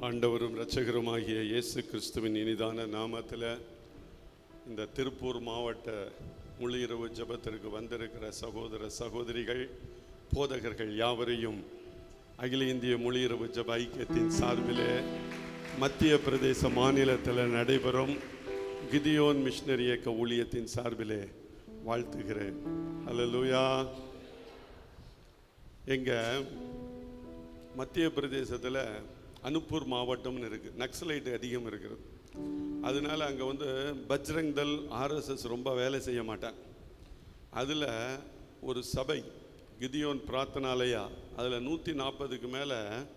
ஆண்டவரும் இரட்சகருமாகிய இயேசு கிறிஸ்துவின் இனிதான நாமத்தில் இந்த திருப்பூர் மாவட்ட முள்ளிரவு ஜெபத்திற்கு வந்திருக்கிற சகோதர சகோதரிகள் போதகர்கள் யாவரையும் அகில இந்திய மொழியிரவு ஜெப ஐக்கியத்தின் சார்பிலே மத்திய பிரதேச மாநிலத்தில் நடைபெறும் கிதியோன் மிஷினரி இயக்க ஊழியத்தின் சார்பிலே வாழ்த்துகிறேன் ஹalleluya எங்க மத்திய பிரதேசத்தில் அனுப்பூர் மாவட்டம்னு இருக்குது நக்சலைட் அதிகம் இருக்கிறது அதனால அங்கே வந்து பஜ்ரங் தல் ஆர்எஸ்எஸ் ரொம்ப வேலை செய்ய மாட்டாங்க அதில் ஒரு சபை கிதியோன் பிரார்த்தனாலயா அதில் நூற்றி நாற்பதுக்கு மேலே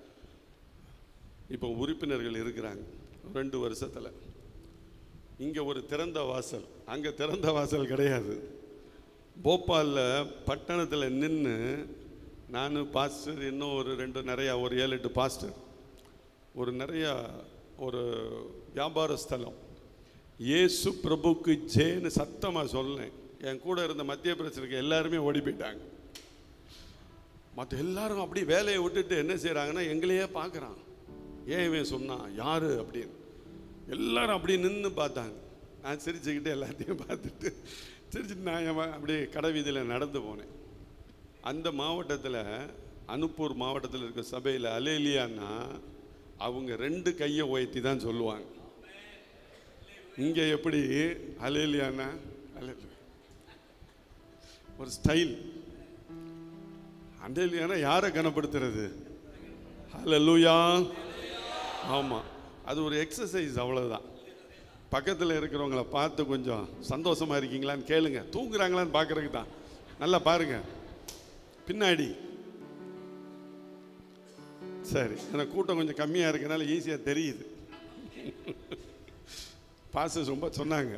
இப்போ உறுப்பினர்கள் இருக்கிறாங்க ரெண்டு வருஷத்தில் இங்கே ஒரு திறந்த வாசல் அங்கே திறந்த வாசல் கிடையாது போபாலில் பட்டணத்தில் நின்று நான் பாஸ்டர் இன்னும் ஒரு ரெண்டு நிறையா ஒரு ஏழு எட்டு பாஸ்டர் ஒரு நிறையா ஒரு வியாபார ஸ்தலம் இயேசு பிரபுக்கு ஜேன்னு சத்தமாக சொன்னேன் என் கூட இருந்த மத்திய பிரதேசத்துக்கு எல்லாருமே ஓடி போயிட்டாங்க மற்ற எல்லாரும் அப்படி வேலையை விட்டுட்டு என்ன செய்கிறாங்கன்னா எங்களையே பார்க்குறான் ஏன் இவன் சொன்னான் யார் அப்படின்னு எல்லாரும் அப்படி நின்று பார்த்தாங்க நான் சிரிச்சுக்கிட்டு எல்லாத்தையும் பார்த்துட்டு சிரிச்சுட்டு நான் என் அப்படியே கடை வீதியில் நடந்து போனேன் அந்த மாவட்டத்தில் அனுப்பூர் மாவட்டத்தில் இருக்க சபையில் அலேலியான்னா அவங்க ரெண்டு கையை உயர்த்தி தான் சொல்லுவாங்க இங்கே எப்படி அலேலியானா அல்லேலூயா. ஒரு ஸ்டைல் அலேலியானா யாரை கனப்படுத்துறது ஹalleluya ஆமாம் அது ஒரு எக்ஸசைஸ் அவ்வளவுதான் பக்கத்தில் இருக்கிறவங்கள பார்த்து கொஞ்சம் சந்தோஷமா இருக்கீங்களான்னு கேளுங்க தூங்குறாங்களான்னு பார்க்கறதுக்கு தான் நல்லா பாருங்க பின்னாடி சரி எனக்கு கூட்டம் கொஞ்சம் கம்மியாக இருக்கனால ஈஸியாக தெரியுது பாஸ்டர்ஸ் ரொம்ப சொன்னாங்க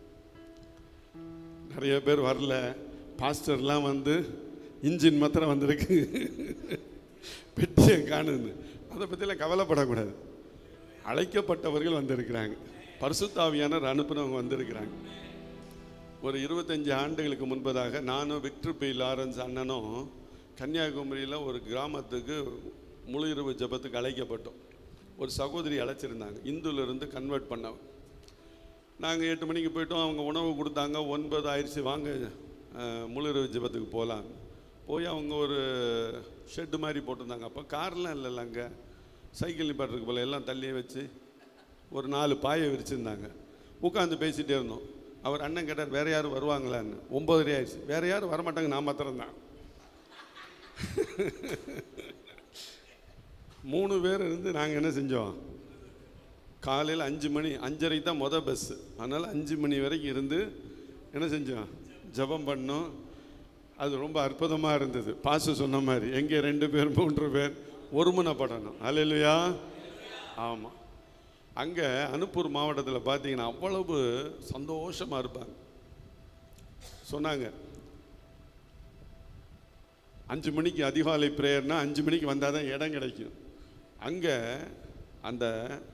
நிறைய பேர் வரல பாஸ்டர்லாம் வந்து இன்ஜின் மாத்திரம் வந்திருக்கு பெட்டியை காணுன்னு அதை பற்றிலாம் கவலைப்படக்கூடாது அழைக்கப்பட்டவர்கள் வந்திருக்கிறாங்க பரிசுத்தாவியானர் அனுப்புனவங்க வந்திருக்கிறாங்க ஒரு இருபத்தஞ்சு ஆண்டுகளுக்கு முன்பதாக நானும் விக்டர் பி லாரன்ஸ் அண்ணனும் கன்னியாகுமரியில் ஒரு கிராமத்துக்கு முழு இரவு ஜெபத்துக்கு அழைக்கப்பட்டோம் ஒரு சகோதரி அழைச்சிருந்தாங்க இந்துலேருந்து கன்வெர்ட் பண்ணவங்க நாங்கள் எட்டு மணிக்கு போயிட்டோம் அவங்க உணவு கொடுத்தாங்க ஒன்பது ஆயிடுச்சு வாங்க அஹ், முழு இரவு ஜெபத்துக்கு போகலாம் போய் அவங்க ஒரு ஷெட்டு மாதிரி போட்டிருந்தாங்க அப்போ கார்லாம் இல்லைல்ல அங்கே சைக்கிள் நிப்பாட்டுறதுக்கு போல எல்லாம் தள்ளியே வச்சு ஒரு நாலு பாயை விரிச்சிருந்தாங்க உட்காந்து பேசிகிட்டே இருந்தோம் அவர் அண்ணன் கேட்டார் வேற யாரும் வருவாங்களான்னு ஒம்பதரை ஆயிடுச்சு வேற யாரும் வரமாட்டாங்க நான் மாத்திரம் தான் மூணு பேர் இருந்து நாங்கள் என்ன செஞ்சோம் காலையில் அஞ்சு மணி அஞ்சரை தான் மொதல் பஸ்ஸு அதனால் அஞ்சு மணி வரைக்கும் இருந்து என்ன செஞ்சோம் ஜெபம் பண்ணோம் அது ரொம்ப அற்புதமாக இருந்தது பாசு சொன்ன மாதிரி எங்கே ரெண்டு பேர் மூன்று பேர் ஒருமுனைப்படணும் அல்லையா ஆமாம் அங்கே அனுப்பூர் மாவட்டத்தில் பார்த்தீங்கன்னா அவ்வளவு சந்தோஷமாக இருப்பாங்க சொன்னாங்க அஞ்சு மணிக்கு அதிகாலை ப்ரேயர்னா அஞ்சு மணிக்கு வந்தால் தான் இடம் கிடைக்கும் அங்கே அந்த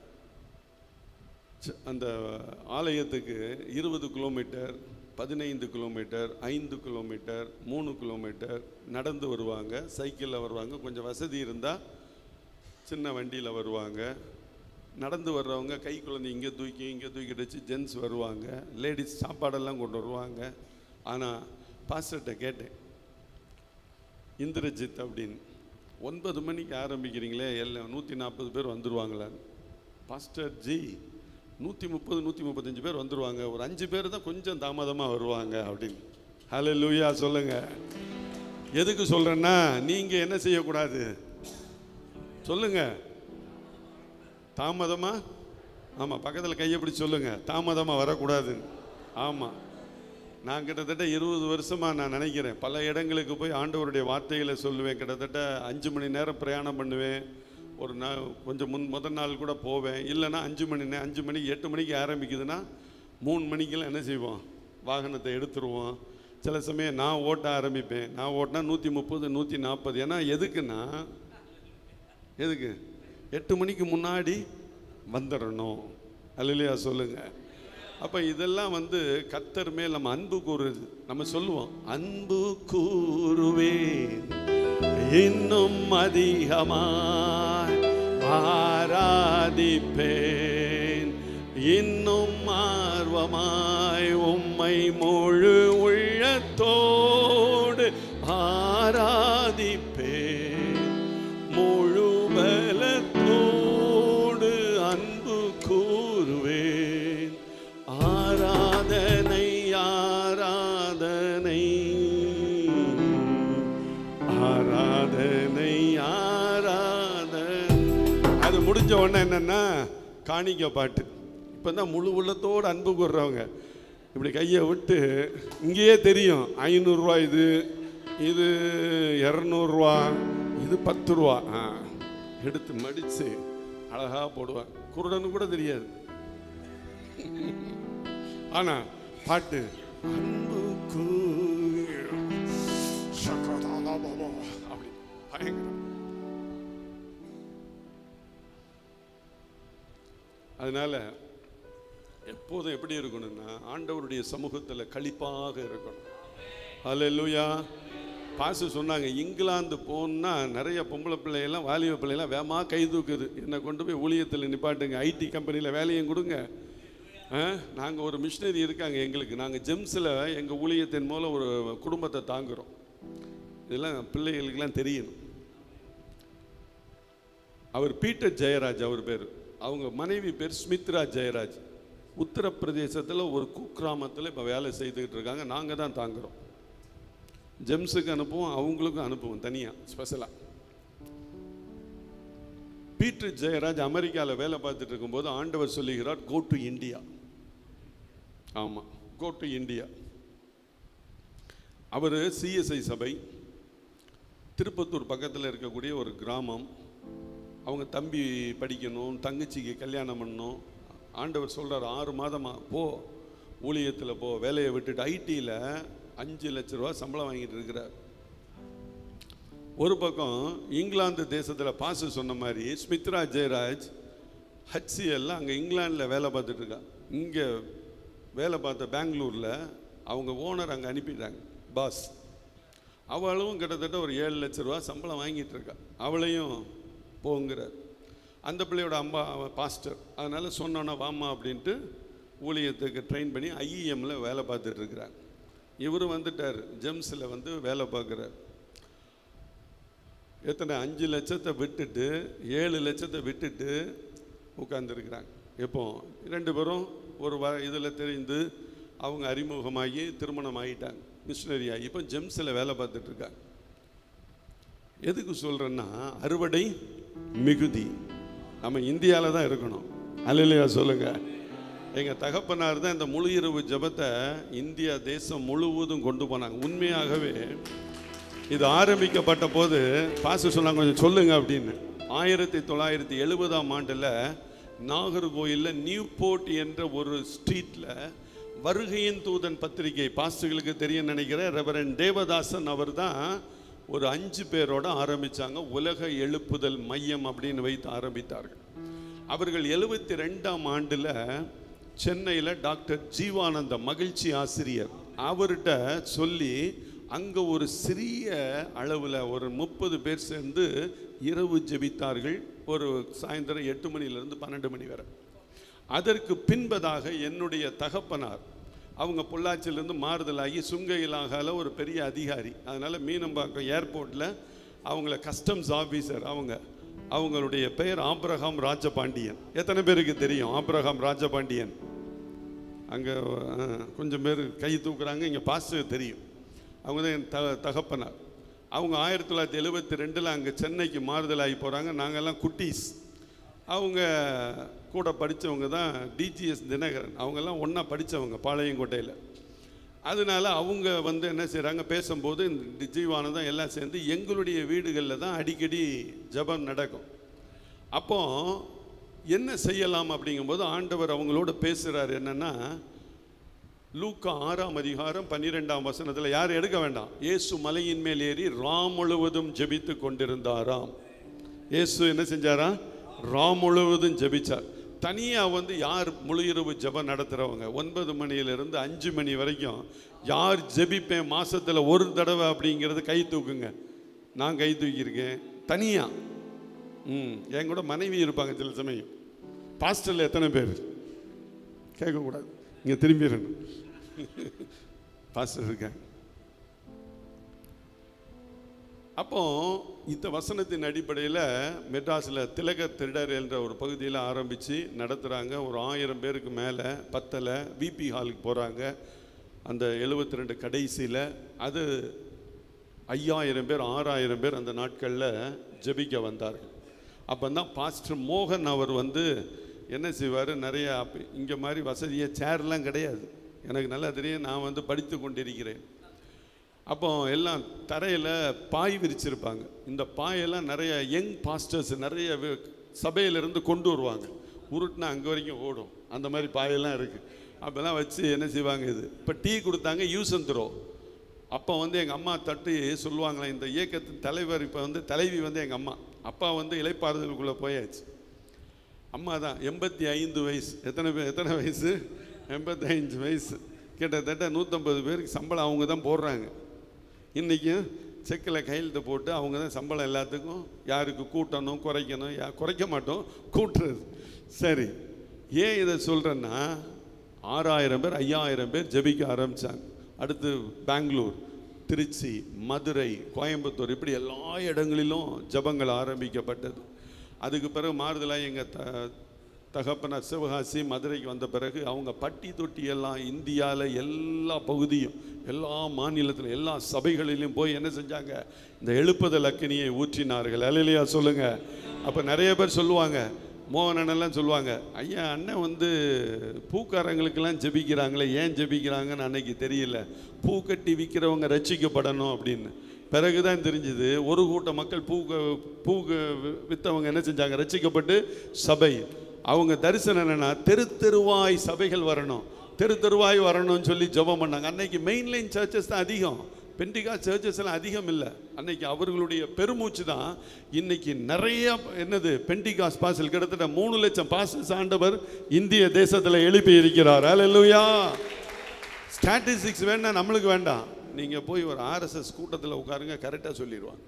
ச- அந்த ஆலயத்துக்கு இருபது கிலோமீட்டர் பதினைந்து கிலோமீட்டர் ஐந்து கிலோமீட்டர் மூணு கிலோமீட்டர் நடந்து வருவாங்க சைக்கிளில் வருவாங்க கொஞ்சம் வசதி இருந்தால் சின்ன வண்டியில் வருவாங்க நடந்து வர்றவங்க கை குழந்தை இங்கே தூக்கி இங்கே தூக்கிட்டு வச்சு ஜென்ஸ் வருவாங்க லேடிஸ் சாப்பாடெல்லாம் கொண்டு வருவாங்க ஆனால் பாஸ்டர்கிட்ட கேட்டேன் இந்திரஜித் அப்படின்னு ஒன்பது மணிக்கு ஆரம்பிக்கிறீங்களே எல்லாம் நூற்றி நாற்பது பேர் வந்துருவாங்களான்னு பாஸ்டர் ஜி நூற்றி முப்பது நூற்றி முப்பத்தஞ்சு பேர் வந்துருவாங்க ஒரு அஞ்சு பேர் தான் கொஞ்சம் தாமதமாக வருவாங்க அப்படின்னு ஹலோ லூயா சொல்லுங்க எதுக்கு சொல்கிறேன்னா நீங்கள் என்ன செய்யக்கூடாது சொல்லுங்க தாமதமா ஆமாம் பக்கத்தில் கையை பிடிச்சு சொல்லுங்க தாமதமாக வரக்கூடாது ஆமாம் நான் கிட்டத்தட்ட இருபது வருஷமாக நான் நினைக்கிறேன் பல இடங்களுக்கு போய் ஆண்டவருடைய வார்த்தைகளை சொல்லுவேன் கிட்டத்தட்ட அஞ்சு மணி நேரம் பிரயாணம் பண்ணுவேன் ஒரு நாள் கொஞ்சம் முன் முதல் நாள் கூட போவேன் இல்லைன்னா அஞ்சு மணி நே அஞ்சு மணிக்கு எட்டு மணிக்கு ஆரம்பிக்குதுன்னா மூணு மணிக்கெல்லாம் என்ன செய்வோம் வாகனத்தை எடுத்துருவோம் சில சமயம் நான் ஓட்ட ஆரம்பிப்பேன் நான் ஓட்டினா நூற்றி முப்பது நூற்றி நாற்பது ஏன்னா எதுக்குன்னா எதுக்கு எட்டு மணிக்கு முன்னாடி வந்துடணும் அல்லையா சொல்லுங்க அப்போ இதெல்லாம் வந்து கத்தர் மேல் நம்ம அன்பு கூறுது நம்ம சொல்லுவோம் அன்பு கூறுவேன் இன்னும் அதிகமாய் ஆராதிப்பேன் இன்னும் ஆர்வமாய் உம்மை முழு உள்ளத்தோடு ஆராதிப்பேன் முழு பலத்தோடு அன்பு கூறுவேன் ஆராதனை ஆராதனை ஆராதனை ஆராதனை அது முடிஞ்ச உடனே என்னன்னா காணிக்க பாட்டு இப்போ தான் முழு உள்ளத்தோடு அன்பு கூறுறவங்க இப்படி கையை விட்டு இங்கேயே தெரியும் ஐநூறுரூவா இது இது இரநூறுவா இது பத்து ரூபா ஆ எடுத்து மடித்து அழகாக போடுவான் குருடனு கூட தெரியாது ஆனா பாட்டு அன்பு கூ- சகதாலாபாபா. அப்படி பயங்கரம் அதனால எப்போதும் எப்படி இருக்கணும்னா ஆண்டவருடைய சமூகத்தில் களிப்பாக இருக்கணும் அல்லேலூயா பாசு சொன்னாங்க இங்கிலாந்து போனா நிறைய பொம்பளை பிள்ளையெல்லாம் வாலிப பிள்ளையெல்லாம் வேகமாக கை தூக்குது என்னை கொண்டு போய் ஊழியத்தில் நிப்பாட்டுங்க ஐடி கம்பெனியில் வேலையும் கொடுங்க நாங்கள் ஒரு மிஷினரி இருக்காங்க எங்களுக்கு நாங்கள் ஜெம்ஸில் எங்கள் ஊழியத்தின் மூலம் ஒரு குடும்பத்தை தாங்குறோம் இதெல்லாம் பிள்ளைகளுக்கெல்லாம் தெரியணும் அவர் பீட்டர் ஜெயராஜ் அவர் பேர் அவங்க மனைவி பேர் ஸ்மித்ரா ஜெயராஜ் உத்தரப்பிரதேசத்தில் ஒரு குக்கிராமத்தில் இப்போ வேலை செய்துக்கிட்டு இருக்காங்க நாங்கள் தான் தாங்குறோம் ஜெம்ஸுக்கு அனுப்புவோம் அவங்களுக்கும் அனுப்புவோம் தனியாக ஸ்பெஷலாக பீட்டர் ஜெயராஜ் அமெரிக்காவில் வேலை பார்த்துட்டு இருக்கும்போது ஆண்டவர் சொல்லுகிறார் கோ டு இந்தியா ஆமாம் கோ டு இந்தியா அவர் சிஎஸ்ஐ சபை திருப்பத்தூர் பக்கத்தில் இருக்கக்கூடிய ஒரு கிராமம் அவங்க தம்பி படிக்கணும் தங்கச்சிக்கு கல்யாணம் பண்ணணும் ஆண்டவர் சொல்கிறார் ஆறு மாதமா போ ஊழியத்தில் போ வேலையை விட்டுட்டு ஐடியில் அஞ்சு லட்ச ரூபா சம்பளம் வாங்கிட்டு இருக்கிறார் ஒரு பக்கம் இங்கிலாந்து தேசத்தில் பாசு சொன்ன மாதிரி ஸ்மித்ரா ஜெயராஜ் ஹச்சிஎல்ல அங்கே இங்கிலாந்தில் வேலை பார்த்துட்டு இருக்கா இங்கே வேலை பார்த்த பெங்களூரில் அவங்க ஓனர் அங்கே அனுப்பிட்டாங்க பாஸ் அவளும் கிட்டத்தட்ட ஒரு ஏழு லட்ச ரூபா சம்பளம் வாங்கிட்டு இருக்கா அவளையும் போங்கிறார் அந்த பிள்ளையோட அம்மா பாஸ்டர் அதனால் சொன்னோன்னா வாமா அப்படின்ட்டு ஊழியத்துக்கு ட்ரெயின் பண்ணி ஐஇஎம்ல வேலை பார்த்துட்டு இருக்கிறார் இவரும் வந்துட்டார் ஜெம்ஸில் வந்து வேலை பார்க்குறார் எத்தனை அஞ்சு லட்சத்தை விட்டுட்டு ஏழு லட்சத்தை விட்டுட்டு உட்காந்துருக்குறாங்க எப்போ ரெண்டு பேரும் ஒரு வ இதில் தெரிந்து அவங்க அறிமுகமாகி திருமணம் ஆகிட்டாங்க மிஷினரி ஆகி இப்போ ஜெம்ஸில் வேலை பார்த்துட்டு இருக்காங்க எதுக்கு சொல்கிறேன்னா அறுவடை மிகுதி நம்ம இந்தியாவில் தான் இருக்கணும் அல்லையா சொல்லுங்க எங்கள் தகப்பனார் தான் இந்த முழு இரவு ஜெபத்தை இந்தியா தேசம் முழுவதும் கொண்டு போனாங்க உண்மையாகவே இது ஆரம்பிக்கப்பட்ட போது பாச சொன்னாங்க கொஞ்சம் சொல்லுங்க அப்படின்னு ஆயிரத்தி தொள்ளாயிரத்தி எழுபதாம் ஆண்டில் நாகர்கோயிலில் நியூ போர்ட் என்ற ஒரு ஸ்ட்ரீட்டில் வருகையின் தூதன் பத்திரிகை பாஸ்டர்களுக்கு தெரியும் நினைக்கிறேன் ரெவரன் தேவதாசன் அவர் தான் ஒரு அஞ்சு பேரோட ஆரம்பிச்சாங்க உலக எழுப்புதல் மையம் அப்படின்னு வைத்து ஆரம்பித்தார்கள் அவர்கள் எழுபத்தி ரெண்டாம் ஆண்டில் சென்னையில் டாக்டர் ஜீவானந்த மகிழ்ச்சி ஆசிரியர் அவர்கிட்ட சொல்லி அங்கே ஒரு சிறிய அளவில் ஒரு முப்பது பேர் சேர்ந்து இரவு ஜெபித்தார்கள் ஒரு சாயந்தரம் எட்டு மணிலேருந்து பன்னெண்டு மணி வரை அதற்கு பின்பதாக என்னுடைய தகப்பனார் அவங்க பொள்ளாச்சியிலேருந்து மாறுதலாகி சுங்கையிலாகால ஒரு பெரிய அதிகாரி அதனால் மீனம்பாக்கம் ஏர்போர்ட்டில் அவங்கள கஸ்டம்ஸ் ஆஃபீஸர் அவங்க அவங்களுடைய பெயர் ஆப்ரஹாம் ராஜபாண்டியன் எத்தனை பேருக்கு தெரியும் ஆப்ரஹாம் ராஜபாண்டியன் அங்கே கொஞ்சம் பேர் கை தூக்குறாங்க இங்கே பாஸ்டர் தெரியும் அவங்க தான் என் த தகப்பனார் அவங்க ஆயிரத்தி தொள்ளாயிரத்தி எழுபத்தி ரெண்டில் அங்கே சென்னைக்கு மாறுதலாகி போகிறாங்க நாங்கள்லாம் குட்டீஸ் அவங்க கூட படித்தவங்க தான் டிஜிஎஸ் தினகரன் அவங்கெல்லாம் ஒன்றா படித்தவங்க பாளையங்கோட்டையில் அதனால அவங்க வந்து என்ன செய்கிறாங்க பேசும்போது இந்த ஜீவானந்தம் எல்லாம் சேர்ந்து எங்களுடைய வீடுகளில் தான் அடிக்கடி ஜெபம் நடக்கும் அப்போ என்ன செய்யலாம் அப்படிங்கும்போது ஆண்டவர் அவங்களோட பேசுகிறார் என்னன்னா லூக்கா ஆறாம் அதிகாரம் பன்னிரெண்டாம் வசனத்தில் யார் எடுக்க வேண்டாம் இயேசு மலையின் மேல் ஏறி ராம் முழுவதும் ஜெபித்து கொண்டிருந்தாராம் இயேசு என்ன செஞ்சாரா ராம் முழுவதும் ஜெபிச்சார் தனியாக வந்து யார் முழு இரவு ஜெபம் நடத்துகிறவங்க ஒன்பது மணியிலிருந்து அஞ்சு மணி வரைக்கும் யார் ஜெபிப்பேன் மாசத்துல ஒரு தடவை அப்படிங்கிறது கை தூக்குங்க நான் கை தூக்கியிருக்கேன் தனியாக ம் என் கூட மனைவி இருப்பாங்க சில சமயம் பாஸ்டரில் எத்தனை பேர் கேட்கக்கூடாது இங்கே திரும்பிடணும் பாஸ்டர் இருக்காங்க அப்போ இந்த வசனத்தின் அடிப்படையில் மெட்ராஸில் திலக திடர் என்ற ஒரு பகுதியில் ஆரம்பித்து நடத்துகிறாங்க ஒரு ஆயிரம் பேருக்கு மேலே பத்தலை விபி ஹாலுக்கு போகிறாங்க அந்த எழுபத்தி ரெண்டு கடைசியில் அது ஐயாயிரம் பேர் ஆறாயிரம் பேர் அந்த நாட்களில் ஜெபிக்க வந்தார்கள் அப்போ தான் பாஸ்டர் மோகன் அவர் வந்து என்ன செய்வார் நிறைய இங்கே மாதிரி வசதியாக சேர்லாம் கிடையாது எனக்கு நல்லா தெரியும் நான் வந்து படித்து கொண்டிருக்கிறேன் அப்போ எல்லாம் தரையில் பாய் விரிச்சிருப்பாங்க இந்த பாயெல்லாம் நிறைய யங் பாஸ்டர்ஸ் நிறைய வி- சபையிலிருந்து கொண்டு வருவாங்க உருட்டுனா அங்கே வரைக்கும் ஓடும் அந்த மாதிரி பாயெல்லாம் இருக்குது அப்போல்லாம் வச்சு என்ன செய்வாங்க இது இப்போ டீ கொடுத்தாங்க யூஸ் அண்ட் த்ரோ அப்போ வந்து எங்கள் அம்மா தட்டி சொல்லுவாங்களே இந்த இயக்கத்தின் தலைவர் இப்போ வந்து தலைவி வந்து எங்கள் அம்மா அப்பா வந்து இலைப்பாறுதலுக்குள்ளே போயாச்சு அம்மா தான் எண்பத்தி ஐந்து வயசு எத்தனை பேர் எத்தனை வயசு எண்பத்தி ஐந்து வயசு கிட்டத்தட்ட நூற்றம்பது பேருக்கு சம்பளம் அவங்க தான் போடுறாங்க இன்றைக்கும் செக்கில் கையெழுத்து போட்டு அவங்க தான் சம்பளம் எல்லாத்துக்கும் யாருக்கு கூட்டணும் குறைக்கணும் யா குறைக்க மாட்டோம் கூட்டுறது சரி ஏன் இதை சொல்கிறேன்னா ஆறாயிரம் பேர் ஐயாயிரம் பேர் ஜெபிக்க ஆரம்பித்தாங்க அடுத்து பெங்களூர் திருச்சி மதுரை கோயம்புத்தூர் இப்படி எல்லா இடங்களிலும் ஜெபங்கள் ஆரம்பிக்கப்பட்டது அதுக்கு பிறகு மாறுதலாக எங்கள் த தகப்பனார் சிவகாசி மதுரைக்கு வந்த பிறகு அவங்க பட்டி தொட்டி எல்லாம் இந்தியாவில் எல்லா பகுதியும் எல்லா மாநிலத்திலும் எல்லா சபைகளிலும் போய் என்ன செஞ்சாங்க இந்த எழுப்புதல் அக்கினியை ஊற்றினார்கள் அலையிலையா சொல்லுங்க அப்போ நிறைய பேர் சொல்லுவாங்க மோகன் எல்லாம் சொல்லுவாங்க ஐயா அண்ணன் வந்து பூக்காரங்களுக்கெல்லாம் ஜெபிக்கிறாங்களே ஏன் ஜெபிக்கிறாங்கன்னு அன்னைக்கு தெரியல பூ கட்டி விற்கிறவங்க ரட்சிக்கப்படணும் அப்படின்னு பிறகுதான் தெரிஞ்சது ஒரு கூட்ட மக்கள் பூ பூ வித்தவங்க என்ன செஞ்சாங்க ரட்சிக்கப்பட்டு சபை அவங்க தரிசனம் என்னன்னா தெரு தெருவாய் சபைகள் வரணும் தெரு தெருவாய் வரணும்னு சொல்லி ஜெபம் பண்ணாங்க அன்னைக்கு மெயின் லைன் சர்ச்சஸ் தான் அதிகம் பெண்டிகா சர்ச்சஸ் எல்லாம் அதிகம் இல்லை அன்னைக்கு அவர்களுடைய பெருமூச்சு தான் இன்னைக்கு நிறைய என்னது பெண்டிகாஸ் பாசல் கிட்டத்தட்ட மூணு லட்சம் பாசஸ் ஆண்டவர் இந்திய தேசத்தில் எழுப்பி இருக்கிறார் அல்லேலூயா ஸ்டாட்டிஸ்டிக்ஸ் வேணா நம்மளுக்கு வேண்டாம் நீங்கள் போய் ஒரு ஆர்எஸ்எஸ் கூட்டத்தில் உட்காருங்க கரெக்டாக சொல்லிடுவாங்க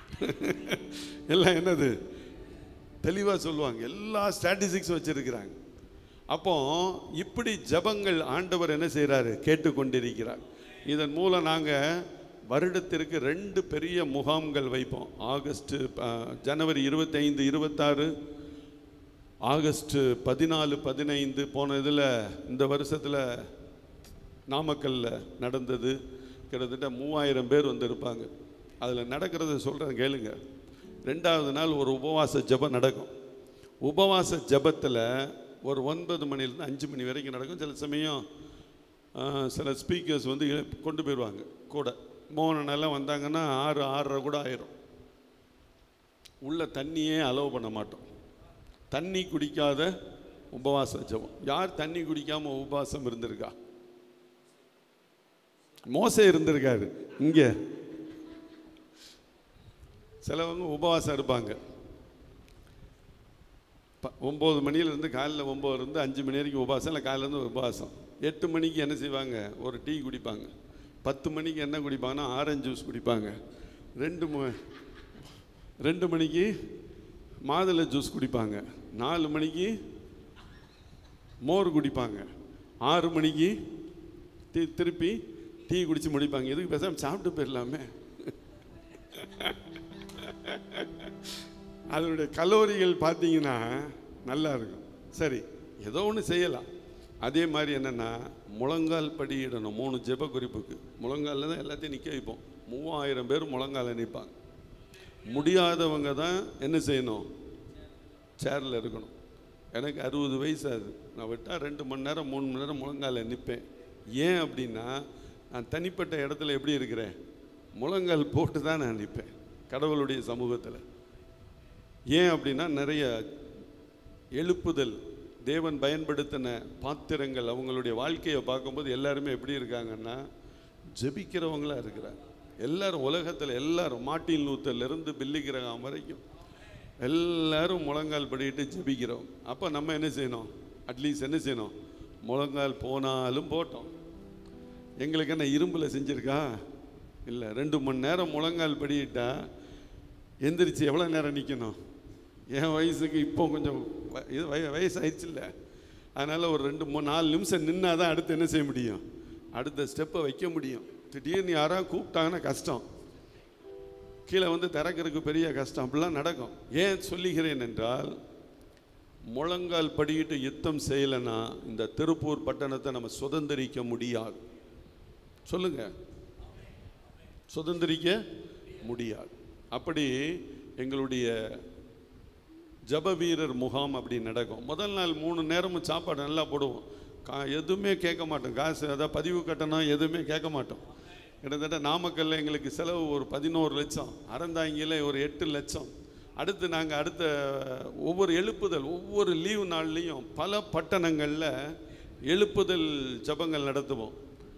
எல்லாம் என்னது தெளிவாக சொல்லுவாங்க எல்லா ஸ்டாட்டிஸ்டிக்ஸ் வச்சிருக்கிறாங்க அப்போ இப்படி ஜெபங்கள் ஆண்டவர் என்ன செய்கிறாரு கேட்டுக்கொண்டிருக்கிறார் இதன் மூலம் நாங்கள் வருடத்திற்கு ரெண்டு பெரிய முகாம்கள் வைப்போம் ஆகஸ்ட் அஹ், ஜனவரி இருபத்தைந்து இருபத்தாறு ஆகஸ்ட் பதினாலு பதினைந்து போன இதில் இந்த வருஷத்தில் நாமக்கல்ல நடந்தது கிட்டத்தட்ட மூவாயிரம் பேர் வந்து இருப்பாங்க அதில் நடக்கிறத சொல்கிறேன் கேளுங்க ரெண்டாவது நாள் ஒரு உபவாச ஜெபம் நடக்கும் உபவாச ஜெபத்தில் ஒரு ஒன்பது மணிலேருந்து அஞ்சு மணி வரைக்கும் நடக்கும் சில சமயம் ஆ, சில ஸ்பீக்கர்ஸ் வந்து இழ- கொண்டு போயிடுவாங்க கூட மோகன் எல்லாம் வந்தாங்கன்னா ஆறு ஆறரை கூட ஆயிரும் உள்ள தண்ணியே அலோவ் பண்ண மாட்டோம் தண்ணி குடிக்காத உபவாச ஜெபம் யார் தண்ணி குடிக்காம உபவாசம் இருந்திருக்கா மோசே இருந்திருக்காரு இங்க சிலவங்க உபவாசம் இருப்பாங்க ப- ஒம்பது மணியிலேருந்து காலையில் ஒம்பதுலேருந்து அஞ்சு மணி வரைக்கும் உபவாசம் இல்லை காலையிலேருந்து உபவாசம் எட்டு மணிக்கு என்ன செய்வாங்க ஒரு டீ குடிப்பாங்க பத்து மணிக்கு என்ன குடிப்பாங்கன்னா ஆரஞ்சு ஜூஸ் குடிப்பாங்க ரெண்டு ம ரெண்டு மணிக்கு மாதுளை ஜூஸ் குடிப்பாங்க நாலு மணிக்கு மோர் குடிப்பாங்க ஆறு மணிக்கு தி திருப்பி டீ குடிச்சு முடிப்பாங்க எதுக்கு பேசாமல் சாப்பிட்டு போயிடலாமே அதனுடைய கலோரிகள் பார்த்தீங்கன்னா நல்லா இருக்கும் சரி ஏதோ ஒன்று செய்யலாம் அதே மாதிரி என்னென்னா முழங்கால் படியிடணும் மூணு ஜெப குறிப்புக்கு முழங்காலில் தான் எல்லாத்தையும் நிற்க வைப்போம் மூவாயிரம் பேர் முழங்கால நிற்பாங்க முடியாதவங்க தான் என்ன செய்யணும் சேரில் இருக்கணும் எனக்கு அறுபது வயசு ஆகுது நான் விட்டால் ரெண்டு மணி நேரம் மூணு மணி நேரம் முழங்கால நிற்பேன் ஏன் அப்படின்னா நான் தனிப்பட்ட இடத்துல எப்படி இருக்கிறேன் முழங்கால் போட்டு தான் நான் நிற்பேன் கடவுளுடைய சமூகத்தில் ஏன் அப்படின்னா நிறைய எழுப்புதல் தேவன் பயன்படுத்தின பாத்திரங்கள் அவங்களுடைய வாழ்க்கையை பார்க்கும்போது எல்லாருமே எப்படி இருக்காங்கன்னா ஜெபிக்கிறவங்களா இருக்கிறாங்க எல்லாரும் உலகத்தில் எல்லாரும் மார்ட்டின் லூத்தர்லேருந்து பில்லி கிரகாம் வரைக்கும் எல்லாரும் முழங்கால் படிட்டு ஜெபிக்கிறோம் அப்போ நம்ம என்ன செய்யணும் அட்லீஸ்ட் என்ன செய்யணும் முழங்கால் போனாலும் போட்டோம் எங்களுக்கு என்ன இரும்பில் செஞ்சிருக்கா இல்லை ரெண்டு மணி நேரம் முழங்கால் படியிட்டா எந்திரிச்சு எவ்வளோ நேரம் நிற்கணும் என் வயசுக்கு இப்போ கொஞ்சம் வ- இது வய வயசு ஆயிடுச்சுல்ல அதனால் ஒரு ரெண்டு மூணு நாலு நிமிஷம் நின்னா தான் அடுத்து என்ன செய்ய முடியும் அடுத்த ஸ்டெப்பை வைக்க முடியும் திடீர்னு யாராவது கூப்பிட்டாங்கன்னா கஷ்டம் கீழே வந்து திறக்கிறதுக்கு பெரிய கஷ்டம் அப்படிலாம் நடக்கும் ஏன் சொல்லுகிறேன் என்றால் முழங்கால் படிக்கிட்டு யுத்தம் செய்யலைன்னா இந்த திருப்பூர் பட்டணத்தை நம்ம சுதந்திரிக்க முடியாது சொல்லுங்க சுதந்திரிக்க முடியாது அப்படி எங்களுடைய ஜப வீரர் முகாம் அப்படி நடக்கும் முதல் நாள் மூணு நேரமும் சாப்பாடு நல்லா போடுவோம் கா எதுவுமே கேட்க மாட்டோம் காசு அதாவது பதிவு கட்டணம் எதுவுமே கேட்க மாட்டோம் கிட்டத்தட்ட நாமக்கல்ல எங்களுக்கு செலவு ஒரு பதினோரு லட்சம் அறந்தாங்கியில் ஒரு எட்டு லட்சம் அடுத்து நாங்கள் அடுத்த ஒவ்வொரு எழுப்புதல் ஒவ்வொரு லீவு நாள்லேயும் பல பட்டணங்களில் எழுப்புதல் ஜபங்கள் நடத்துவோம்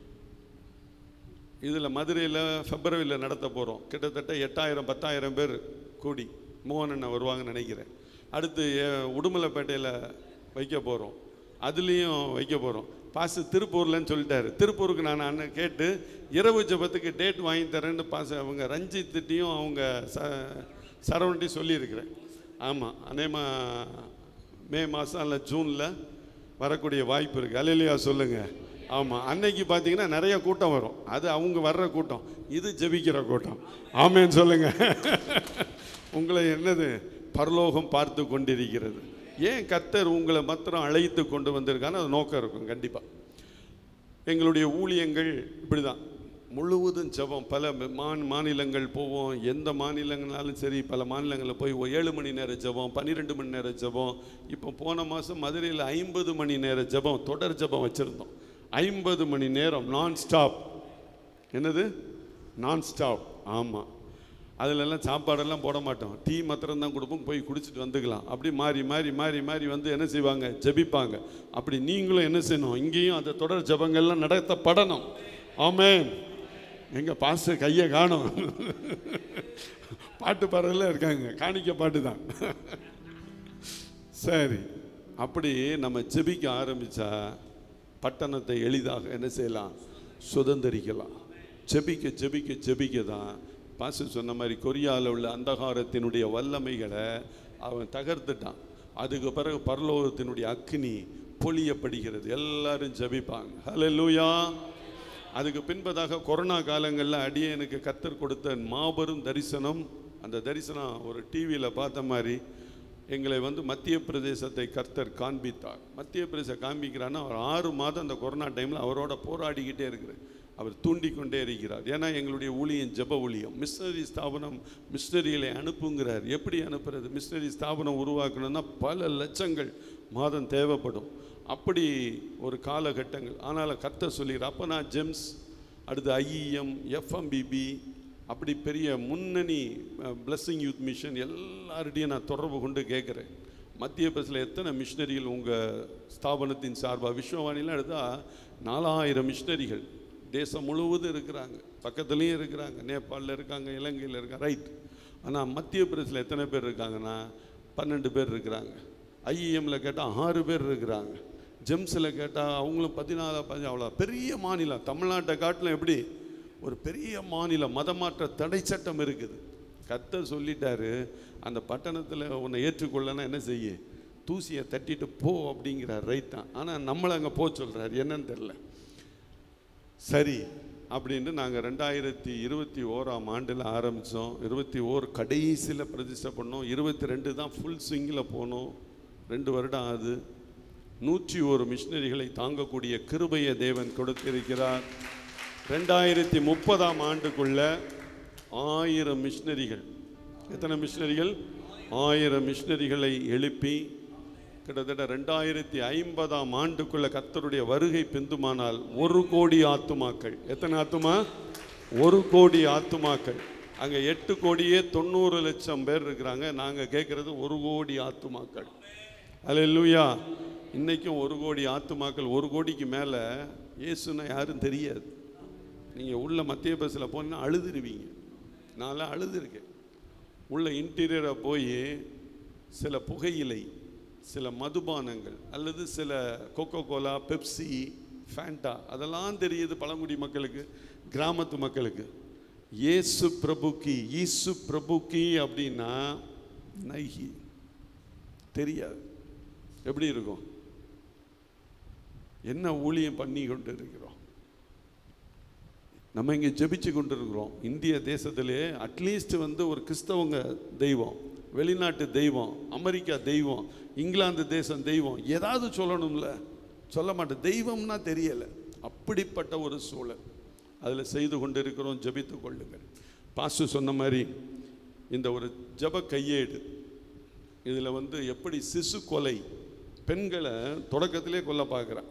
இதில் மதுரையில் பிப்ரவரியில் நடத்த போகிறோம் கிட்டத்தட்ட எட்டாயிரம் பத்தாயிரம் பேர் கூடி மோகன் அண்ணன் வருவாங்கன்னு நினைக்கிறேன் அடுத்து எ- உடுமலைப்பேட்டையில் வைக்க போகிறோம் அதுலேயும் வைக்க போகிறோம் பாசு திருப்பூர்லன்னு சொல்லிட்டாரு திருப்பூருக்கு நான் அண்ணன் கேட்டு இரவு ஜபத்துக்கு டேட் வாங்கி தரேன்னு பாச அவங்க ரஞ்சித்திட்டையும் அவங்க ச சரவண்ட்டையும் சொல்லியிருக்கிறேன் ஆமாம் அதேமா மே மாதம் இல்லை ஜூனில் வரக்கூடிய வாய்ப்பு இருக்குது அலையிலையா சொல்லுங்கள் ஆமாம் அன்னைக்கு பார்த்தீங்கன்னா நிறைய கூட்டம் வரும் அது அவங்க வர்ற கூட்டம் இது ஜெபிக்கிற கூட்டம் ஆமேன்னு சொல்லுங்க உங்களை என்னது பரலோகம் பார்த்து கொண்டிருக்கிறது ஏன் கர்த்தர் உங்களை மாத்திரம் அழைத்து கொண்டு வந்திருக்கான்னு அது நோக்கம் இருக்கும் கண்டிப்பாக எங்களுடைய ஊழியங்கள் இப்படி தான் முழுவதும் ஜெபம் பல மான் மாநிலங்கள் போவோம் எந்த மாநிலங்களாலும் சரி பல மாநிலங்களில் போய் ஒரு ஏழு மணி நேர ஜெபம் பன்னிரெண்டு மணி நேர ஜெபம் இப்போ போன மாதம் மதுரையில் ஐம்பது மணி நேர ஜெபம் தொடர் ஜெபம் வச்சுருந்தோம் ஐம்பது மணி நேரம் நான் ஸ்டாப் என்னது நான் ஸ்டாப் ஆமாம் அதிலெல்லாம் சாப்பாடெல்லாம் போட மாட்டோம் டீ மாத்திரம் தான் கொடுப்போம் போய் குடிச்சிட்டு வந்துக்கலாம் அப்படி மாறி மாறி மாறி மாறி வந்து என்ன செய்வாங்க ஜெபிப்பாங்க அப்படி நீங்களும் என்ன செய்யணும் இங்கேயும் அந்த தொடர் ஜெபங்கள்லாம் நடத்தப்படணும் ஆமென் எங்க பாச கையை காணும் பாட்டு பாடல இருக்காங்க காணிக்க பாட்டு தான் சரி அப்படி நம்ம ஜெபிக்க ஆரம்பிச்சா பட்டணத்தை எளிதாக என்ன செய்யலாம் சுதந்திரிக்கலாம் ஜெபிக்க ஜெபிக்க ஜெபிக்க தான் பாச சொன்ன மாதிரி கொரியாவில் உள்ள அந்தகாரத்தினுடைய வல்லமைகளை அவன் தகர்த்துட்டான் அதுக்கு பிறகு பரலோகத்தினுடைய அக்னி பொழியப்படுகிறது எல்லாரும் ஜெபிப்பாங்க ஹalleluya அதுக்கு பின்பதாக கொரோனா காலங்களில் அடியனுக்கு கத்தர் கொடுத்த மாபெரும் தரிசனம் அந்த தரிசனம் ஒரு டிவியில் பார்த்த மாதிரி எங்களை வந்து மத்திய பிரதேசத்தை கர்த்தர் காண்பித்தார் மத்திய பிரதேசம் காண்பிக்கிறான்னா அவர் ஆறு மாதம் அந்த கொரோனா டைமில் அவரோட போராடிக்கிட்டே இருக்கிறார் அவர் தூண்டிக் கொண்டே இருக்கிறார் ஏன்னா எங்களுடைய ஊழியம் ஜெப ஊழியம் மிஷனரி ஸ்தாபனம் மிஷனரிகளை அனுப்புங்கிறார் எப்படி அனுப்புறது மிஷனரி ஸ்தாபனம் உருவாக்கணும்னா பல லட்சங்கள் மாதம் தேவைப்படும் அப்படி ஒரு காலகட்டங்கள் ஆனால் கர்த்தர் சொல்லிடுறார் அப்போ நான் ஜெம்ஸ் அடுத்து ஐஇஎம் எஃப்எம்பிபி அப்படி பெரிய முன்னணி பிளஸ்ஸிங் யூத் மிஷன் எல்லார்டையும் நான் தொடர்பு கொண்டு கேட்குறேன் மத்திய பிரதேசத்தில் எத்தனை மிஷினரிகள் உங்கள் ஸ்தாபனத்தின் சார்பாக விஸ்வவாணிலாம் எடுத்தால் நாலாயிரம் மிஷினரிகள் தேசம் முழுவதும் இருக்கிறாங்க பக்கத்துலேயும் இருக்கிறாங்க நேபாளில் இருக்காங்க இலங்கையில் இருக்காங்க ரைட் ஆனால் மத்திய பிரதேசத்தில் எத்தனை பேர் இருக்காங்கன்னா பன்னெண்டு பேர் இருக்கிறாங்க ஐஇஎம்மில் கேட்டால் ஆறு பேர் இருக்கிறாங்க ஜெம்ஸில் கேட்டால் அவங்களும் பதினாலு பதினஞ்சு அவ்வளோ பெரிய மாநிலம் தமிழ்நாட்டை காட்டிலும் எப்படி ஒரு பெரிய மாநிலம் மதமாற்ற தடை சட்டம் இருக்குது கர்த்தர் சொல்லிட்டாரு அந்த பட்டணத்தில் உன்னை ஏற்றுக்கொள்ளனா என்ன செய்ய தூசியை தட்டிட்டு போ அப்படிங்கிறார் ரைட் தான் ஆனால் நம்மளை அங்கே போக சொல்கிறார் என்னன்னு தெரில சரி அப்படின்ட்டு நாங்கள் ரெண்டாயிரத்தி இருபத்தி ஓராம் ஆண்டில் ஆரம்பித்தோம் இருபத்தி ஓர் கடைசியில் பிரதிஷ்டை பண்ணோம் இருபத்தி ரெண்டு தான் ஃபுல் ஸ்விங்கில் போனோம் ரெண்டு வருடம் ஆகுது நூற்றி ஒரு மிஷினரிகளை தாங்கக்கூடிய கிருபையை தேவன் கொடுத்திருக்கிறார் ரெண்டாயிரத்தி முப்பதாம் ஆண்டுக்குள்ள ஆயிரம் மிஷினரிகள் எத்தனை மிஷினரிகள் ஆயிரம் மிஷினரிகளை எழுப்பி கிட்டத்தட்ட ரெண்டாயிரத்தி ஐம்பதாம் ஆண்டுக்குள்ள கர்த்தருடைய வருகை பிந்துமானால் ஒரு கோடி ஆத்துமாக்கள் எத்தனை ஆத்துமா ஒரு கோடி ஆத்துமாக்கள் அங்கே எட்டு கோடியே தொண்ணூறு லட்சம் பேர் இருக்கிறாங்க நாங்கள் கேட்குறது ஒரு கோடி ஆத்துமாக்கள் அல்லேலூயா இன்னைக்கும் ஒரு கோடி ஆத்துமாக்கள் ஒரு கோடிக்கு மேலே இயேசுன்னா யாரும் தெரியாது நீங்கள் உள்ள மத்திய பஸ்ஸில் போனீங்கன்னா அழுதுருவீங்க நான்லாம் அழுதுருக்கேன் உள்ள இன்டீரியரை போய் சில புகையிலை சில மதுபானங்கள் அல்லது சில கொக்கோ கோலா பெப்சி ஃபேண்டா அதெல்லாம் தெரியுது பழங்குடி மக்களுக்கு கிராமத்து மக்களுக்கு இயேசு பிரபுக்கி ஈசு பிரபுக்கி அப்படின்னா நைகி தெரியாது எப்படி இருக்கும் என்ன ஊழியம் பண்ணி கொண்டு இருக்கிறோம் நம்ம இங்கே ஜெபிச்சு கொண்டு இருக்கிறோம் இந்திய தேசத்திலே அட்லீஸ்ட் வந்து ஒரு கிறிஸ்தவங்க தெய்வம் வெளிநாட்டு தெய்வம் அமெரிக்கா தெய்வம் இங்கிலாந்து தேசம் தெய்வம் ஏதாவது சொல்லணும்ல சொல்ல மாட்டேன் தெய்வம்னா தெரியலை அப்படிப்பட்ட ஒரு சூழல் அதில் செய்து கொண்டு இருக்கிறோம் ஜெபித்து கொள்ளுங்கள் பாஸ்டு சொன்ன மாதிரி இந்த ஒரு ஜப கையேடு இதில் வந்து எப்படி சிசு கொலை பெண்களை தொடக்கத்திலே கொல்ல பார்க்குறான்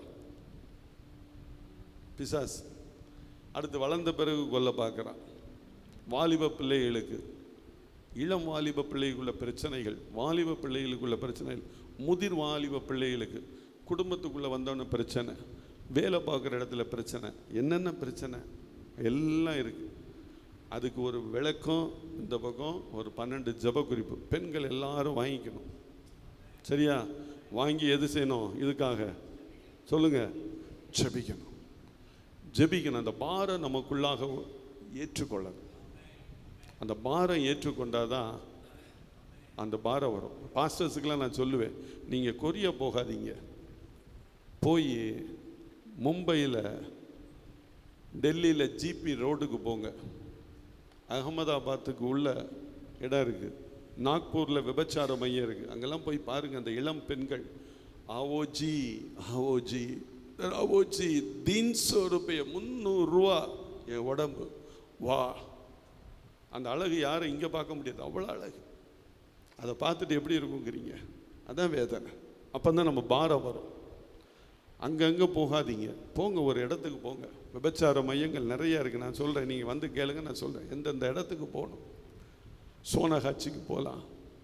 பிசாஸ் அடுத்து வளர்ந்த பிறகு கொல்ல பார்க்குறான் வாலிப பிள்ளைகளுக்கு இளம் வாலிப பிள்ளைகளுக்குள்ள பிரச்சனைகள் வாலிப பிள்ளைகளுக்குள்ள பிரச்சனைகள் முதிர் வாலிப பிள்ளைகளுக்கு குடும்பத்துக்குள்ளே வந்தவன பிரச்சனை வேலை பார்க்குற இடத்துல பிரச்சனை என்னென்ன பிரச்சனை எல்லாம் இருக்குது அதுக்கு ஒரு விளக்கம் இந்த பக்கம் ஒரு பன்னெண்டு ஜப குறிப்பு பெண்கள் எல்லாரும் வாங்கிக்கணும் சரியா வாங்கி எது செய்யணும் இதுக்காக சொல்லுங்க ஜெபிக்கணும் ஜெபிக்கணும் அந்த பாரம் நமக்குள்ளாக ஏற்றுக்கொள்ளணும் அந்த பாரம் ஏற்றுக்கொண்டாதான் அந்த பாரம் வரும் பாஸ்டர்ஸுக்கெல்லாம் நான் சொல்லுவேன் நீங்கள் கொரியா போகாதீங்க போய் மும்பையில் டெல்லியில் ஜிபி ரோடுக்கு போங்க அகமதாபாத்துக்கு உள்ள இடம் இருக்குது நாக்பூரில் விபச்சார மையம் இருக்குது அங்கெல்லாம் போய் பாருங்கள் அந்த இளம் பெண்கள் ஆவோஜி ஆவோஜி ஆவோஜி தீன்சோ ரூபாய் முந்நூறுரூவா என் உடம்பு வா அந்த அழகு யாரும் இங்கே பார்க்க முடியாது அவ்வளோ அழகு அதை பார்த்துட்டு எப்படி இருக்குங்கிறீங்க அதான் வேதனை அப்போ தான் நம்ம பாரம் வரும் அங்கங்கே போகாதீங்க போங்க ஒரு இடத்துக்கு போங்க விபச்சார மையங்கள் நிறைய இருக்குது நான் சொல்கிறேன் நீங்கள் வந்து கேளுங்க நான் சொல்கிறேன் எந்தெந்த இடத்துக்கு போகணும் சோனகாட்சிக்கு போகலாம்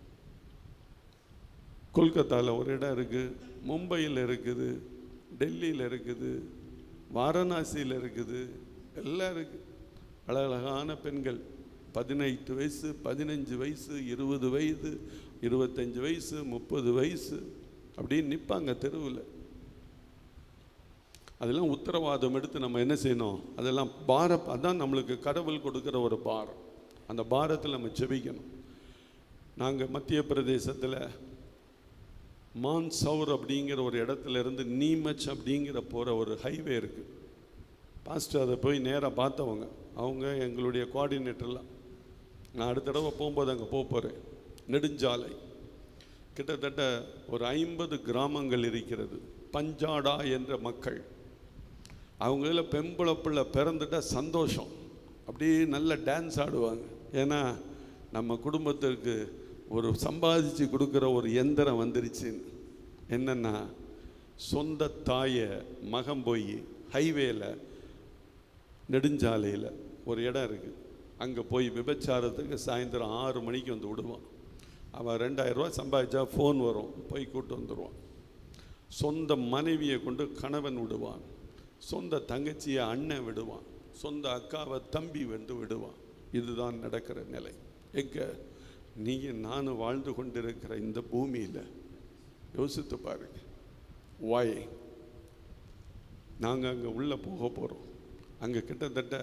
கொல்கத்தாவில் ஒரு இடம் இருக்குது மும்பையில் இருக்குது டெல்லியில் இருக்குது வாரணாசியில் இருக்குது எல்லாம் இருக்குது அழகழகான பெண்கள் பதினெட்டு வயசு பதினஞ்சு வயசு இருபது வயது இருபத்தஞ்சு வயசு முப்பது வயசு அப்படின்னு நிற்பாங்க தெருவில் அதெல்லாம் உத்தரவாதம் எடுத்து நம்ம என்ன செய்யணும் அதெல்லாம் பார அதான் நம்மளுக்கு கடவுள் கொடுக்குற ஒரு பாரம் அந்த பாரத்தில் நம்ம ஜெபிக்கணும் நாங்கள் மத்திய பிரதேசத்தில் மான்சவுர் அப்படிங்கிற ஒரு இடத்துல இருந்து நீமச் அப்படிங்கிற போகிற ஒரு ஹைவே இருக்குது பாஸ்டர் அதை போய் நேராக பார்த்தவங்க அவங்க எங்களுடைய கோஆர்டினேட்டர்லாம் நான் அடுத்த தடவை போகும்போது அங்கே போக போகிறேன் நெடுஞ்சாலை கிட்டத்தட்ட ஒரு ஐம்பது கிராமங்கள் இருக்கிறது பஞ்சாடா என்ற மக்கள் அவங்கள பெம்பளை பிள்ளை பிறந்துட்டா சந்தோஷம் அப்படியே நல்ல டான்ஸ் ஆடுவாங்க ஏன்னா நம்ம குடும்பத்திற்கு ஒரு சம்பாதிச்சு கொடுக்குற ஒரு எந்திரம் வந்துருச்சுன்னு என்னென்னா சொந்த தாயை மகம் போய் ஹைவேல நெடுஞ்சாலையில் ஒரு இடம் இருக்குது அங்கே போய் விபச்சாரத்துக்கு சாயந்தரம் ஆறு மணிக்கு வந்து விடுவான் அவன் ரெண்டாயிரரூவா சம்பாதிச்சா ஃபோன் வரும் போய் கூட்டு வந்துடுவான் சொந்த மனைவியை கொண்டு கணவன் விடுவான் சொந்த தங்கச்சியை அண்ணன் விடுவான் சொந்த அக்காவை தம்பி வந்து விடுவான் இதுதான் நடக்கிற நிலை எங்க நீங்கள் நானும் வாழ்ந்து கொண்டிருக்கிற இந்த பூமியில் யோசித்து பாருங்க வாய் நாங்கள் அங்கே உள்ளே போக போகிறோம் அங்கே கிட்டத்தட்ட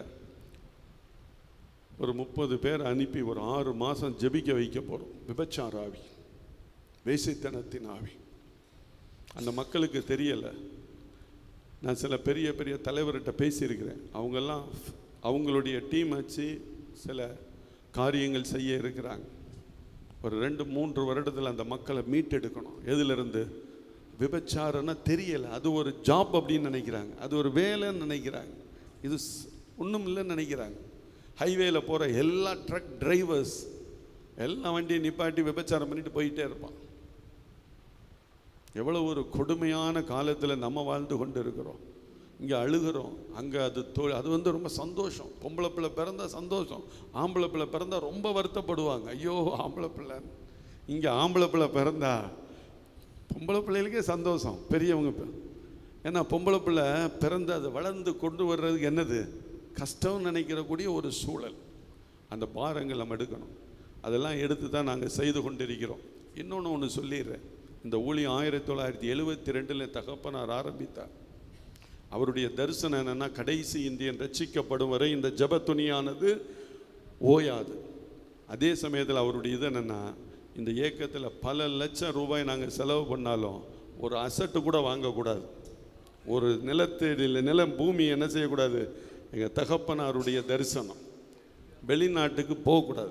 ஒரு முப்பது பேர் அனுப்பி ஒரு ஆறு மாதம் ஜெபிக்க வைக்க போகிறோம் விபச்சார ஆவி வேசித்தனத்தின் ஆவி அந்த மக்களுக்கு தெரியலை நான் சில பெரிய பெரிய தலைவர்கிட்ட பேசியிருக்கிறேன் அவங்கெல்லாம் அவங்களுடைய டீம் வச்சு சில காரியங்கள் செய்ய இருக்கிறாங்க ஒரு ரெண்டு மூன்று வருடத்தில் அந்த மக்களை மீட்டெடுக்கணும் எதிலிருந்து விபச்சாரம்னா தெரியலை அது ஒரு ஜாப் அப்படின்னு நினைக்கிறாங்க அது ஒரு வேலைன்னு நினைக்கிறாங்க இது ஒன்றும் இல்லைன்னு நினைக்கிறாங்க ஹைவேல போகிற எல்லா ட்ரக் டிரைவர்ஸ் எல்லா வண்டியும் நிப்பாட்டி விபச்சாரம் பண்ணிட்டு போயிட்டே இருப்பான் எவ்வளோ ஒரு கொடுமையான காலத்தில் நம்ம வாழ்ந்து கொண்டு இருக்கிறோம் இங்கே அழுகிறோம் அங்கே அது தோ அது வந்து ரொம்ப சந்தோஷம் பொம்பளை பிள்ளை பிறந்தா சந்தோஷம் ஆம்பளை பிள்ளை பிறந்தா ரொம்ப வருத்தப்படுவாங்க ஐயோ ஆம்பளை பிள்ளை இங்கே ஆம்பளை பிள்ளை பிறந்தா பொம்பளை பிள்ளைகளுக்கே சந்தோஷம் பெரியவங்க பி- ஏன்னா பொம்பளை பிள்ளை பிறந்து அதை வளர்ந்து கொண்டு வர்றதுக்கு என்னது கஷ்டம்னு நினைக்கிற கூடிய ஒரு சூழல் அந்த பாரங்கள் நம்ம எடுக்கணும் அதெல்லாம் எடுத்து தான் நாங்கள் செய்து கொண்டிருக்கிறோம் இன்னொன்று ஒன்று சொல்லிடுறேன் இந்த ஊழியம் ஆயிரத்தி தொள்ளாயிரத்தி எழுபத்தி ரெண்டில் தகப்பனார் ஆரம்பித்தார் அவருடைய தரிசனம் என்னன்னா கடைசி இந்தியன் ரட்சிக்கப்படும் வரை இந்த ஜெப துணியானது ஓயாது அதே சமயத்தில் அவருடைய இது என்னன்னா இந்த இயக்கத்தில் பல லட்சம் ரூபாய் நாங்கள் செலவு பண்ணாலும் ஒரு அசட்டு கூட வாங்கக்கூடாது ஒரு நிலத்து இல்லை நிலம் பூமி என்ன செய்யக்கூடாது எங்கள் தகப்பனாருடைய தரிசனம் வெளிநாட்டுக்கு போகக்கூடாது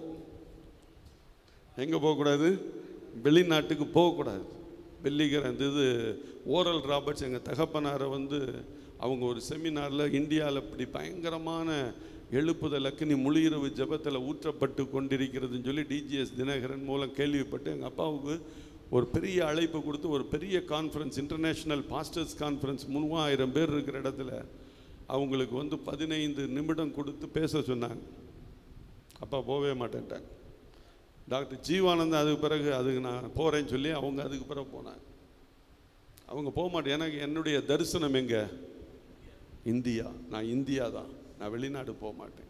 எங்கே போகக்கூடாது வெளிநாட்டுக்கு போகக்கூடாது வெள்ளிக்கிற அந்த இது ஓரல் ராபர்ட்ஸ் எங்கள் தகப்பனாரை வந்து அவங்க ஒரு செமினாரில் இந்தியாவில் இப்படி பயங்கரமான எழுப்புதல் அக்கினி முழியிறவு ஜெபத்தில் ஊற்றப்பட்டு கொண்டிருக்கிறதுன்னு சொல்லி டிஜிஎஸ் தினகரன் மூலம் கேள்விப்பட்டு எங்கள் அப்பாவுக்கு ஒரு பெரிய அழைப்பு கொடுத்து ஒரு பெரிய கான்ஃபரன்ஸ் இன்டர்நேஷ்னல் பாஸ்டர்ஸ் கான்ஃபரன்ஸ் மூவாயிரம் பேர் இருக்கிற இடத்துல அவங்களுக்கு வந்து பதினைந்து நிமிடம் கொடுத்து பேச சொன்னாங்க அப்பா போகவே மாட்டேன்ட்டாங்க டாக்டர் ஜீவானந்தம் அதுக்கு பிறகு அதுக்கு நான் போகிறேன்னு சொல்லி அவங்க அதுக்கு பிறகு போனாங்க அவங்க போக மாட்டேன் எனக்கு என்னுடைய தரிசனம் எங்க இந்தியா நான் இந்தியா தான் நான் வெளிநாடு போக மாட்டேன்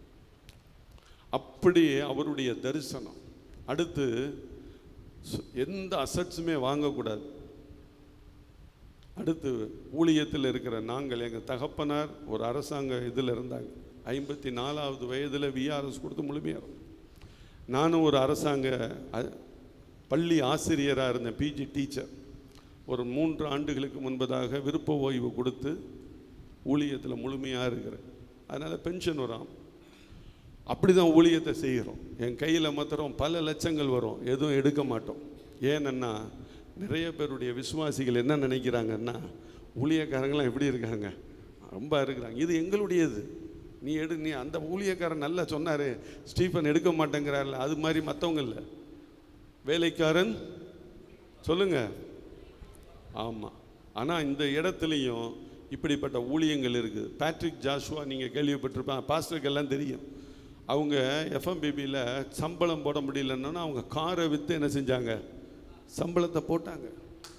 அப்படி அவருடைய தரிசனம் அடுத்து சு- எந்த அசட்ஸுமே வாங்கக்கூடாது அடுத்து ஊழியத்தில் இருக்கிற நாங்கள் எங்கள் தகப்பனார் ஒரு அரசாங்க இதில் இருந்தாங்க ஐம்பத்தி நாலாவது வயதில் விஆர்எஸ் கொடுத்து முழுமையாக நானும் ஒரு அரசாங்க அ- பள்ளி ஆசிரியராக இருந்தேன் பிஜி டீச்சர் ஒரு மூன்று ஆண்டுகளுக்கு முன்பதாக விருப்ப ஓய்வு கொடுத்து ஊழியத்தில் முழுமையாக இருக்கிறேன் அதனால் பென்ஷன் வரும் அப்படி தான் ஊழியத்தை செய்கிறோம் என் கையில் மாத்திரம் பல லட்சங்கள் வரும் எதுவும் எடுக்க மாட்டோம் ஏனென்னா நிறைய பேருடைய விசுவாசிகள் என்ன நினைக்கிறாங்கன்னா ஊழியக்காரங்களாம் எப்படி இருக்காங்க ரொம்ப இருக்கிறாங்க இது எங்களுடையது நீ எடு நீ அந்த ஊழியக்காரன் நல்லா சொன்னார் ஸ்டீஃபன் எடுக்க மாட்டேங்கிறார்ல அது மாதிரி மற்றவங்க இல்லை வேலைக்காரன் சொல்லுங்க ஆமாம் ஆனால் இந்த இடத்துலையும் இப்படிப்பட்ட ஊழியங்கள் இருக்குது பேட்ரிக் ஜாஷுவா நீங்கள் கேள்விப்பட்டிருப்பேன் பாஸ்டருக்கு எல்லாம் தெரியும் அவங்க எஃப்எம்பிபியில் சம்பளம் போட முடியலன்னா அவங்க காரை விற்று என்ன செஞ்சாங்க சம்பளத்தை போட்டாங்க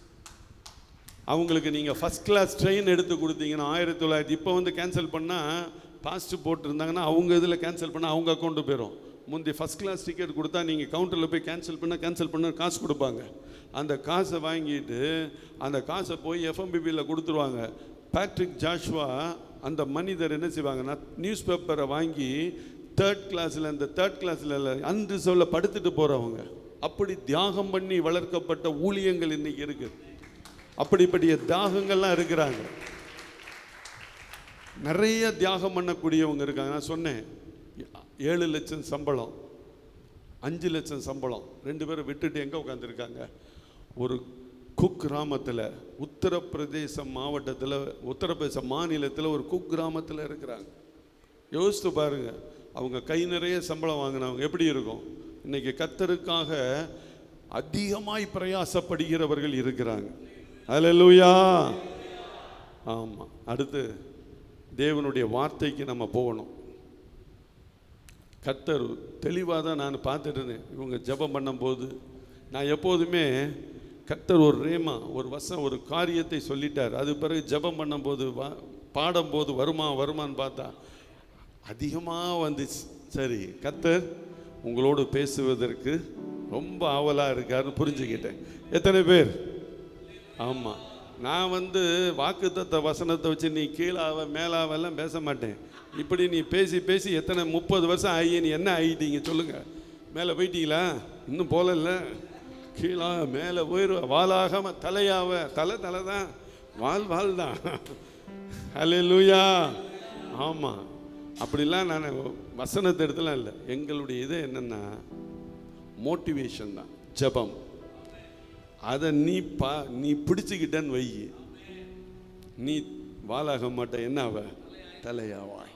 அவங்களுக்கு நீங்கள் ஃபஸ்ட் கிளாஸ் ட்ரெயின் எடுத்து கொடுத்தீங்கன்னா ஆயிரத்தி தொள்ளாயிரத்தி இப்போ வந்து கேன்சல் பண்ணால் பாஸ்ட் போட்டிருந்தாங்கன்னா அவங்க இதில் கேன்சல் பண்ணால் அவங்க அக்கௌண்ட்டு போயிடும் முந்தி ஃபஸ்ட் கிளாஸ் டிக்கெட் கொடுத்தா நீங்கள் கவுண்டரில் போய் கேன்சல் பண்ணால் கேன்சல் பண்ண காசு கொடுப்பாங்க அந்த காசை வாங்கிட்டு அந்த காசை போய் எஃப்எம்பிபியில் கொடுத்துருவாங்க பேட்ரிக் ஜாஷ்வா அந்த மனிதர் என்ன செய்வாங்கன்னா நியூஸ் பேப்பரை வாங்கி தேர்ட் கிளாஸில் இந்த தேர்ட் கிளாஸில் அன்ரிசர்வில் படுத்துட்டு போகிறவங்க அப்படி தியாகம் பண்ணி வளர்க்கப்பட்ட ஊழியங்கள் இன்னைக்கு இருக்குது அப்படிப்பட்ட தியாகங்கள்லாம் இருக்கிறாங்க நிறைய தியாகம் பண்ணக்கூடியவங்க இருக்காங்க நான் சொன்னேன் ஏழு லட்சம் சம்பளம் அஞ்சு லட்சம் சம்பளம் ரெண்டு பேரும் விட்டுட்டு எங்கே உட்காந்துருக்காங்க ஒரு குக் கிராமத்தில் உத்தரப்பிரதேச மாவட்டத்தில் உத்தரப்பிரதேச மாநிலத்தில் ஒரு குக் கிராமத்தில் இருக்கிறாங்க யோசித்து பாருங்க அவங்க கை நிறைய சம்பளம் வாங்கினவங்க எப்படி இருக்கும் இன்னைக்கு கத்தருக்காக அதிகமாய் பிரயாசப்படுகிறவர்கள் இருக்கிறாங்க அல்லேலூயா ஆமாம் அடுத்து தேவனுடைய வார்த்தைக்கு நம்ம போகணும் கர்த்தர் தெளிவாக தான் நான் பார்த்துட்டு இருந்தேன் இவங்க ஜெபம் பண்ணும்போது நான் எப்போதுமே கர்த்தர் ஒரு ரேமா ஒரு வசம் ஒரு காரியத்தை சொல்லிட்டார் அது பிறகு ஜெபம் பண்ணும்போது வா பாடும்போது வருமா வருமான்னு பார்த்தா அதிகமாக வந்துச்சு சரி கர்த்தர் உங்களோடு பேசுவதற்கு ரொம்ப ஆவலாக இருக்காருன்னு புரிஞ்சுக்கிட்டேன் எத்தனை பேர் ஆமாம் நான் வந்து வாக்குத்தத்த வசனத்தை வச்சு நீ கீழாவ மேலாவெல்லாம் பேச மாட்டேன் இப்படி நீ பேசி பேசி எத்தனை முப்பது வருஷம் ஆகி நீ என்ன ஆகிட்டீங்க சொல்லுங்க மேலே போயிட்டீங்களா இன்னும் போகல கீழா மேலே போயிடுவ வாலாகாம தலையாவ தலை தலை தான் வால் வால் தான் ஹலே லூயா ஆமாம் அப்படிலாம் நான் வசனத்தை எடுத்துலாம் இல்லை எங்களுடைய இது என்னென்னா மோட்டிவேஷன் தான் ஜெபம் அதை நீ பா நீ பிடிச்சுக்கிட்டேன்னு வை நீ வாலாக மாட்டாய் என்ன ஆவ தலையாவாய்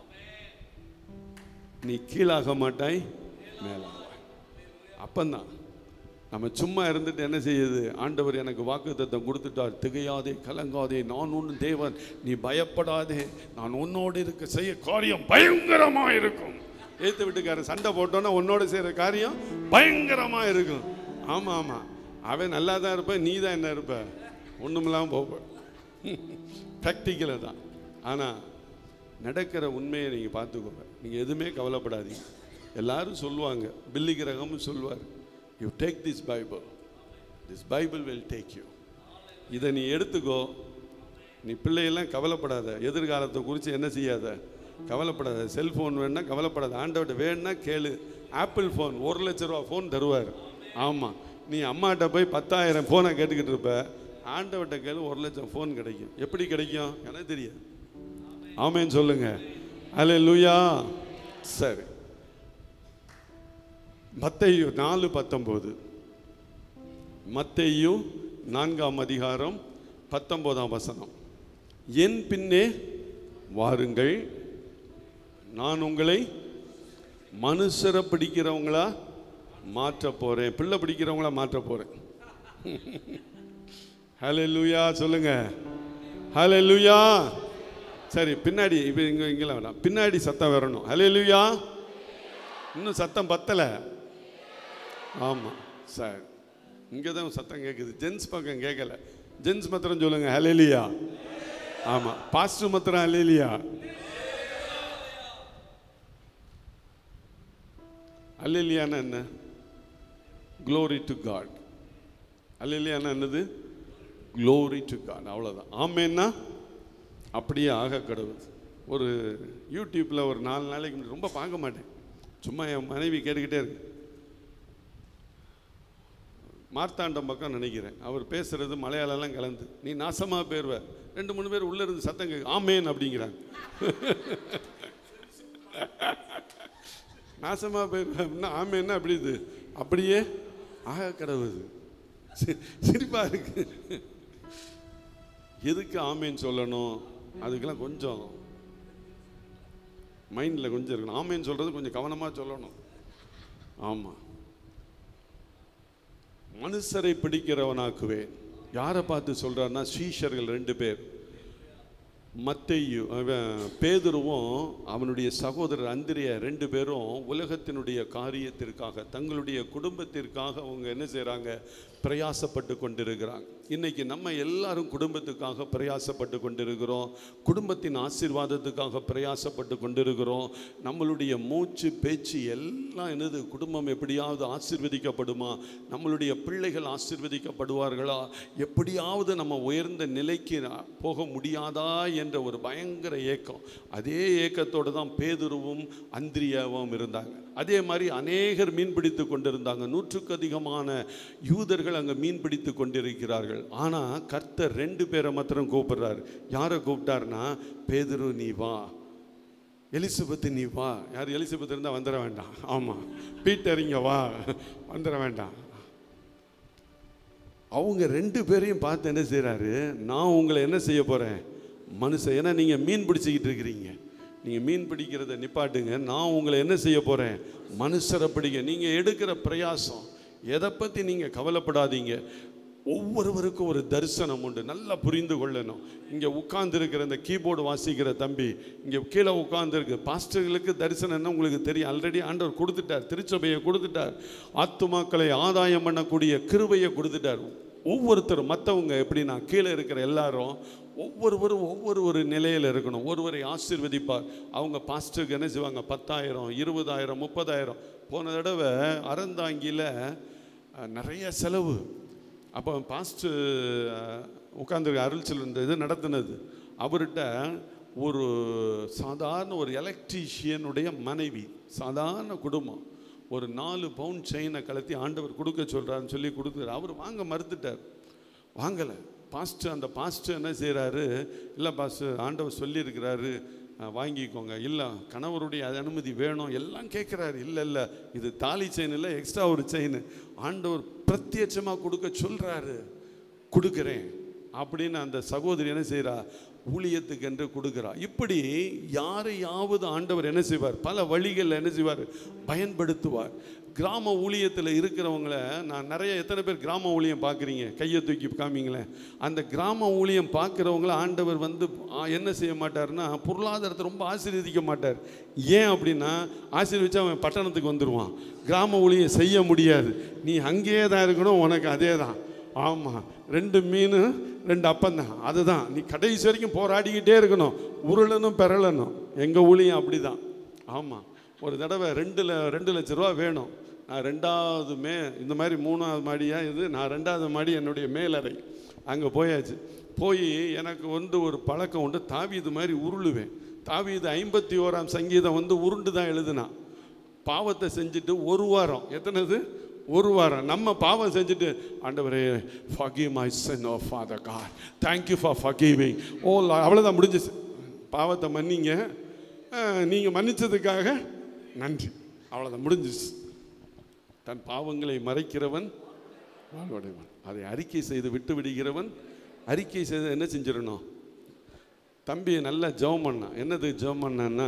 நீ கீழாக மாட்டாய் மேலாவாய் அப்பந்தான் நம்ம சும்மா இருந்துட்டு என்ன செய்யுது ஆண்டவர் எனக்கு வாக்குத்தத்தம் கொடுத்துட்டார் திகையாதே கலங்காதே நான் ஒன்று தேவன் நீ பயப்படாதே நான் உன்னோடு இருக்க செய்ய காரியம் பயங்கரமா இருக்கும் ஏத்து வீட்டுக்காரன் சண்டை போட்டோன்னா உன்னோட செய்யற காரியம் பயங்கரமா இருக்கும் ஆமா ஆமா அவன் நல்லா தான் இருப்பான் நீ தான் என்ன இருப்ப ஒண்ணுமில்லாம போப்ப ப்ராக்டிக்கலாக தான் ஆனால் நடக்கிற உண்மையை நீங்கள் பார்த்துக்கோங்க நீங்கள் எதுவுமே கவலைப்படாதீங்க எல்லாரும் சொல்லுவாங்க பில்லி கிரகமும் சொல்லுவார் you take this Bible this Bible will take you இதை நீ எடுத்துக்கோ நீ பிள்ளையெல்லாம் கவலைப்படாத எதிர்காலத்தை குறித்து என்ன செய்யாத கவலைப்படாத செல்ஃபோன் வேணா கவலைப்படாத ஆண்டவர்கிட்ட வேணும்னா கேளு ஆப்பிள் ஃபோன் ஒரு லட்ச ரூபா ஃபோன் தருவார் ஆமாம் நீ அம்மாட்ட போய் பத்தாயிரம் ஃபோனை கேட்டுக்கிட்டு இருப்ப ஆண்டவட்ட கேளு ஒரு லட்சம் ஃபோன் கிடைக்கும் எப்படி கிடைக்கும் எனக்கு தெரியாது ஆமேன்னு சொல்லுங்க அல்ல லூயா சரி மத்தையு நாலு பத்தொம்போது மத்தையு நான்காம் அதிகாரம் பத்தொன்பதாம் வசனம் என் பின்னே வாருங்கள் நான் உங்களை மனுஷரை பிடிக்கிறவங்களா மாற்ற போறேன் பிள்ளை பிடிக்கிறவங்களா மாற்ற போறேன் ஹலே லூயா சொல்லுங்க ஹலே லூயா சரி பின்னாடி இப்போ இங்கே இங்கெல்லாம் வேணாம் பின்னாடி சத்தம் வரணும் ஹலே லூயா இன்னும் சத்தம் பத்தலை ஆமாம் சரி இங்கே தான் சத்தம் கேட்குது ஜென்ஸ் பக்கம் கேட்கல ஜென்ஸ் மாத்திரம் சொல்லுங்க ஹலேலியா ஆமாம் பாஸ்டர் மாத்திரம் ஹலேலியா அல்லேலியானா என்ன க்ளோரி டு காட் அல்லேலியானா என்னது க்ளோரி டு காட் அவ்வளோதான் ஆமேன்னா அப்படியே ஆக கடவுள் ஒரு யூடியூப்பில் ஒரு நாலு நாளைக்கு முன்னாடி ரொம்ப பார்க்க மாட்டேன் சும்மா என் மனைவி கேட்டுக்கிட்டே இருக்கு மார்த்தாண்டம் பக்கம் நினைக்கிறேன் அவர் பேசுறது மலையாளம்லாம் கலந்து நீ நாசமாக போயிருவ ரெண்டு மூணு பேர் உள்ள இருந்து சத்தம் கேட்கு ஆமேன் அப்படிங்கிறாங்க நாசமாக போயிருவ அப்படின்னா ஆமேன்னா அப்படி இது அப்படியே ஆக கடவுது சிரிப்பா இருக்கு எதுக்கு ஆமேன்னு சொல்லணும் அதுக்கெல்லாம் கொஞ்சம் மைண்டில் கொஞ்சம் இருக்கணும் ஆமேன்னு சொல்கிறது கொஞ்சம் கவனமாக சொல்லணும் ஆமாம் மனுஷரை பிடிக்கிறவனாக்குவேன் யாரை பார்த்து சொல்றாருன்னா ஸ்ரீஷர்கள் ரெண்டு பேர் மத்தையு அவன் பேதுருவும் அவனுடைய சகோதரர் அந்திரிய ரெண்டு பேரும் உலகத்தினுடைய காரியத்திற்காக தங்களுடைய குடும்பத்திற்காக அவங்க என்ன செய்கிறாங்க பிரயாசப்பட்டு கொண்டிருக்கிறாங்க இன்னைக்கு நம்ம எல்லாரும் குடும்பத்துக்காக பிரயாசப்பட்டு கொண்டிருக்கிறோம் குடும்பத்தின் ஆசீர்வாதத்துக்காக பிரயாசப்பட்டு கொண்டிருக்கிறோம் நம்மளுடைய மூச்சு பேச்சு எல்லாம் என்னது குடும்பம் எப்படியாவது ஆசீர்வதிக்கப்படுமா நம்மளுடைய பிள்ளைகள் ஆசீர்வதிக்கப்படுவார்களா எப்படியாவது நம்ம உயர்ந்த நிலைக்கு போக முடியாதா என்ற ஒரு பயங்கர ஏக்கம் அதே ஏக்கத்தோடு தான் பேதுருவும் அந்திரியாவும் இருந்தாங்க அதே மாதிரி அநேகர் மீன்பிடித்து கொண்டிருந்தாங்க நூற்றுக்கு அதிகமான யூதர்கள் அங்கே மீன்பிடித்து கொண்டிருக்கிறார்கள் ஆனால் கர்த்தர் ரெண்டு பேரை மாத்திரம் கூப்பிடுறாரு யாரை கூப்பிட்டாருன்னா பேதுரு நீ வா எலிசபெத்து நீ வா யார் எலிசபெத் இருந்தால் வந்துட வேண்டாம் ஆமாம் பீட்டர் இங்க வா வந்துட வேண்டாம் அவங்க ரெண்டு பேரையும் பார்த்து என்ன செய்கிறாரு நான் உங்களை என்ன செய்ய போகிறேன் மனுஷன் ஏன்னா நீங்கள் மீன் பிடிச்சிக்கிட்டு இருக்கிறீங்க நீங்கள் மீன் பிடிக்கிறத நிப்பாட்டுங்க நான் உங்களை என்ன செய்ய போகிறேன் மனுஷரை பிடிக்க நீங்கள் எடுக்கிற பிரயாசம் எதை பற்றி நீங்கள் கவலைப்படாதீங்க ஒவ்வொருவருக்கும் ஒரு தரிசனம் உண்டு நல்லா புரிந்து கொள்ளணும் இங்கே உட்கார்ந்துருக்கிற இந்த கீபோர்டு வாசிக்கிற தம்பி இங்கே கீழே உட்கார்ந்துருக்கு பாஸ்டர்களுக்கு தரிசனம்னா உங்களுக்கு தெரியும் ஆல்ரெடி ஆண்டவர் கொடுத்துட்டார் திருச்சபையை கொடுத்துட்டார் ஆத்துமாக்களை ஆதாயம் பண்ணக்கூடிய கிருபையை கொடுத்துட்டார் ஒவ்வொருத்தரும் மற்றவங்க எப்படின்னா கீழே இருக்கிற எல்லாரும் ஒவ்வொருவரும் ஒவ்வொரு ஒரு நிலையில் இருக்கணும் ஒருவரை ஆசீர்வதிப்பார் அவங்க பாஸ்டருக்கு என்ன செய்வாங்க பத்தாயிரம் இருபதாயிரம் முப்பதாயிரம் போன தடவை அறந்தாங்கியில் அஹ், நிறைய செலவு அப்போ பாஸ்ட் உட்காந்துருக்க அருள்சல் இந்த இது நடத்துனது அவர்கிட்ட ஒரு சாதாரண ஒரு எலக்ட்ரீஷியனுடைய மனைவி சாதாரண குடும்பம் ஒரு நாலு பவுண்ட் செயினை கலத்தி ஆண்டவர் கொடுக்க சொல்கிறாருன்னு சொல்லி கொடுக்குறாரு அவர் வாங்க மறுத்துட்டார் வாங்கலை பாஸ்டர் அந்த பாஸ்டர் என்ன செய்கிறாரு இல்லை பாஸ்டர் ஆண்டவர் சொல்லியிருக்கிறாரு அஹ், வாங்கிக்கோங்க இல்லை கணவருடைய அனுமதி வேணும் எல்லாம் கேட்குறாரு இல்லை இல்லை இது தாலி செயின் இல்லை எக்ஸ்ட்ரா ஒரு செயின் ஆண்டவர் பிரத்யட்சமாக கொடுக்க சொல்கிறாரு கொடுக்குறேன் அப்படின்னு அந்த சகோதரி என்ன செய்கிறா ஊழியத்துக்கு என்று கொடுக்குறா இப்படி யாரையாவது ஆண்டவர் என்ன செய்வார் பல வழிகளில் என்ன செய்வார் பயன்படுத்துவார் கிராம ஊழியத்தில் இருக்கிறவங்கள நான் நிறைய எத்தனை பேர் கிராம ஊழியம் பார்க்குறீங்க கையை தூக்கி காமிங்களேன் அந்த கிராம ஊழியம் பார்க்குறவங்கள ஆண்டவர் வந்து ஆ, என்ன செய்ய மாட்டார்னா பொருளாதாரத்தை ரொம்ப ஆசீர்வதிக்க மாட்டார் ஏன் அப்படின்னா ஆசீர்வதிச்சா அவன் பட்டணத்துக்கு வந்துடுவான் கிராம ஊழியம் செய்ய முடியாது நீ அங்கேயே தான் இருக்கணும் உனக்கு அதே தான் ஆமாம் ரெண்டு மீன் ரெண்டு அப்பந்தான் அதுதான் நீ கடைசி வரைக்கும் போராடிக்கிட்டே இருக்கணும் உருளணும் பெறலணும் எங்கள் ஊழியம் அப்படி தான் ஆமாம் ஒரு தடவை ரெண்டு ல ரெண்டு லட்ச ரூபா வேணும் நான் ரெண்டாவது மே இந்த மாதிரி மூணாவது மாடியா இது நான் ரெண்டாவது மாடி என்னுடைய மேலறை அங்கே போயாச்சு போய் எனக்கு வந்து ஒரு பழக்கம் உண்டு தாவீது மாதிரி உருளுவேன் தாவீது ஐம்பத்தி ஓராம் சங்கீதம் வந்து உருண்டு தான் எழுதுனான் பாவத்தை செஞ்சுட்டு ஒரு வாரம் எத்தனைது ஒரு வாரம் நம்ம பாவம் செஞ்சுட்டு ஆண்டவரே forgive my sin oh father god thank you for forgiving ஓ அவ்வளோதான் முடிஞ்சிச்சு பாவத்தை மன்னிங்க அஹ், நீங்க மன்னிச்சதுக்காக நன்றி அவ்வளோதான் முடிஞ்சிச்சு தன் பாவங்களை மறைக்கிறவன் வாழ்வடைவான் அதை அறிக்கை செய்து விட்டு விடுகிறவன் அறிக்கை செய்து என்ன செஞ்சிடணும் தம்பியை நல்லா ஜெபம் பண்ணான் என்னது ஜெபம் பண்ணான்னா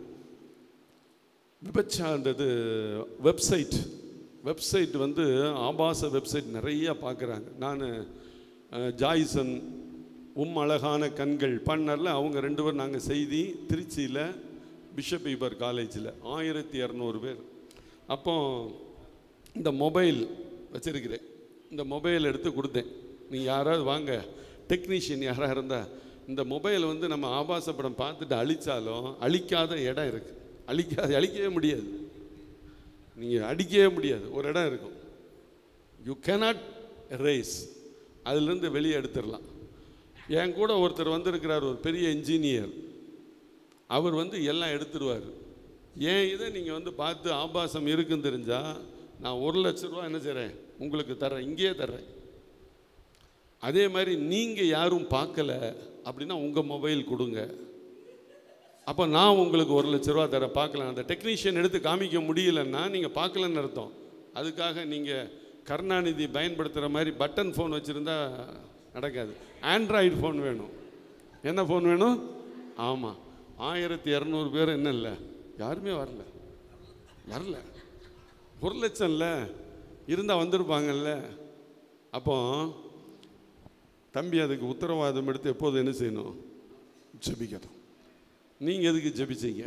விபச்சான்றது வெப்சைட் வெப்சைட் வந்து ஆபாச வெப்சைட் நிறைய பார்க்குறாங்க நான் ஜாய்சன் உம் அழகான கண்கள் பண்ணரில் அவங்க ரெண்டு பேரும் நாங்கள் செய்தி திருச்சியில் பிஷப் ஈபர் காலேஜில் ஆயிரத்தி இரநூறு பேர் அப்போ இந்த மொபைல் வச்சிருக்கிறேன் இந்த மொபைல் எடுத்து கொடுத்தேன் நீங்கள் யாராவது வாங்க டெக்னீஷியன் யாராக இருந்தால் இந்த மொபைல் வந்து நம்ம ஆபாச படம் பார்த்துட்டு அழிச்சாலும் அழிக்காத இடம் இருக்குது அழிக்காது அழிக்கவே முடியாது நீங்கள் அடிக்கவே முடியாது ஒரு இடம் இருக்கும் யூ cannot erase அதுலேருந்து வெளியே எடுத்துடலாம் என் கூட ஒருத்தர் வந்திருக்கிறார் ஒரு பெரிய இன்ஜினியர் அவர் வந்து எல்லாம் எடுத்துருவார் ஏன் இதை நீங்கள் வந்து பார்த்து ஆபாசம் இருக்குன்னு தெரிஞ்சால் நான் ஒரு லட்ச ரூபா என்ன செய்கிறேன் உங்களுக்கு தர்றேன் இங்கேயே தர்றேன் அதே மாதிரி நீங்கள் யாரும் பார்க்கல அப்படின்னா உங்கள் மொபைல் கொடுங்க அப்போ நான் உங்களுக்கு ஒரு லட்ச ரூபா தரேன் பார்க்கலாம் அந்த டெக்னீஷியன் எடுத்து காமிக்க முடியலன்னா நீங்கள் பார்க்கலன்னு அர்த்தம் அதுக்காக நீங்கள் கருணாநிதி பயன்படுத்துகிற மாதிரி பட்டன் ஃபோன் வச்சுருந்தா நடக்காது ஆண்ட்ராய்டு ஃபோன் வேணும் என்ன ஃபோன் வேணும் ஆமாம் ஆயிரத்தி இரநூறு பேர் என்ன இல்லை யாருமே வரல வரல ஒரு லட்சம்ல இருந்தால் வந்திருப்பாங்கல்ல அப்போ தம்பி அதுக்கு உத்தரவாதம் எடுத்து எப்போது என்ன செய்யணும் ஜெபிக்கணும் நீங்கள் எதுக்கு ஜெபிச்சீங்க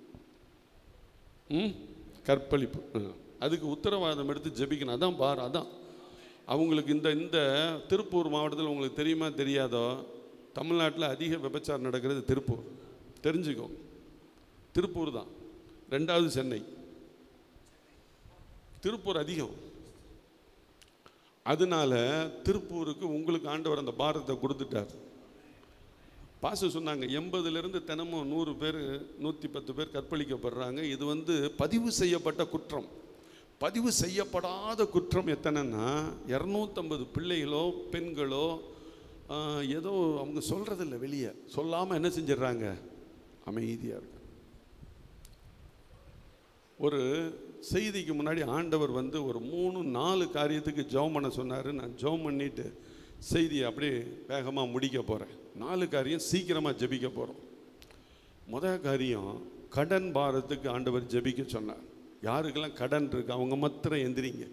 ம் கற்பழிப்பு ஆ. அதுக்கு உத்தரவாதம் எடுத்து ஜெபிக்கணும் அதான் பார் அதான் அவங்களுக்கு இந்த இந்த திருப்பூர் மாவட்டத்தில் உங்களுக்கு தெரியுமா தெரியாதோ தமிழ்நாட்டில் அதிக விபச்சாரம் நடக்கிறது திருப்பூர் தெரிஞ்சுக்கோ திருப்பூர் தான் ரெண்டாவது சென்னை திருப்பூர் அதிகம் அதனால திருப்பூருக்கு உங்களுக்கு ஆண்டவர் அந்த பாரத்தை கொடுத்துட்டார் பாச சொன்னாங்க எண்பதுலேருந்து தினமும் நூறு பேர் நூற்றி பத்து பேர் கற்பழிக்கப்படுறாங்க இது வந்து பதிவு செய்யப்பட்ட குற்றம் பதிவு செய்யப்படாத குற்றம் எத்தனைன்னா இரநூத்தம்பது பிள்ளைகளோ பெண்களோ ஆஹ், ஏதோ அவங்க சொல்கிறதில்ல வெளியே சொல்லாமல் என்ன செஞ்சிடுறாங்க அமைதியாக இருக்கு ஒரு செய்திக்கு முன்னாடி ஆண்டவர் வந்து ஒரு மூணு நாலு காரியத்துக்கு ஜெபம் பண்ண சொன்னார் நான் ஜெபம் பண்ணிட்டு செய்தியை அப்படியே வேகமாக முடிக்க போகிறேன் நாலு காரியம் சீக்கிரமாக ஜெபிக்க போகிறோம் முதல் காரியம் கடன் பாரத்துக்கு ஆண்டவர் ஜெபிக்க சொன்னார் யாருக்கெல்லாம் கடன் இருக்கு அவங்க மாத்திரம் எந்திரிங்க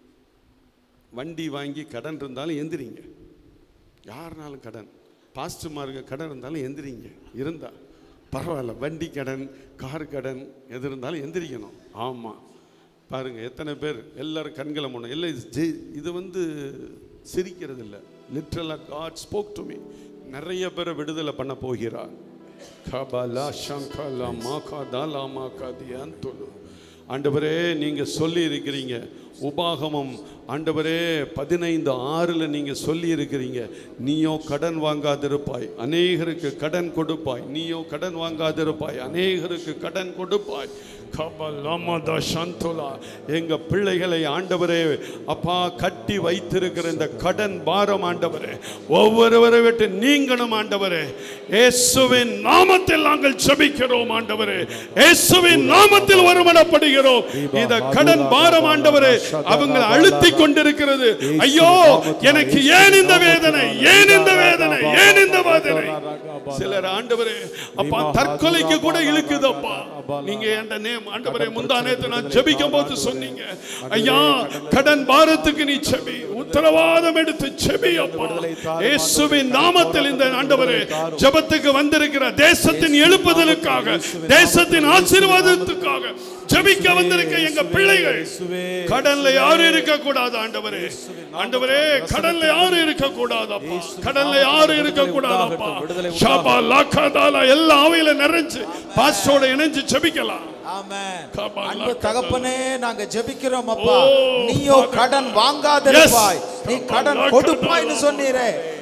வண்டி வாங்கி கடன் இருந்தாலும் எந்திரிங்க யாருனாலும் கடன் பாஸ்டர்மாருக்கு கடன் இருந்தாலும் எந்திரிங்க இருந்தா பரவாயில்ல வண்டி கடன் கார் கடன் எது இருந்தாலும் எந்திரிக்கணும் ஆமாம் பாருங்க எத்தனை பேர் எல்லாரும் கண்களை மூணும் இல்லை இது ஜெய்- இது வந்து சிரிக்கிறது இல்லை லிட்ரலாக காட் ஸ்போக் டு மீ நிறைய பேரை விடுதலை பண்ண போகிறார் கபலா சங்கலா மாகா தாலா மாகா தியாந்தொலு ஆண்டவரே நீங்கள் சொல்லி இருக்கிறீங்க உபாகமம் ஆண்டவரே பதினைந்து ஆறில் நீங்கள் சொல்லி இருக்கிறீங்க நீயோ கடன் வாங்காதிருப்பாய் அநேகருக்கு கடன் கொடுப்பாய் நீயோ கடன் வாங்காதிருப்பாய் அநேகருக்கு கடன் கொடுப்பாய் கபலமத சந்தோலா எங்க பிள்ளைகளை ஆண்டவரே அப்பா கட்டி வைத்திருக்கிற இந்த கடன் பாரம் ஆண்டவரே ஒவ்வொருவரை விட்டு நீங்களும் ஆண்டவரே இயேசுவின் நாமத்தில் நாங்கள் ஜெபிக்கிறோம் ஆண்டவரே இயேசுவின் நாமத்தில் ஒருமனப்படுகிறோம் இந்த கடன் பாரம் ஆண்டவரே அவங்களை அழுத்தி கொண்டிருக்கிறது ஐயோ எனக்கு ஏன் இந்த வேதனை ஏன் இந்த வேதனை ஏன் இந்த வேதனை சிலர் ஆண்டவரே அப்பா தற்கொலைக்கு கூட இழுக்குது அப்பா நீங்க என்ற நேம் ஆண்டவரே முந்தா நேத்து நான் ஜெபிக்கும் போது சொன்னீங்க ஐயா கடன் பாரத்துக்கு நீ செபி உத்தரவாதம் எடுத்து செபி அப்பா இயேசுவின் நாமத்தில் இந்த ஆண்டவரே ஜெபத்துக்கு வந்திருக்கிற தேசத்தின் எழுப்புதலுக்காக தேசத்தின் ஆசீர்வாதத்துக்காக ஜெபிக்க வந்திருக்க எங்க பிள்ளைகள் கடன்ல யாரும் இருக்க கூடாது ஆண்டவரே ஆண்டவரே கடன்ல யாரும் இருக்க கூடாது அப்பா கடன்ல யாரும் இருக்க கூடாது அப்பா ஷாபா லாக்காதாலா எல்லா ஆவையில நிறைஞ்சு பாஸ்டோட இணைஞ்சு ஜெபிக்கலாம் ஆமென். கபா அன்பு லக்கதா. தகப்பனே நாங்க ஜெபிக்கிறோம் அப்பா ஓ, நீயோ Father. கடன் வாங்காதிருப்பாய் Yes. நீ கபா கடன் லக்கதா. கொடுப்பாய்னு சொன்னீரே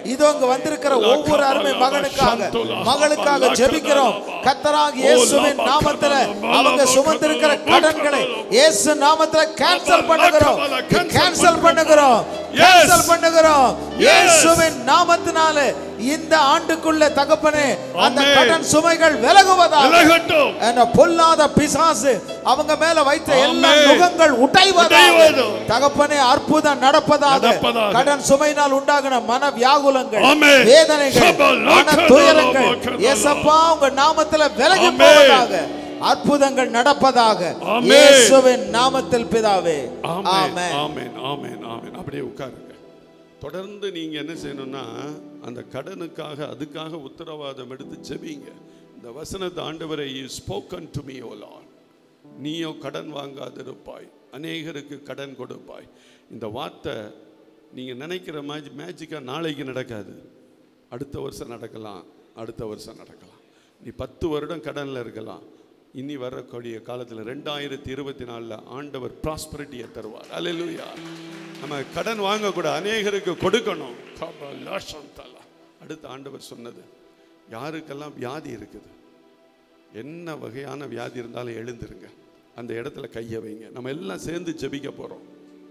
இதோ இங்க வந்திருக்கிற ஒவ்வொரு அருமை மகனுக்காக மகளுக்காக ஜெபிக்கிறோம் கத்தராக இயேசுவின் நாமத்துல அவங்க சுமந்திருக்கிற கடன்களை இயேசு நாமத்துல கேன்சல் பண்ணுகிறோம் கேன்சல் பண்ணுகிறோம் கேன்சல் பண்ணுகிறோம் இயேசுவின் நாமத்தினால இந்த ஆண்டுக்குள்ள தகப்பனே அந்த ஆமென். கடன் சுமைகள் விலகுவதாக விலகட்டும் என்ன பொல்லாத பிசாசு அவங்க மேல வைத்த எல்லா ஆமென். நுகங்கள் உடைவதாக உடைவதும். தகப்பனே அற்புதம் நடப்பதாக நடப்பதாக. கடன் சுமையினால் உண்டாகின மன வியாகுலங்கள் ஆமென். வேதனைகள் சபல மன கதல துயரங்கள் மக்கதல. ஏசப்பா உங்க நாமத்துல விலகி ஆமென். போவதாக அற்புதங்கள் நடப்பதாக ஆமென். இயேசுவின் நாமத்தில் பிதாவே ஆமென் ஆமென் ஆமென் ஆமென் ஆமென் அப்படியே உட்காருங்க தொடர்ந்து நீங்க என்ன செய்யணும்னா அந்த கடனுக்காக அதுக்காக உத்தரவாதம் எடுத்து ஜெபிங்க இந்த வசனத்தை ஆண்டவரை you spoken to me O Lord நீயோ கடன் வாங்காதிருப்பாய் அநேகருக்கு கடன் கொடுப்பாய் இந்த வார்த்தை நீங்க நினைக்கிற மேஜி மேஜிக்காக நாளைக்கு நடக்காது அடுத்த வருஷம் நடக்கலாம் அடுத்த வருஷம் நடக்கலாம் நீ பத்து வருடம் கடனில் இருக்கலாம் இனி வரக்கூடிய காலத்தில் ரெண்டாயிரத்தி இருபத்தி நாலில் ஆண்டவர் ப்ராஸ்பரிட்டியை தருவார் அல்லேலூயா நம்ம கடன் வாங்கக்கூடாது அநேகருக்கு கொடுக்கணும் கபலஷம் தலா. அடுத்து ஆண்டவர் சொன்னது யாருக்கெல்லாம் வியாதி இருக்குது என்ன வகையான வியாதி இருந்தாலும் எழுந்துருங்க அந்த இடத்துல கையை வைங்க நம்ம எல்லாம் சேர்ந்து ஜெபிக்க போகிறோம்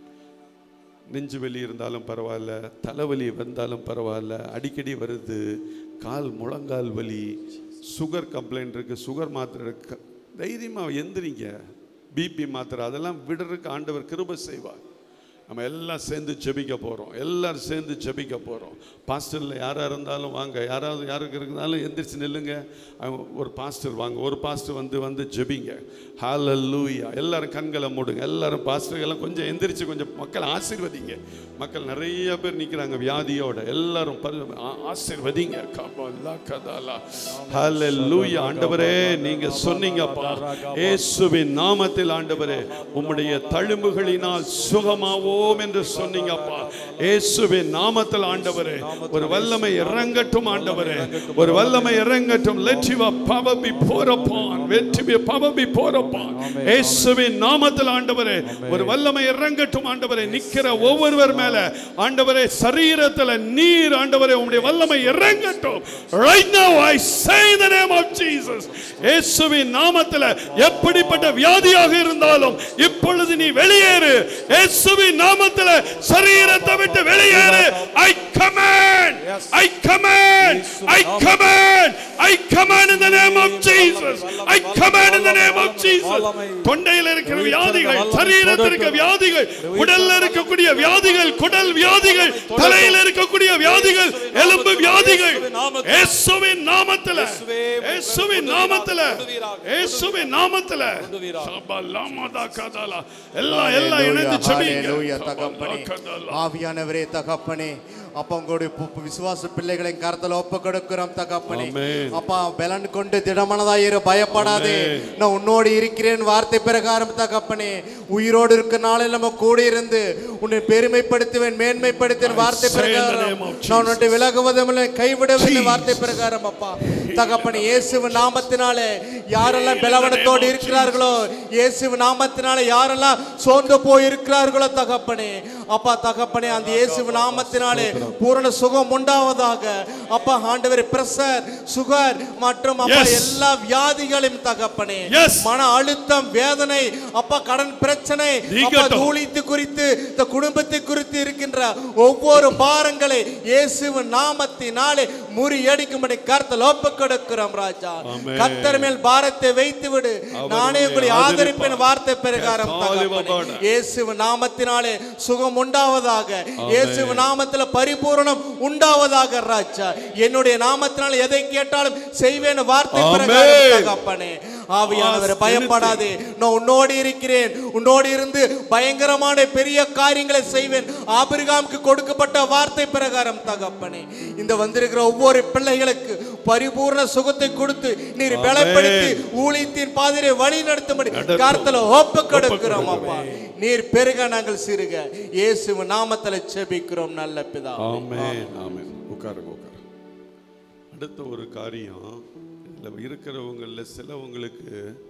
நெஞ்சு வலி இருந்தாலும் பரவாயில்ல தலைவலி வந்தாலும் பரவாயில்ல அடிக்கடி வருது கால் முழங்கால் வலி சுகர் கம்ப்ளைண்ட் இருக்கு சுகர் மாத்திரை இருக்கு தைரியமாக எந்திரிங்க பிபி மாத்திரை அதெல்லாம் விடுறதுக்கு ஆண்டவர் கிருபை செய்வார் நம்ம எல்லாம் சேர்ந்து ஜெபிக்க போகிறோம் எல்லாரும் சேர்ந்து ஜெபிக்க போகிறோம் பாஸ்டரில் யாராக இருந்தாலும் வாங்க யாராவது யாருக்கு இருந்தாலும் எந்திரிச்சு நில்லுங்க அவங்க ஒரு பாஸ்டர் வாங்க ஒரு பாஸ்டர் வந்து வந்து ஜெபிங்க ஹalleluya எல்லாரும் கண்களை மூடுங்க எல்லாரும் பாஸ்டர் எல்லாம் கொஞ்சம் எந்திரிச்சு கொஞ்சம் மக்கள் ஆசீர்வதிங்க மக்கள் நிறைய பேர் நிற்கிறாங்க வியாதியோட எல்லாரும் பரி- ஆ- ஆசீர்வதிங்க கபலா கதலா ஹalleluya ஆண்டவரே நீங்க சொன்னீங்கப்பா இயேசுவின் நாமத்தில் ஆண்டவரே உம்முடைய தழும்புகளினால் சுகமாவோம் என்று சொன்னீங்கப்பா இயேசுவின் நாமத்தில் ஆண்டவரே ஒரு வல்லமை இறங்கட்டும் ஆண்டவரே ஒரு வல்லமை இறங்கட்டும் let your power be poured upon let your power be poured upon இயேசுவின் நாமத்தில் ஆண்டவரே ஒரு வல்லமை இறங்கட்டும் ஆண்டவரே நிக்கிற ஒவ்வொருவர் மேல ஆண்டவரே சரீரத்துல நீர் ஆண்டவரே உம்முடைய வல்லமை இறங்கட்டும் right now i say in the name of jesus இயேசுவின் நாமத்தில் எப்படிப்பட்ட வியாதியாக இருந்தாலும் இப்பொழுது நீ வெளியேறு இயேசுவின் நாமத்தில் சரீரத்தை விட்டு வெளியேறு i command i command i command i command in the name of jesus i command in the name of jesus தொண்டையில் இருக்கிற வியாதிகள் சரீரத்தில் இருக்கிற வியாதிகள் உடல்ல இருக்கக்கூடிய வியாதிகள் குடல் வியாதிகள் தலையில் இருக்கக்கூடிய வியாதிகள் எலும்பு வியாதிகள் இயேசுவின் நாமத்தில் இயேசுவின் நாமத்தில் இயேசுவின் நாமத்தில் சபலமதா கதலா எல்லாம் எல்லாம் இணைந்து ஹalleluya செபிங்க தகப்பனே கதலா. ஆவியானவரே தகப்பனே அப்பா உங்களுடைய பு- பு- விசுவாச பிள்ளைகளை கருத்தில் ஒப்பு கொடுக்கிறோம் தகப்பனே ஆமென். அப்பா பலன் கொண்டு திடமனதாயிரு பயப்படாதே ஆமென். நான் உன்னோடு இருக்கிறேன் வார்த்தை பிரகாரம் தகப்பனே உயிரோடு இருக்க நாளில் நம்ம கூட இருந்து உன்னை பெருமைப்படுத்துவேன் மேன்மைப்படுத்துவேன் வார்த்தை say in the பிரகாரம் name of நான் உன்னை விலகுவதுமில்லை கைவிடவில்லை Jesus. வார்த்தை பிரகாரம் அப்பா தகப்பனே இயேசுவ நாமத்தினாலே யாரெல்லாம் பலவனத்தோடு இருக்கிறார்களோ இயேசுவ நாமத்தினாலே யாரெல்லாம் சோர்ந்து போய் இருக்கிறார்களோ தகப்பனே அப்பா தகப்பனே அந்த இயேசுவ நாமத்தினாலே பூரண சுகம் உண்டாவதாக அப்பா ஆண்டவர் பிரஷர் சுகர் மற்றும் அப்பா Yes. எல்லா வியாதிகளையும் தகப்பனே Yes. மன அழுத்தம் வேதனை அப்பா கடன் பிரச்சனை அப்பா நீங்கட்டும். தூளித்து குறித்து இந்த குடும்பத்தை குறித்து இருக்கின்ற ஒவ்வொரு பாரங்களை இயேசுவின் நாமத்தினாலே முறியடிக்கும்படி கர்த்தல் ஒப்பு கொடுக்கிறோம் ராஜா ஆமென். கர்த்தர் மேல் பாரத்தை வைத்து விடு அவர் நானே உங்களை உங்களை ஆதரிப்பேன் ஆதரிப்பார். வார்த்தை பிரகாரம் கர்த்தாவே தகப்பனே. பாபாடா. இயேசுவின் நாமத்தினாலே சுகம் உண்டாவதாக இயேசுவின் நாமத்தில் பரிபூரணம் உண்டாவதாக ராஜா என்னுடைய நாமத்தினால் எதை கேட்டாலும் செய்வேன் வார்த்தை ஆமென். பிரகாரம் தகப்பனே ஆவியானவர் ஆஸ் பயப்படாதே நான் உன்னோடு இருக்கிறேன் உன்னோடு இருந்து பயங்கரமான பெரிய காரியங்களை செய்வேன் ஆபிரகாமுக்கு கொடுக்கப்பட்ட வார்த்தை பிரகாரம் தகப்பனே இந்த வந்திருக்கிற ஒவ்வொரு பிள்ளைகளுக்கு பரிபூர்ண சுகத்தை கொடுத்து நீர் ஆமென். பலப்படுத்தி ஊழியத்தின் பாதிரை வழி நடத்தும்படி நடத்தும். கருத்துல ஒப்பு கொடுக்கிறோம் ஒப்பு அப்பா நீர் பெருக நாங்கள் சிறுக இயேசு நாமத்துல செபிக்கிறோம் நல்ல பிதா ஆமென் ஆமென் உட்காருங்க உட்காருங்க அடுத்த ஒரு காரியம் இதில் இருக்கிறவங்களில் சிலவங்களுக்கு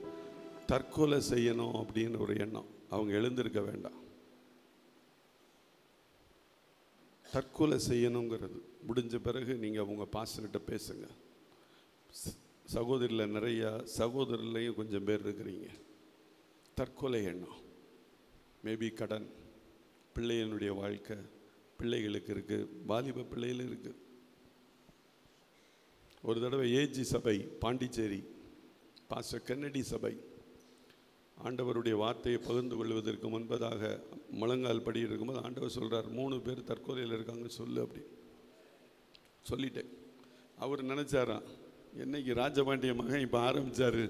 தற்கொலை செய்யணும் அப்படின்னு ஒரு எண்ணம் அவங்க எழுந்திருக்க வேண்டாம் தற்கொலை செய்யணுங்கிறது முடிஞ்ச பிறகு நீங்கள் உங்கள் பாஸ்டர்கிட்ட பேசுங்க ச- சகோதரில் நிறையா சகோதரிலையும் கொஞ்சம் பேர் இருக்கிறீங்க தற்கொலை எண்ணம் மேபி கடன் பிள்ளைகளுடைய வாழ்க்கை பிள்ளைகளுக்கு இருக்குது வாலிப பிள்ளைகள் இருக்குது ஒரு தடவை ஏஜி சபை பாண்டிச்சேரி பாஸ்டர் கென்னடி சபை ஆண்டவருடைய வார்த்தையை பகிர்ந்து கொள்வதற்கு முன்பதாக முழங்கால் படி இருக்கும்போது ஆண்டவர் சொல்றார் மூணு பேர் தற்கொலையில் இருக்காங்க சொல்லு அப்படி சொல்லிட்டேன் அவர் நினைச்சாராம் என்னைக்கு ராஜபாண்டிய மகன் இப்போ ஆரம்பிச்சாரு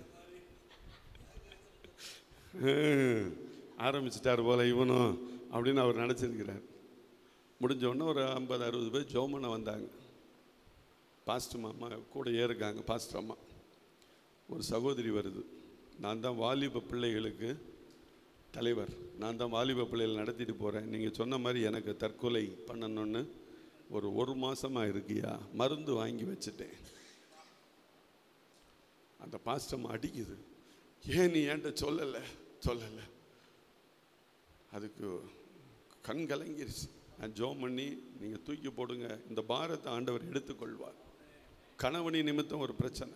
ஹம், ஆரம்பிச்சிட்டார் போல இவனும் அப்படின்னு அவர் நினச்சிருக்கிறார் முடிஞ்ச உடனே ஒரு ஐம்பது அறுபது பேர் ஜோமனை வந்தாங்க பாஸ்டர் அம்மா கூடயே இருக்காங்க பாஸ்டர் அம்மா ஒரு சகோதரி வருது நான் தான் வாலிப பிள்ளைகளுக்கு தலைவர் நான் தான் வாலிப பிள்ளைகள் நடத்திட்டு போகிறேன் நீங்கள் சொன்ன மாதிரி எனக்கு தற்கொலை பண்ணணும்னு ஒரு ஒரு மாசமாக இருக்கியா மருந்து வாங்கி வச்சுட்டேன் அந்த பாஸ்டம் அடிக்குது ஏன் நீ என்கிட்ட சொல்லலை சொல்லலை அதுக்கு கண் கலங்கிருச்சு நான் ஜோம் பண்ணி நீங்கள் தூக்கி போடுங்க இந்த பாரத்தை ஆண்டவர் எடுத்துக்கொள்வார் கணவனி நிமித்தம் ஒரு பிரச்சனை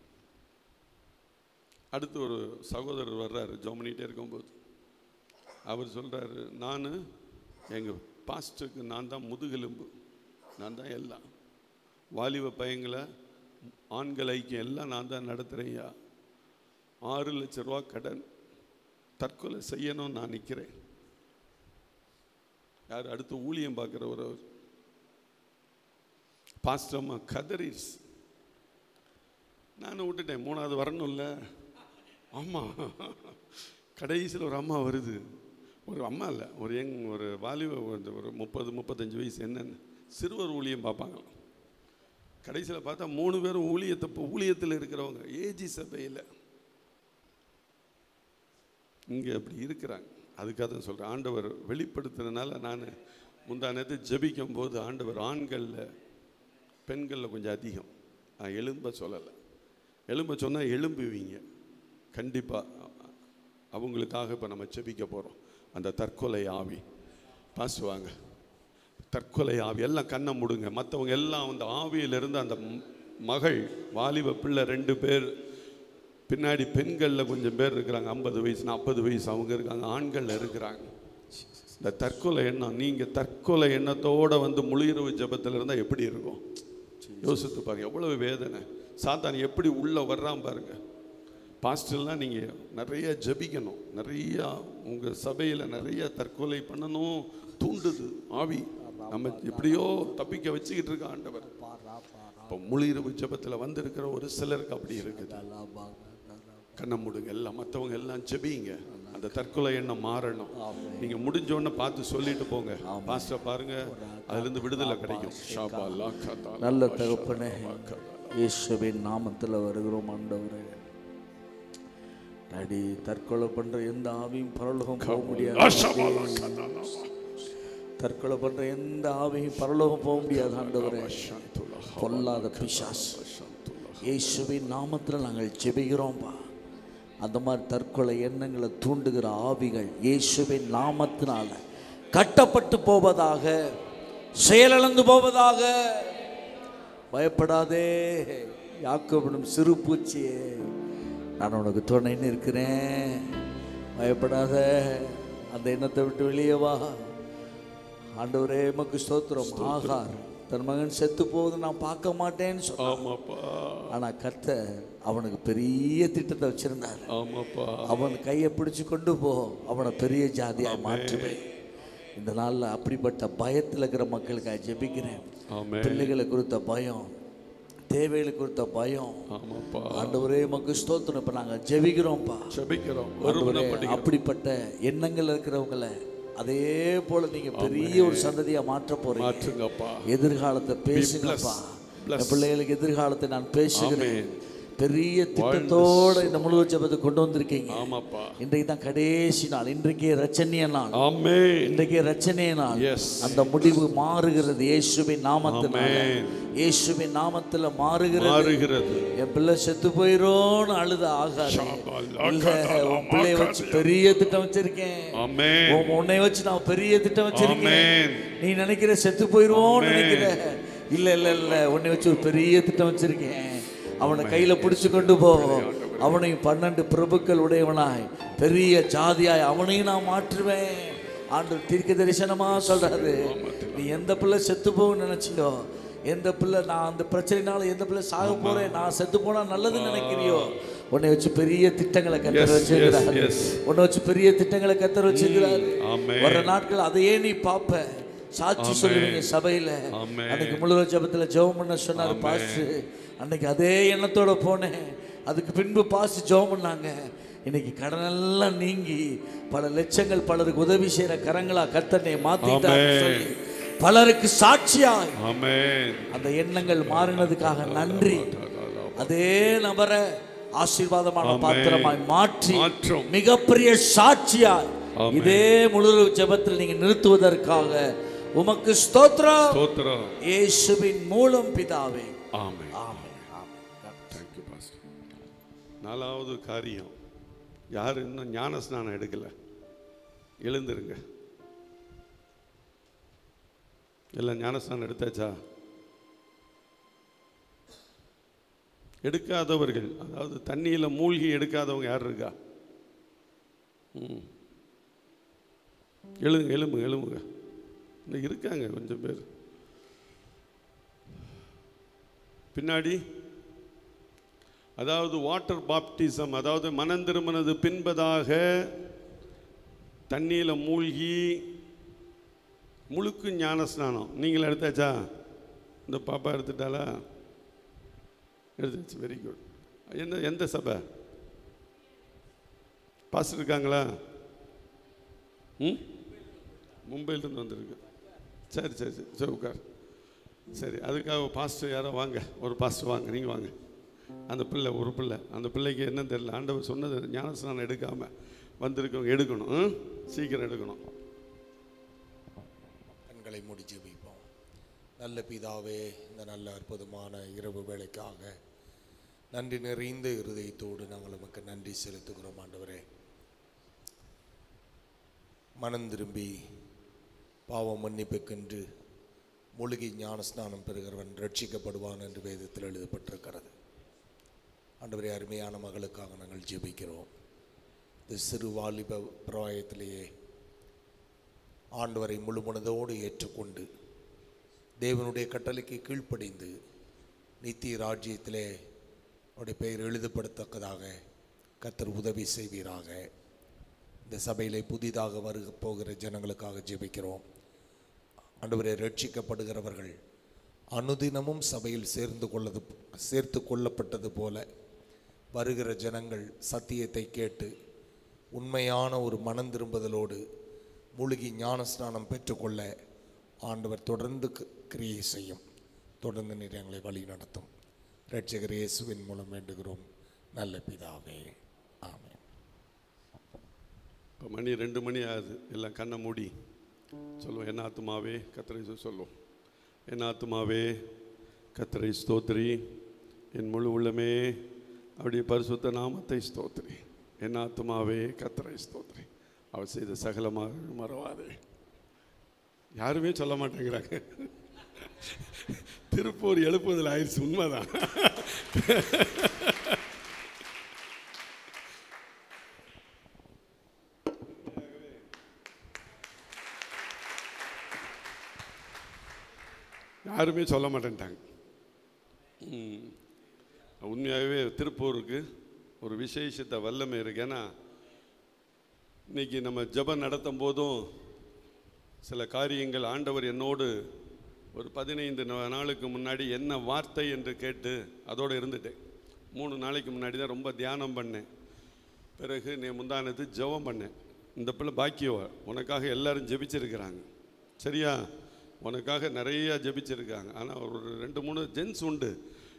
அடுத்து ஒரு சகோதரர் வர்றாரு ஜோம் பண்ணிகிட்டே இருக்கும்போது அவர் சொல்கிறாரு நான் எங்கள் பாஸ்டருக்கு நான் தான் முதுகெலும்பு நான் தான் எல்லாம் வாலிப பையங்களை ஆண்கள் ஐக்கியம் எல்லாம் நான் தான் நடத்துகிறேன்யா ஆறு லட்ச ரூபா கடன் தற்கொலை செய்யணும்னு நான் நிற்கிறேன் யார் அடுத்து ஊழியம் பார்க்குறவர் அவர் பாஸ்டம்மா கதறிஸ் நான் விட்டுட்டேன் மூணாவது வரணும்ல ஆமாம் கடைசியில் ஒரு அம்மா வருது ஒரு அம்மா இல்லை ஒரு யங் ஒரு வாலிப ஒரு ஒரு முப்பது முப்பத்தஞ்சு வயசு என்னன்னு சிறுவர் ஊழியம் பார்ப்பாங்களாம் கடைசியில் பார்த்தா மூணு பேரும் ஊழியத்தை இப்போ ஊழியத்தில் இருக்கிறவங்க ஏஜி சபையில் இங்கே அப்படி இருக்கிறாங்க அதுக்காக தான் சொல்கிறேன் ஆண்டவர் வெளிப்படுத்துறதுனால நான் முந்தா நேரத்து ஜெபிக்கும் போது ஆண்டவர் ஆண்களில் பெண்களில் கொஞ்சம் அதிகம் நான் எலும்ப சொல்லலை எலும்ப சொன்னால் எலும்புவீங்க கண்டிப்பாக அவங்களுக்காக இப்போ நம்ம ஜெபிக்க போகிறோம் அந்த தற்கொலை ஆவி பாசுவாங்க தற்கொலை ஆவி எல்லாம் கண்ணை முடுங்க மற்றவங்க எல்லாம் அந்த ஆவியிலிருந்து அந்த ம- மகள் வாலிப பிள்ளை ரெண்டு பேர் பின்னாடி பெண்களில் கொஞ்சம் பேர் இருக்கிறாங்க ஐம்பது வயசு நாற்பது வயசு அவங்க இருக்காங்க ஆண்களில் இருக்கிறாங்க இந்த தற்கொலை எண்ணம் நீங்கள் தற்கொலை எண்ணத்தோடு வந்து முழுகிறவு ஜபத்தில் இருந்தால் எப்படி இருக்கும் யோசித்து பாருங்க எவ்வளவு வேதனை சாத்தான் எப்படி உள்ளே வர்றான் பாருங்க பாஸ்டர்லாம் நீங்கள் நிறைய ஜெபிக்கணும் நிறையா உங்கள் சபையில் நிறைய தற்கொலை பண்ணணும் தூண்டுது ஆவி நம்ம எப்படியோ தப்பிக்க வச்சுக்கிட்டு இருக்க ஆண்டவர் இப்போ முழுஇரவு ஜெபத்தில் வந்திருக்கிற ஒரு சிலருக்கு அப்படி இருக்குது கண்ணை மூடுங்க எல்லாம் மற்றவங்க எல்லாம் ஜெபிங்க அந்த தற்கொலை எண்ணம் மாறணும் நீங்க முடிஞ்ச உடனே பார்த்து சொல்லிட்டு போங்க பாஸ்டர் பாருங்க அதுல இருந்து விடுதலை கிடைக்கும் ஷாபா லா கதா லா நல்ல பா தகப்பனே ஷாபா லா கதா. இயேசுவின் நாமத்தில் வருகிறோம் ஆண்டவரே அடி தற்கொலை பண்ற எந்த ஆவியும் பரலோகம் போக முடியாது லா ஷாபா லா கதா லா பா. தற்கொலை பண்ற எந்த ஆவியும் பரலோகம் போக முடியாது ஆண்டவரே ஷாந்துலா பொல்லாத பிசாஸ் ஷாந்துலா இயேசுவின் நாமத்தில் நாங்கள் ஜெபிக்கிறோம்பா அந்த மாதிரி தற்கொலை எண்ணங்களை தூண்டுகிற ஆவிகள் இயேசுவின் நாமத்தினால கட்டப்பட்டு போவதாக செயலிழந்து போவதாக பயப்படாதே யாக்கோபினும் சிறு பூச்சியே நான் உனக்கு துணைன்னு இருக்கிறேன் பயப்படாத அந்த எண்ணத்தை விட்டு வெளியே வா ஆண்டவரே மக்கு ஸ்தோத்திரம் ஆகார் தன் மகன் செத்து போவதை நான் பார்க்க மாட்டேன்னு சொன்னான் ஆமாப்பா ஆனா கர்த்தர் அவனுக்கு பெரிய திட்டத்தை வச்சிருந்தார் ஆமாப்பா அவன் கையை பிடிச்சு கொண்டு போ அவனை பெரிய ஜாதியா மாற்றுவேன் இந்த நாள்ல அப்படிப்பட்ட பயத்தில் இருக்கிற மக்களுக்கு ஜெபிக்கிறேன் ஆமே பிள்ளைகளை குறித்த பயம் தேவைகளை குறித்த பயம் ஆமாப்பா ஆண்டவரே மக்கு ஸ்தோத்திரம் இப்ப நாங்க ஜெபிக்கிறோம்ப்பா ஜெபிக்கிறோம் ஆண்டவரே, ஒருவனப்படி அப்படிப்பட்ட எண்ணங்கள் இருக்கிறவங்கள அதே போல நீங்க பெரிய ஒரு சந்ததியா மாற்ற போறீங்க மாற்றுங்கப்பா எதிர்காலத்தை பேசுங்கப்பா blessed. என் பிள்ளைகளுக்கு எதிர்காலத்தை நான் பேசுகிறேன் Amen. பெரிய திட்டத்தோட இந்த முழு ஜெபத்தை கொண்டு வந்திருக்கீங்க ஆமாப்பா இன்றைக்கு தான் கடைசி நாள் இன்றைக்கு ரச்சனைய நாள் ஆமே இன்றைக்கு ரச்சனைய நாள் Yes. அந்த முடிவு மாறுகிறது இயேசுவின் நாமத்தினால Amen. இயேசுவின் நாமத்துல மாறுகிறது மாறுகிறது என் பிள்ளை செத்து போயிரோன்னு அழுத ஆகாது இல்ல உன் பிள்ளைய வச்சு பெரிய திட்டம் வச்சிருக்கேன் ஆமே உன் உன்னை வச்சு நான் பெரிய திட்டம் வச்சிருக்கேன் Amen. நீ நினைக்கிற செத்து போயிடுவோம்னு நினைக்கிற இல்ல இல்ல இல்ல உன்னை வச்சு ஒரு பெரிய திட்டம் வச்சிருக்கேன் அவனை கையில பிடிச்சு கொண்டு போ அவனையும் பன்னெண்டு பிரபுக்கள் உடையவனாய் பெரிய ஜாதியாய் அவனையும் நான் மாற்றுவேன் ஆண்டு தீர்க்க தரிசனமா சொல்றாரு நீ எந்த பிள்ளை செத்து போன்னு நினைச்சியோ எந்த பிள்ளை நான் அந்த பிரச்சனைனால எந்த பிள்ளை சாக போறேன் நான் செத்து போனா நல்லதுன்னு நினைக்கிறியோ உன்னை வச்சு பெரிய திட்டங்களை கத்தர் Yes, வச்சிருக்கிறாரு yes, yes. உன்னை வச்சு பெரிய திட்டங்களை கத்தர் வச்சிருக்கிறாரு Amen. வர நாட்கள் அதையே நீ பாப்ப சாட்சி சொல்லுவீங்க சபையில Amen. அன்னைக்கு முழு ஜெபத்துல ஜெபம் பண்ண சொன்னாரு பாஸ்டர் அன்னைக்கு அதே எண்ணத்தோட போனேன் அதுக்கு பின்பு பாஸ்ட் ஜெபம் பண்ணாங்க இன்னைக்கு கடனெல்லாம் நீங்கி பல லட்சங்கள் பலருக்கு உதவி செய்யற கரங்களா கத்தனை மாத்திட்டாரு Amen. சொல்லி பலருக்கு சாட்சியாய் ஆமென் அந்த எண்ணங்கள் மாறினதுக்காக நன்றி அதே நபரை ஆசீர்வாதமான Amen. பாத்திரமாய் மாற்றி மாற்றும். மிகப்பெரிய சாட்சியாய் Amen. இதே முழு ஜெபத்தில் நீங்க நிறுத்துவதற்காக உமக்கு ஸ்தோத்திரம் ஸ்தோத்திரம் இயேசுவின் மூலம் பிதாவே ஆமென் ஆமென் ஆமென் தேங்க்யூ பாஸ்டர் நாலாவது காரியம் யார் இன்னும் ஞான ஸ்நானம் எடுக்கல எழுந்திருங்க எல்லாம் ஞான ஸ்நானம் எடுத்தாச்சா எடுக்காதவர்கள் அதாவது தண்ணியில் மூழ்கி எடுக்காதவங்க யார் இருக்கா ம் எழுங்க எழும்புங்க எழும்புங்க இன்னும் இருக்காங்க கொஞ்சம் பேர் பின்னாடி அதாவது வாட்டர் பாப்டிசம் அதாவது மனம் திரும்பினது பின்பதாக தண்ணியில் மூழ்கி முழுக்கு ஞான ஸ்நானம் நீங்கள் எடுத்தாச்சா இந்த பாப்பா எடுத்துட்டாளா எடுத்தாச்சு வெரி குட் என்ன எந்த சபை பாஸ் இருக்காங்களா ம் மும்பையிலேருந்து வந்திருக்கு சரி சரி சரி சரி உட்கார் சரி அதுக்காக பாஸ்டர் யாரோ வாங்க ஒரு பாஸ்டர் வாங்க நீங்கள் வாங்க அந்த பிள்ளை ஒரு பிள்ளை அந்த பிள்ளைக்கு என்ன தெரியல ஆண்டவர் சொன்னது ஞானஸ்நானம் எடுக்காமல் வந்திருக்கவங்க எடுக்கணும் ம்? சீக்கிரம் எடுக்கணும் கண்களை மூடி ஜெபிப்போம் நல்ல பிதாவே இந்த நல்ல அற்புதமான இரவு வேளைக்காக நன்றி நிறைந்த இருதயத்தோடு நாங்கள் உமக்கு நன்றி செலுத்துகிறோம் ஆண்டவரே மனம் திரும்பி பாவம் மன்னிப்புக்கென்று மூழ்கி ஞான ஸ்நானம் பெறுகிறவன் ரட்சிக்கப்படுவான் என்று வேதத்தில் எழுதப்பட்டிருக்கிறது ஆண்டவரே அருமையான மகளுக்காக நாங்கள் ஜெபிக்கிறோம் இந்த சிறு வாலிப பிராயத்திலேயே ஆண்டவரை முழுமனதோடு ஏற்றுக்கொண்டு தேவனுடைய கட்டளைக்கு கீழ்ப்படிந்து நித்திய ராஜ்யத்திலே அவருடைய பெயர் எழுதப்படத்தக்கதாக கர்த்தர் உதவி செய்வீராக இந்த சபையிலே புதிதாக வருக போகிற ஜனங்களுக்காக ஜெபிக்கிறோம் ஆண்டவரை ரட்சிக்கப்படுகிறவர்கள் அனுதினமும் சபையில் சேர்ந்து கொள்ளது சேர்த்து கொள்ளப்பட்டது போல வருகிற ஜனங்கள் சத்தியத்தை கேட்டு உண்மையான ஒரு மனம் திரும்புதலோடு மூழ்கி ஞானஸ்நானம் பெற்றுக்கொள்ள ஆண்டவர் தொடர்ந்து க- கிரியை செய்யும் தொடர்ந்து நீர் எங்களை வழி நடத்தும் ரட்சகர் இயேசுவின் மூலம் வேண்டுகிறோம் நல்ல பிதாவே ஆமென் இப்போ மணி ரெண்டு மணி ஆகுது எல்லாம் கண்ணை மூடி சொல்லுவோம் என்ன ஆத்துமாவே கத்தரை சொல்லுவோம் என் ஆத்துமாவே கத்தரை ஸ்தோத்திரி என் முழு உள்ளமே அவருடைய பரிசுத்த நாமத்தை ஸ்தோத்திரி என் ஆத்துமாவே கத்தரை ஸ்தோத்திரி அவர் செய்த சகலமாக மறவாதே யாருமே சொல்ல மாட்டேங்கிறாங்க திருப்பூர் எழுப்புதல் ஆயிடுச்சு உண்மைதான் யாருமே சொல்ல மாட்டேன்ட்டாங்க ம். உண்மையாகவே திருப்பூருக்கு ஒரு விசேஷத்தை வல்லமை இருக்கு ஏன்னா இன்னைக்கு நம்ம ஜெபம் நடத்தும் போதும் சில காரியங்கள் ஆண்டவர் என்னோடு ஒரு பதினைந்து நா- நாளுக்கு முன்னாடி என்ன வார்த்தை என்று கேட்டு அதோடு இருந்துட்டேன் மூணு நாளைக்கு முன்னாடி தான் ரொம்ப தியானம் பண்ணேன் பிறகு நீ முந்தானது ஜெபம் பண்ணேன் இந்த பிள்ளை பாக்கியவ உனக்காக எல்லாரும் ஜெபிச்சிருக்கிறாங்க சரியா உனக்காக நிறைய ஜெபிச்சிருக்காங்க ஆனால் ஒரு ரெண்டு மூணு ஜென்ஸ் உண்டு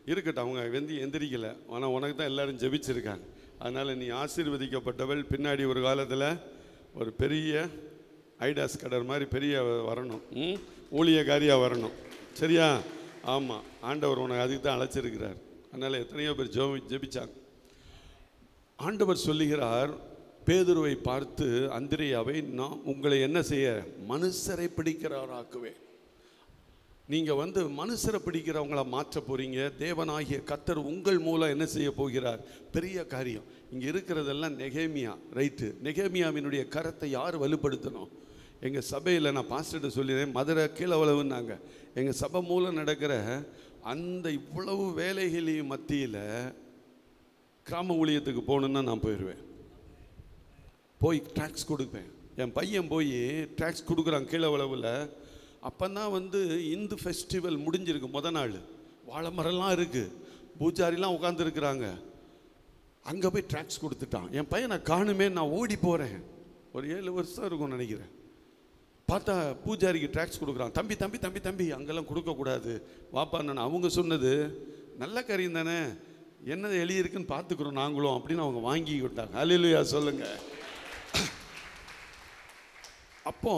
இருக்கட்டும் அவங்க வெந்தி எந்திரிக்கல ஆனால் உனக்கு தான் எல்லாரும் ஜெபிச்சிருக்காங்க அதனால் நீ ஆசீர்வதிக்கப்பட்டவள் பின்னாடி ஒரு காலத்தில் ஒரு பெரிய ஐடாஸ் கடர் மாதிரி பெரிய வரணும் ம் ஊழியக்காரியாக வரணும் சரியா ஆமாம் ஆண்டவர் உனக்கு அதுக்கு தான் அழைச்சிருக்கிறார் அதனால் எத்தனையோ பேர் ஜெபி ஜெபிச்சாங்க ஆண்டவர் சொல்லுகிறார் பேதுருவை பார்த்து அந்திரியாவை நான் உங்களை என்ன செய்ய மனுஷரை பிடிக்கிறாராக்குவேன் நீங்கள் வந்து மனுஷரை பிடிக்கிறவங்கள மாற்ற போறீங்க தேவனாகிய கத்தர் உங்கள் மூலம் என்ன செய்ய போகிறார் பெரிய காரியம் இங்கே இருக்கிறதெல்லாம் நெகேமியா ரைட்டு நெகேமியாவினுடைய கரத்தை யார் வலுப்படுத்தணும் எங்கள் சபையில் நான் பாஸ்டர்கிட்ட சொல்லிடுறேன் மதுரை கீழே வளவுன்னாங்க எங்கள் சபை மூலம் நடக்கிற அந்த இவ்வளவு வேலைகளையும் மத்தியில் கிராம ஊழியத்துக்கு போகணுன்னா நான் போயிடுவேன் போய் ட்ராக்ஸ் கொடுப்பேன் என் பையன் போய் ட்ராக்ஸ் கொடுக்குறான் கீழே உழவில் அப்போ தான் வந்து இந்து ஃபெஸ்டிவல் முடிஞ்சிருக்கு முத நாள் வாழை மரம்லாம் இருக்குது பூஜாரிலாம் உட்காந்துருக்குறாங்க அங்கே போய் ட்ராக்ஸ் கொடுத்துட்டான் என் பையனை காணுமே நான் ஓடி போகிறேன் ஒரு ஏழு வருஷம் இருக்கும் நினைக்கிறேன் பார்த்தா பூஜாரிக்கு ட்ராக்ஸ் கொடுக்குறான் தம்பி தம்பி தம்பி தம்பி அங்கெல்லாம் கொடுக்கக்கூடாது வாப்பா நான் அவங்க சொன்னது நல்ல காரியம் தானே என்ன எழுதியிருக்குன்னு பார்த்துக்குறோம் நாங்களும் அப்படின்னு அவங்க வாங்கி விட்டாங்க அலிலுயா சொல்லுங்க அப்போ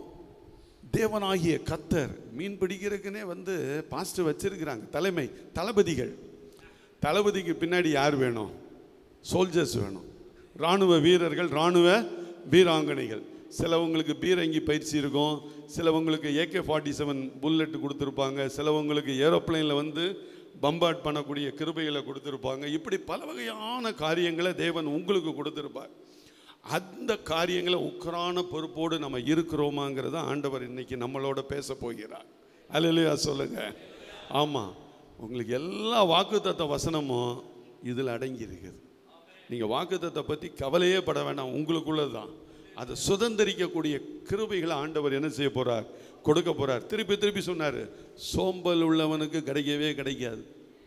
தேவனாகிய கத்தர் மீன் பிடிக்கிறதுக்குனே வந்து பாஸ்டர் வச்சிருக்கிறாங்க தலைமை தளபதிகள் தளபதிக்கு பின்னாடி யார் வேணும் சோல்ஜர்ஸ் வேணும் இராணுவ வீரர்கள் இராணுவ வீராங்கனைகள் சிலவங்களுக்கு பீரங்கி பயிற்சி இருக்கும் சிலவங்களுக்கு ஏகே ஃபார்ட்டி செவன் புல்லட் கொடுத்துருப்பாங்க சிலவங்களுக்கு ஏரோப்ளேனில் வந்து பம்பாட் பண்ணக்கூடிய கிருபைகளை கொடுத்துருப்பாங்க இப்படி பல வகையான காரியங்களை தேவன் உங்களுக்கு கொடுத்துருப்பார் அந்த காரியங்களை உக்கரான பொறுப்போடு நம்ம இருக்கிறோமாங்கிறத ஆண்டவர் இன்னைக்கு நம்மளோட பேச போகிறார் அல்லையா சொல்லுங்க ஆமாம் உங்களுக்கு எல்லா வாக்குத்தத்த வசனமும் இதில் அடங்கி இருக்குது நீங்கள் வாக்குத்தத்தை பற்றி கவலையே பட வேண்டாம் உங்களுக்குள்ளது தான் அதை சுதந்திரிக்கக்கூடிய கிருபைகளை ஆண்டவர் என்ன செய்ய போறார் கொடுக்க போறார் திருப்பி திருப்பி சொன்னார் சோம்பல் உள்ளவனுக்கு கிடைக்கவே கிடைக்காது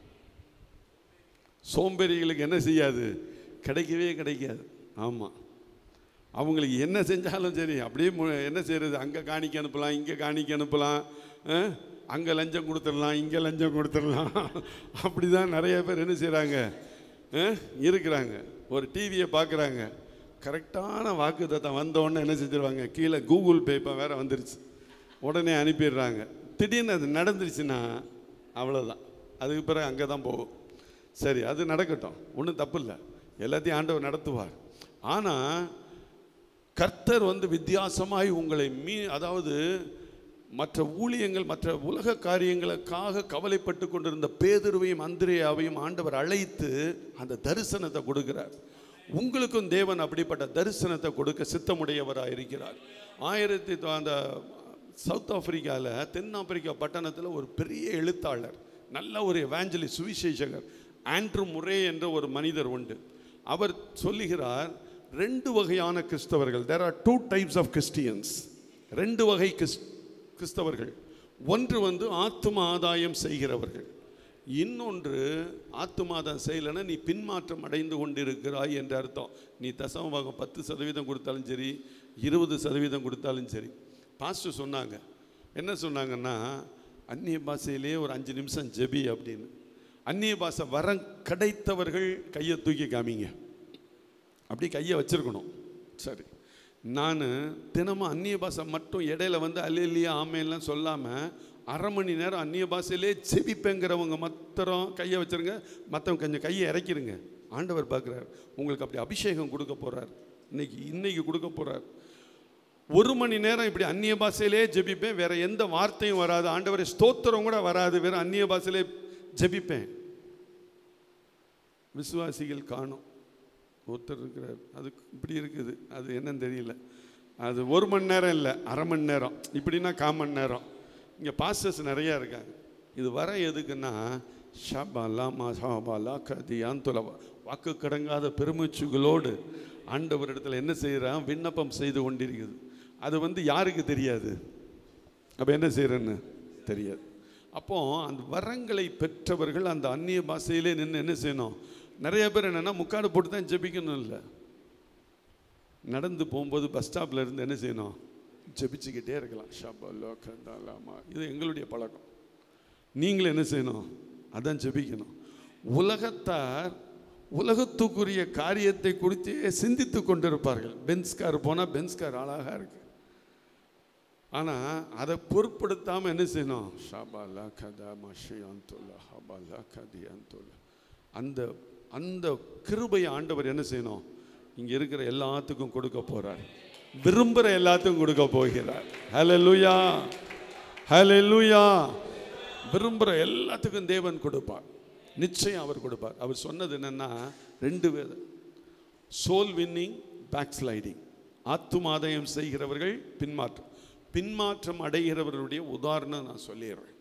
சோம்பேறிகளுக்கு என்ன செய்யாது கிடைக்கவே கிடைக்காது ஆமாம் அவங்களுக்கு என்ன செஞ்சாலும் சரி அப்படியே மு- என்ன செய்யறது அங்கே காணிக்க அனுப்பலாம் இங்கே காணிக்க அனுப்பலாம் அங்கே லஞ்சம் கொடுத்துடலாம் இங்கே லஞ்சம் கொடுத்துடலாம் அப்படி தான் நிறைய பேர் என்ன செய்கிறாங்க இருக்கிறாங்க ஒரு டிவியை பார்க்குறாங்க கரெக்டான வாக்குத்தத்தம் வந்த உடனே என்ன செஞ்சிருவாங்க கீழே கூகுள் பே இப்போ வேற வந்துருச்சு உடனே அனுப்பிடுறாங்க திடீர்னு அது நடந்துருச்சுன்னா அவ்வளோதான் அதுக்கு பிறகு அங்கே தான் போகும் சரி அது நடக்கட்டும் ஒன்றும் தப்பு இல்லை எல்லாத்தையும் ஆண்டவர் நடத்துவார் ஆனால் கர்த்தர் வந்து வித்தியாசமாய் உங்களை மீ அதாவது மற்ற ஊழியங்கள் மற்ற உலக காரியங்களுக்காக கவலைப்பட்டு கொண்டிருந்த பேதுருவையும் அந்திரேயாவையும் ஆண்டவர் அழைத்து அந்த தரிசனத்தை கொடுக்கிறார் உங்களுக்கும் தேவன் அப்படிப்பட்ட தரிசனத்தை கொடுக்க சித்தமுடையவராக இருக்கிறார் ஆயிரத்தி தொ- அந்த சவுத் ஆப்பிரிக்காவில் தென்னாப்பிரிக்கா பட்டணத்தில் ஒரு பெரிய எழுத்தாளர் நல்ல ஒரு எவாஞ்சலி சுவிசேஷகர் ஆண்ட்ரு முரே என்ற ஒரு மனிதர் உண்டு அவர் சொல்லுகிறார் ரெண்டு வகையான கிறிஸ்தவர்கள் there are two types of Christians ரெண்டு வகை கிறிஸ் கிறிஸ்தவர்கள் ஒன்று வந்து ஆத்தும ஆதாயம் செய்கிறவர்கள் இன்னொன்று ஆத்துமாதாயம் செய்யலைன்னா நீ பின்மாற்றம் அடைந்து கொண்டிருக்கிறாய் என்ற அர்த்தம் நீ தசமபாகம் பத்து சதவீதம் கொடுத்தாலும் சரி இருபது சதவீதம் கொடுத்தாலும் சரி பாஸ்டர் சொன்னாங்க என்ன சொன்னாங்கன்னா அந்நிய பாஷையிலே ஒரு அஞ்சு நிமிஷம் ஜெபி அப்படின்னு அந்நிய பாஷை வரம் கிடைத்தவர்கள் கையை தூக்கி காமிங்க அப்படி கையை வச்சிருக்கணும் சரி நான் தினமும் அந்நிய பாஷை மட்டும் இடையில வந்து அல்லையா ஆமையெல்லாம் சொல்லாமல் அரை மணி நேரம் அந்நிய பாஷையிலே செவிப்பேங்கிறவங்க மாத்திரம் கையை வச்சிருங்க மற்றவங்க கொஞ்சம் கையை இறக்கிருங்க ஆண்டவர் பார்க்குறார் உங்களுக்கு அப்படி அபிஷேகம் கொடுக்க போகிறார் இன்னைக்கு இன்னைக்கு கொடுக்க போகிறார் ஒரு மணி நேரம் இப்படி அந்நிய பாஷையிலே ஜெபிப்பேன் வேற எந்த வார்த்தையும் வராது ஆண்டவரை ஸ்தோத்திரம் கூட வராது வெறும் அந்நிய பாஷையிலே ஜெபிப்பேன் விசுவாசிகள் காணும் ஒருத்தர் இருக்கிறார் அது இப்படி இருக்குது அது என்னன்னு தெரியல அது ஒரு மணி நேரம் இல்லை அரை மணி நேரம் இப்படின்னா கால் மணி நேரம் இங்கே பாஸ்டர்ஸ் நிறையா இருக்காங்க இது வர எதுக்குன்னா ஷபாலா மசாபாலா கதியான் துலவா வாக்கு கடங்காத பெருமூச்சுகளோடு ஆண்டவரிடத்துல என்ன செய்கிறான் விண்ணப்பம் செய்து கொண்டிருக்குது அது வந்து யாருக்கு தெரியாது அப்போ என்ன செய்கிறேன்னு தெரியாது அப்போ அந்த வரங்களை பெற்றவர்கள் அந்த அந்நிய பாஷையிலே நின்று என்ன செய்யணும் நிறைய பேர் என்னென்னா முக்காடு போட்டு தான் ஜெபிக்கணும் இல்லை நடந்து போகும்போது பஸ் ஸ்டாப்ல இருந்து என்ன செய்யணும் ஜெபிச்சுக்கிட்டே இருக்கலாம் ஷபல்லோ கந்தாலாமா இது எங்களுடைய பழக்கம் நீங்களும் என்ன செய்யணும் அதான் ஜெபிக்கணும் உலகத்தார் உலகத்துக்குரிய காரியத்தை குறித்தே சிந்தித்து கொண்டிருப்பார்கள் பென்ஸ் கார் போனால் பென்ஸ் கார் அழகாக இருக்கு ஆனால் அதை பொருட்படுத்தாமல் என்ன செய்யணும் ஷாபாலா கதா மஷியாந்துல்லா ஹபாலா கதியாந்துல்லா அந்த அந்த கிருபை ஆண்டவர் என்ன செய்யணும் இங்கே இருக்கிற எல்லாத்துக்கும் கொடுக்க போறார் விரும்புகிற எல்லாத்துக்கும் கொடுக்க போகிறார் ஹalleluya ஹalleluya விரும்புகிற எல்லாத்துக்கும் தேவன் கொடுப்பார் நிச்சயம் அவர் கொடுப்பார் அவர் சொன்னது என்னன்னா ரெண்டு பேர் சோல் வின்னிங் பேக் ஸ்லைடிங் ஆத்துமாதயம் செய்கிறவர்கள் பின்மாற்றம் பின்மாற்றம் அடைகிறவர்களுடைய உதாரணம் நான் சொல்லிடுறேன்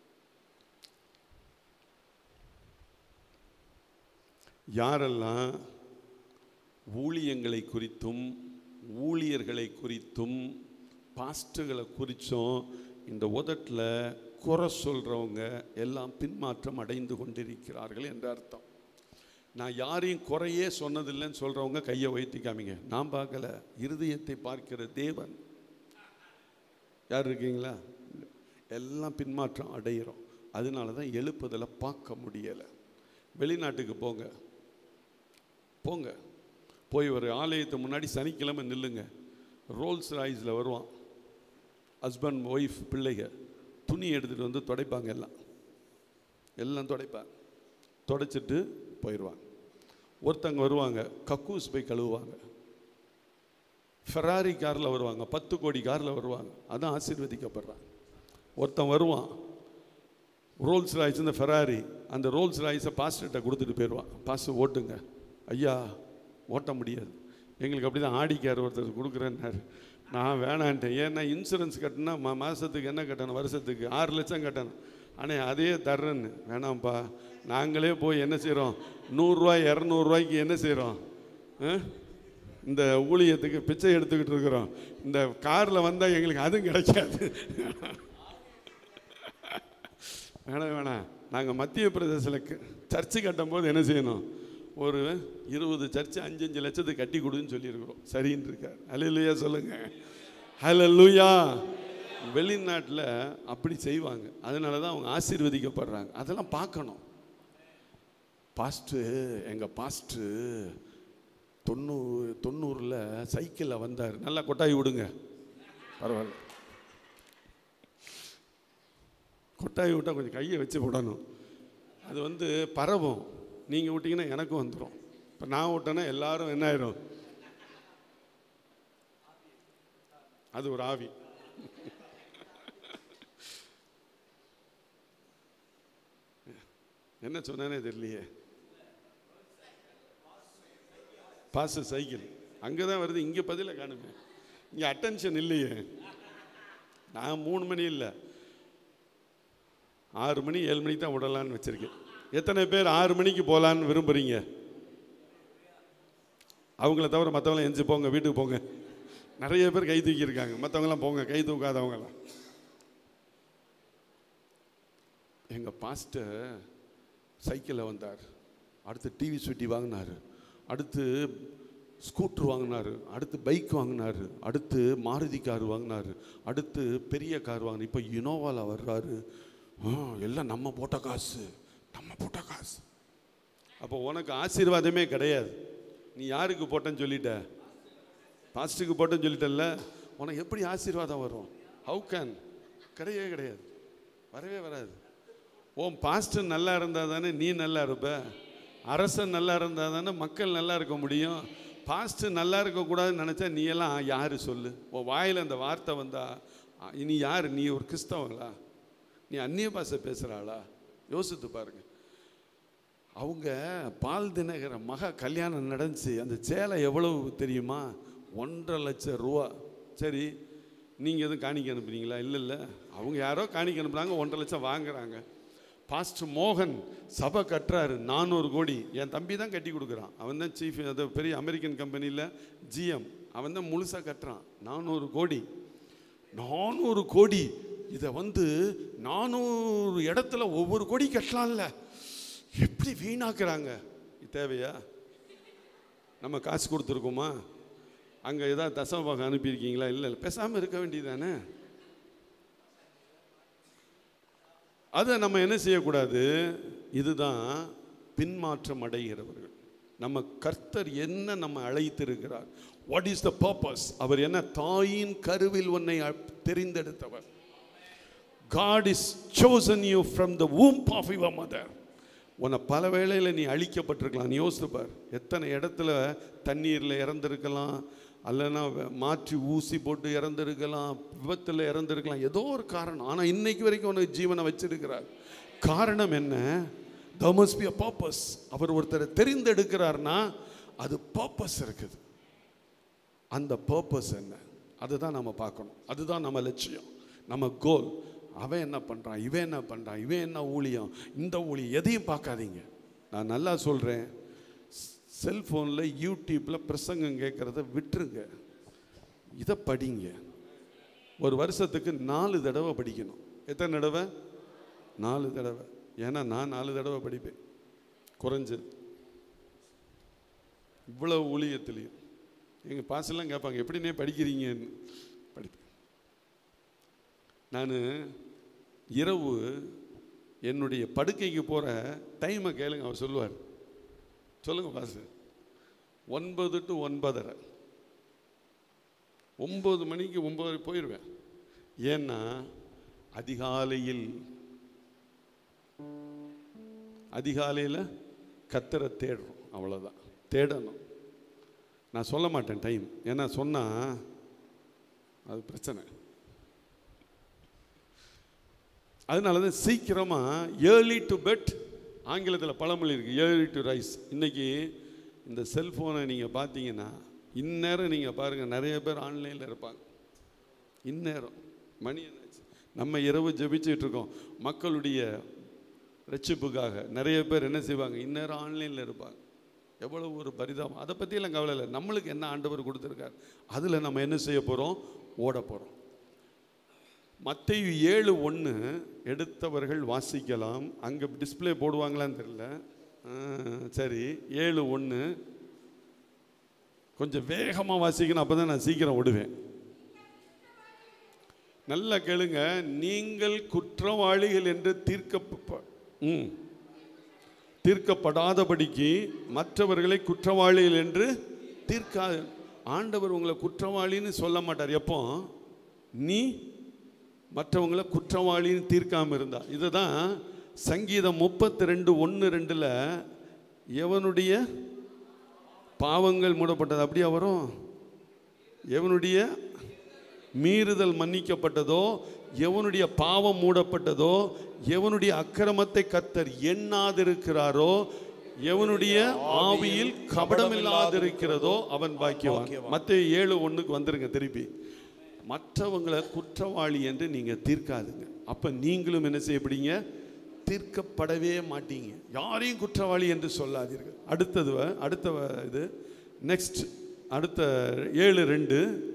யாரெல்லாம் ஊழியங்களை குறித்தும் ஊழியர்களை குறித்தும் பாஸ்ட்டுகளை குறித்தும் இந்த உதட்டில் குறை சொல்கிறவங்க எல்லாம் பின்மாற்றம் அடைந்து கொண்டிருக்கிறார்கள் என்ற அர்த்தம் நான் யாரையும் குறையே சொன்னதில்லைன்னு சொல்கிறவங்க கையை உயர்த்தி காமிங்க நான் பார்க்கல இருதயத்தை பார்க்கிற தேவன் யார் இருக்கீங்களா இல்ல. எல்லாம் பின்மாற்றம் அடைகிறோம் அதனால தான் எழுப்புதலை பார்க்க முடியலை வெளிநாட்டுக்கு போங்க போங்க போய் ஒரு ஆலயத்து முன்னாடி சனிக்கிழமை நில்லுங்க ரோல்ஸ் ராய்ஸில் வருவான் ஹஸ்பண்ட் ஒய்ஃப் பிள்ளைங்க துணி எடுத்துகிட்டு வந்து துடைப்பாங்க எல்லாம் எல்லாம் துடைப்பாங்க துடைச்சிட்டு போயிடுவாங்க ஒருத்தங்க வருவாங்க கக்கூஸ் போய் கழுவுவாங்க ஃபெராரி காரில் வருவாங்க பத்து கோடி காரில் வருவாங்க அதான் ஆசீர்வதிக்கப்படுறாங்க ஒருத்தன் வருவான் ரோல்ஸ் ராய்ஸ் இந்த ஃபெராரி அந்த ரோல்ஸ் ராய்ஸை பாஸ்டர்கிட்ட கொடுத்துட்டு போயிடுவான் பாஸ்டர் ஓட்டுங்க ஐயா ஓட்ட முடியாது எங்களுக்கு அப்படி தான் ஆடிக்கார் ஒருத்தர் கொடுக்குறேன்னாரு நான் வேணான்ட்டேன் ஏன்னா இன்சூரன்ஸ் கட்டினா மா மாதத்துக்கு என்ன கட்டணும் வருஷத்துக்கு ஆறு லட்சம் கட்டணும் ஆனால் அதையே தர்றேன்னு வேணாம்ப்பா நாங்களே போய் என்ன செய்கிறோம் நூறுரூவா இரநூறுவாய்க்கு என்ன செய்கிறோம் இந்த ஊழியத்துக்கு பிச்சை எடுத்துக்கிட்டு இருக்கிறோம் இந்த காரில் வந்தால் எங்களுக்கு அதுவும் கிடைக்காது வேணாம் வேணாம் நாங்கள் மத்திய பிரதேசத்தில் சர்ச்சு கட்டும்போது என்ன செய்யணும் ஒரு இருபது சர்ச்சு அஞ்சு அஞ்சு லட்சத்துக்கு கட்டி கொடுன்னு சொல்லியிருக்கிறோம் சரின்னு இருக்கார் ஹalleluya சொல்லுங்க ஹalleluya வெளிநாட்டில் அப்படி செய்வாங்க அதனால தான் அவங்க ஆசீர்வதிக்கப்படுறாங்க அதெல்லாம் பார்க்கணும் பாஸ்ட்டு எங்கள் பாஸ்ட்டு தொண்ணூறு தொண்ணூறில் சைக்கிளில் வந்தார் நல்லா கொட்டாய் விடுங்க பரவாயில்ல கொட்டாய் விட்டால் கொஞ்சம் கையை வச்சு விடணும் அது வந்து பரவும் நீங்கள் விட்டீங்கன்னா எனக்கும் வந்துடும் இப்போ நான் விட்டேன்னா எல்லாரும் என்ன ஆயிரும் அது ஒரு ஆவி என்ன சொன்னேனே தெரியலையே பாஸ் சைக்கிள் அங்கே தான் வருது இங்கே பதில காணுமே இங்கே அட்டென்ஷன் இல்லையே நான் மூணு மணி இல்லை ஆறு மணி ஏழு மணிக்கு தான் விடலான்னு வச்சுருக்கேன் எத்தனை பேர் ஆறு மணிக்கு போகலான்னு விரும்புகிறீங்க அவங்கள தவிர மற்றவங்களாம் எஞ்சி போங்க வீட்டுக்கு போங்க நிறைய பேர் கை தூக்கியிருக்காங்க மற்றவங்களாம் போங்க கை தூக்காதவங்களாம் எங்கள் பாஸ்டர் சைக்கிளில் வந்தார் அடுத்து டிவி சுட்டி வாங்கினார் அடுத்து ஸ்கூட்டர் வாங்கினார் அடுத்து பைக் வாங்கினார் அடுத்து மாருதி கார் வாங்கினார் அடுத்து பெரிய கார் வாங்கினார் இப்போ இனோவாவில் வர்றாரு ஆ, எல்லாம் நம்ம போட்ட காசு நம்ம போட்ட காசு அப்போ உனக்கு ஆசீர்வாதமே கிடையாது நீ யாருக்கு போட்டேன்னு சொல்லிட்ட பாஸ்ட்டுக்கு போட்டேன்னு சொல்லிட்டல்ல உனக்கு எப்படி ஆசீர்வாதம் வரும் ஹவு கேன் கிடையவே கிடையாது வரவே வராது உன் பாஸ்டர் நல்லா இருந்தால் தானே நீ நல்லா இருப்ப அரசன் நல்லா இருந்தால் தானே மக்கள் நல்லா இருக்க முடியும் பாஸ்டர் நல்லா இருக்கக்கூடாதுன்னு நினச்சா நீ எல்லாம் யார் சொல்லு உன் வாயில் அந்த வார்த்தை வந்தா அ, நீ யார் நீ ஒரு கிறிஸ்தவங்களா நீ அந்நிய பாஷை பேசுகிறாளா யோசித்து பாருங்க அவங்க பால் தினகர மக கல்யாணம் நடந்துச்சு அந்த சேலை எவ்வளவு தெரியுமா ஒன்றரை லட்சம் ரூபா சரி நீங்கள் எதுவும் காணிக்க அனுப்புறீங்களா இல்லை இல்லை அவங்க யாரோ காணிக்க அனுப்புறாங்க ஒன்றரை லட்சம் வாங்குறாங்க பாஸ்டர் மோகன் சபை கட்டுறாரு நானூறு கோடி என் தம்பி தான் கட்டி கொடுக்குறான் அவன் தான் சீஃப் அது பெரிய அமெரிக்கன் கம்பெனியில் ஜிஎம் அவன் தான் முழுசாக கட்டுறான் நானூறு கோடி நானூறு கோடி இதை வந்து நானூறு இடத்துல ஒவ்வொரு கோடி கட்டலாம்ல எப்படி வீணாக்குறாங்க இது தேவையா நம்ம காசு கொடுத்துருக்கோமா அங்கே ஏதாவது தசமபாகம் அனுப்பியிருக்கீங்களா இல்லை இல்லை பேசாமல் இருக்க வேண்டியதானே அதை நம்ம என்ன செய்யக்கூடாது இதுதான் பின்மாற்றம் அடைகிறவர்கள் நம்ம கர்த்தர் என்ன நம்ம அழைத்திருக்கிறார் வாட் இஸ் த பர்பஸ் அவர் என்ன தாயின் கருவில் உன்னை அ- தெரிந்தெடுத்தவர் God is chosen you from the womb of your mother. உன்னை பல வேளையில் நீ அழிக்கப்பட்டிருக்கலாம் நீ யோசித்து பார் எத்தனை இடத்துல தண்ணீரில் இறந்திருக்கலாம் அல்லனா வே- மாற்றி ஊசி போட்டு இறந்திருக்கலாம் விபத்தில் இறந்திருக்கலாம் ஏதோ ஒரு காரணம் ஆனால் இன்னைக்கு வரைக்கும் உனக்கு ஜீவனை வச்சிருக்கிறார் காரணம் என்ன there must be a purpose அவர் ஒருத்தரை தெரிந்தெடுக்கிறார்னா அது பர்பஸ் இருக்குது அந்த பர்பஸ் என்ன அதுதான் நம்ம பார்க்கணும் அதுதான் நம்ம லட்சியம் நம்ம கோல் அவன் என்ன பண்ணுறான் இவன் என்ன பண்ணுறான் இவன் என்ன ஊழியம் இந்த ஊழியம் எதையும் பார்க்காதீங்க நான் நல்லா சொல்கிறேன் செல்ஃபோனில் யூடியூப்பில் பிரசங்கம் கேட்குறத விட்டுருங்க இதை படிங்க ஒரு வருஷத்துக்கு நாலு தடவை படிக்கணும் எத்தனை தடவை நாலு தடவை ஏன்னா நான் நாலு தடவை படிப்பேன் குறைஞ்சது இவ்வளவு ஊழியத்துலேயும் எங்கள் பாசெல்லாம் கேட்பாங்க எப்படினே படிக்கிறீங்கன்னு படிப்பேன் நான் இரவு என்னுடைய படுக்கைக்கு போகிற டைமை கேளுங்க அவர் சொல்லுவார் சொல்லுங்க பாசு ஒன்பது டு ஒன்பதரை ஒம்பது மணிக்கு ஒம்பது போயிடுவேன் ஏன்னா அதிகாலையில் அதிகாலையில் கத்தரை தேடுறோம் அவ்வளோதான் தேடணும் நான் சொல்ல மாட்டேன் டைம் ஏன்னா சொன்னால் அது பிரச்சனை அதனால தான் சீக்கிரமாக ஏர்லி டு பெட் ஆங்கிலத்தில் பழமொழி இருக்குது ஏர்லி டு ரைஸ் இன்னைக்கு இந்த செல்ஃபோனை நீங்கள் பார்த்தீங்கன்னா இந்நேரம் நீங்கள் பாருங்கள் நிறைய பேர் ஆன்லைனில் இருப்பாங்க இந்நேரம் மணி என்னாச்சு நம்ம இரவு ஜெபிச்சுட்டு இருக்கோம் மக்களுடைய ரட்சிப்புக்காக நிறைய பேர் என்ன செய்வாங்க இந்நேரம் ஆன்லைனில் இருப்பாங்க எவ்வளவு ஒரு பரிதாபம் அதை பற்றியெல்லாம் கவலை இல்லை நம்மளுக்கு என்ன ஆண்டவர் கொடுத்துருக்கார் அதில் நம்ம என்ன செய்ய போகிறோம் ஓட போகிறோம் மத்தேயு ஏழு ஒன்று எடுத்தவர்கள் வாசிக்கலாம் அங்கே டிஸ்ப்ளே போடுவாங்களான்னு தெரியல ஆ, சரி ஏழு ஒன்று கொஞ்சம் வேகமாக வாசிக்கணும் அப்போ தான் நான் சீக்கிரம் விடுவேன் நல்லா கேளுங்க நீங்கள் குற்றவாளிகள் என்று தீர்க்க ம் தீர்க்கப்படாதபடிக்கு மற்றவர்களை குற்றவாளிகள் என்று தீர்க்காது ஆண்டவர் உங்களை குற்றவாளின்னு சொல்ல மாட்டார் எப்போ நீ மற்றவங்களை குற்றவாளின்னு தீர்க்காம இருந்தா இதுதான் சங்கீதம் முப்பத்தி ரெண்டு ஒன்று ரெண்டில் எவனுடைய பாவங்கள் மூடப்பட்டது அப்படியா வரும் எவனுடைய மீறுதல் மன்னிக்கப்பட்டதோ எவனுடைய பாவம் மூடப்பட்டதோ எவனுடைய அக்கிரமத்தை கத்தர் எண்ணாதிருக்கிறாரோ எவனுடைய ஆவியில் கபடமில்லாதிருக்கிறதோ அவன் பாக்கியவான் மற்ற ஏழு ஒண்ணுக்கு வந்துருங்க திருப்பி மற்றவங்களை குற்றவாளி என்று நீங்க தீர்க்காதுங்க அப்ப நீங்களும் என்ன செய்யப்படுங்க தீர்க்கப்படவே மாட்டீங்க யாரையும் குற்றவாளி என்று சொல்லாதீர்கள் அடுத்தது வ- அடுத்த வ- இது நெக்ஸ்ட் அடுத்த ஏழு ரெண்டு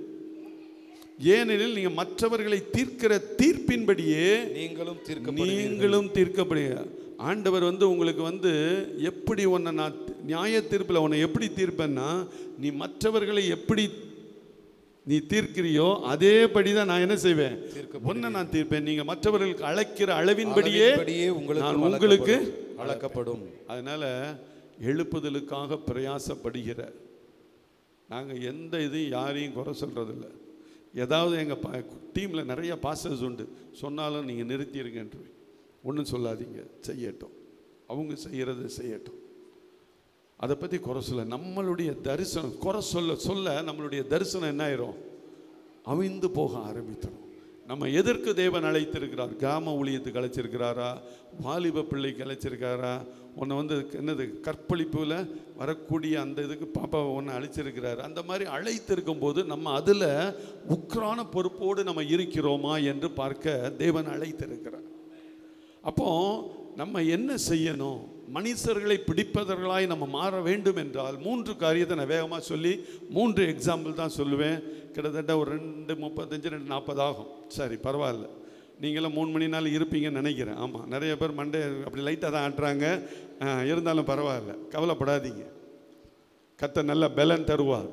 ஏனெனில் நீங்க மற்றவர்களை தீர்க்கிற தீர்ப்பின்படியே நீங்களும் நீங்களும் தீர்க்கப்படுங்க ஆண்டவர் வந்து உங்களுக்கு வந்து எப்படி உன்னை நான் நியாய தீர்ப்பில் உன்னை எப்படி தீர்ப்பேன்னா நீ மற்றவர்களை எப்படி நீ தீர்க்கிறியோ அதேபடி தான் நான் என்ன செய்வேன் உன்னை நான் தீர்ப்பேன் நீங்க மற்றவர்களுக்கு அழைக்கிற அளவின்படியே அளவின்படியே உங்களுக்கு நான் உங்களுக்கு அளக்கப்படும் அதனால எழுப்புதலுக்காக பிரயாசப்படுகிற நாங்கள் எந்த இதையும் யாரையும் குறை சொல்கிறதில்ல ஏதாவது எங்கள் பா டீமில் நிறைய பாசஸ் உண்டு சொன்னாலும் நீங்கள் நிறுத்திடுங்கன்று ஒன்றும் சொல்லாதீங்க செய்யட்டும் அவங்க செய்கிறது செய்யட்டும் அதை பற்றி குறை சொல்ல நம்மளுடைய தரிசனம் குறை சொல்ல சொல்ல நம்மளுடைய தரிசனம் என்ன ஆயிரும் அவிந்து போக ஆரம்பித்துரும் நம்ம எதற்கு தேவன் அழைத்திருக்கிறார் கிராம ஊழியத்துக்கு அழைச்சிருக்கிறாரா வாலிப பிள்ளைக்கு அழைச்சிருக்காரா உன்னை வந்து என்னது கற்பழிப்பில் வரக்கூடிய அந்த இதுக்கு பாப்பாவை ஒன்று அழைச்சிருக்கிறாரு அந்த மாதிரி அழைத்திருக்கும் போது நம்ம அதில் உக்ரான பொறுப்போடு நம்ம இருக்கிறோமா என்று பார்க்க தேவன் அழைத்திருக்கிறார் அப்போ நம்ம என்ன செய்யணும் மனுஷர்களை பிடிப்பவர்களாய் நம்ம மாற வேண்டும் என்றால் மூன்று காரியத்தை நான் வேகமாக சொல்லி மூன்று எக்ஸாம்பிள் தான் சொல்லுவேன் கிட்டத்தட்ட ஒரு ரெண்டு முப்பத்தஞ்சு ரெண்டு நாற்பது ஆகும் சரி பரவாயில்ல நீங்களும் மூணு மணி நாள் இருப்பீங்கன்னு நினைக்கிறேன் ஆமாம் நிறைய பேர் மண்டே அப்படி லைட்டாக தான் ஆட்டுறாங்க ஆ, இருந்தாலும் பரவாயில்ல கவலைப்படாதீங்க கத்த நல்ல பலன் தருவார்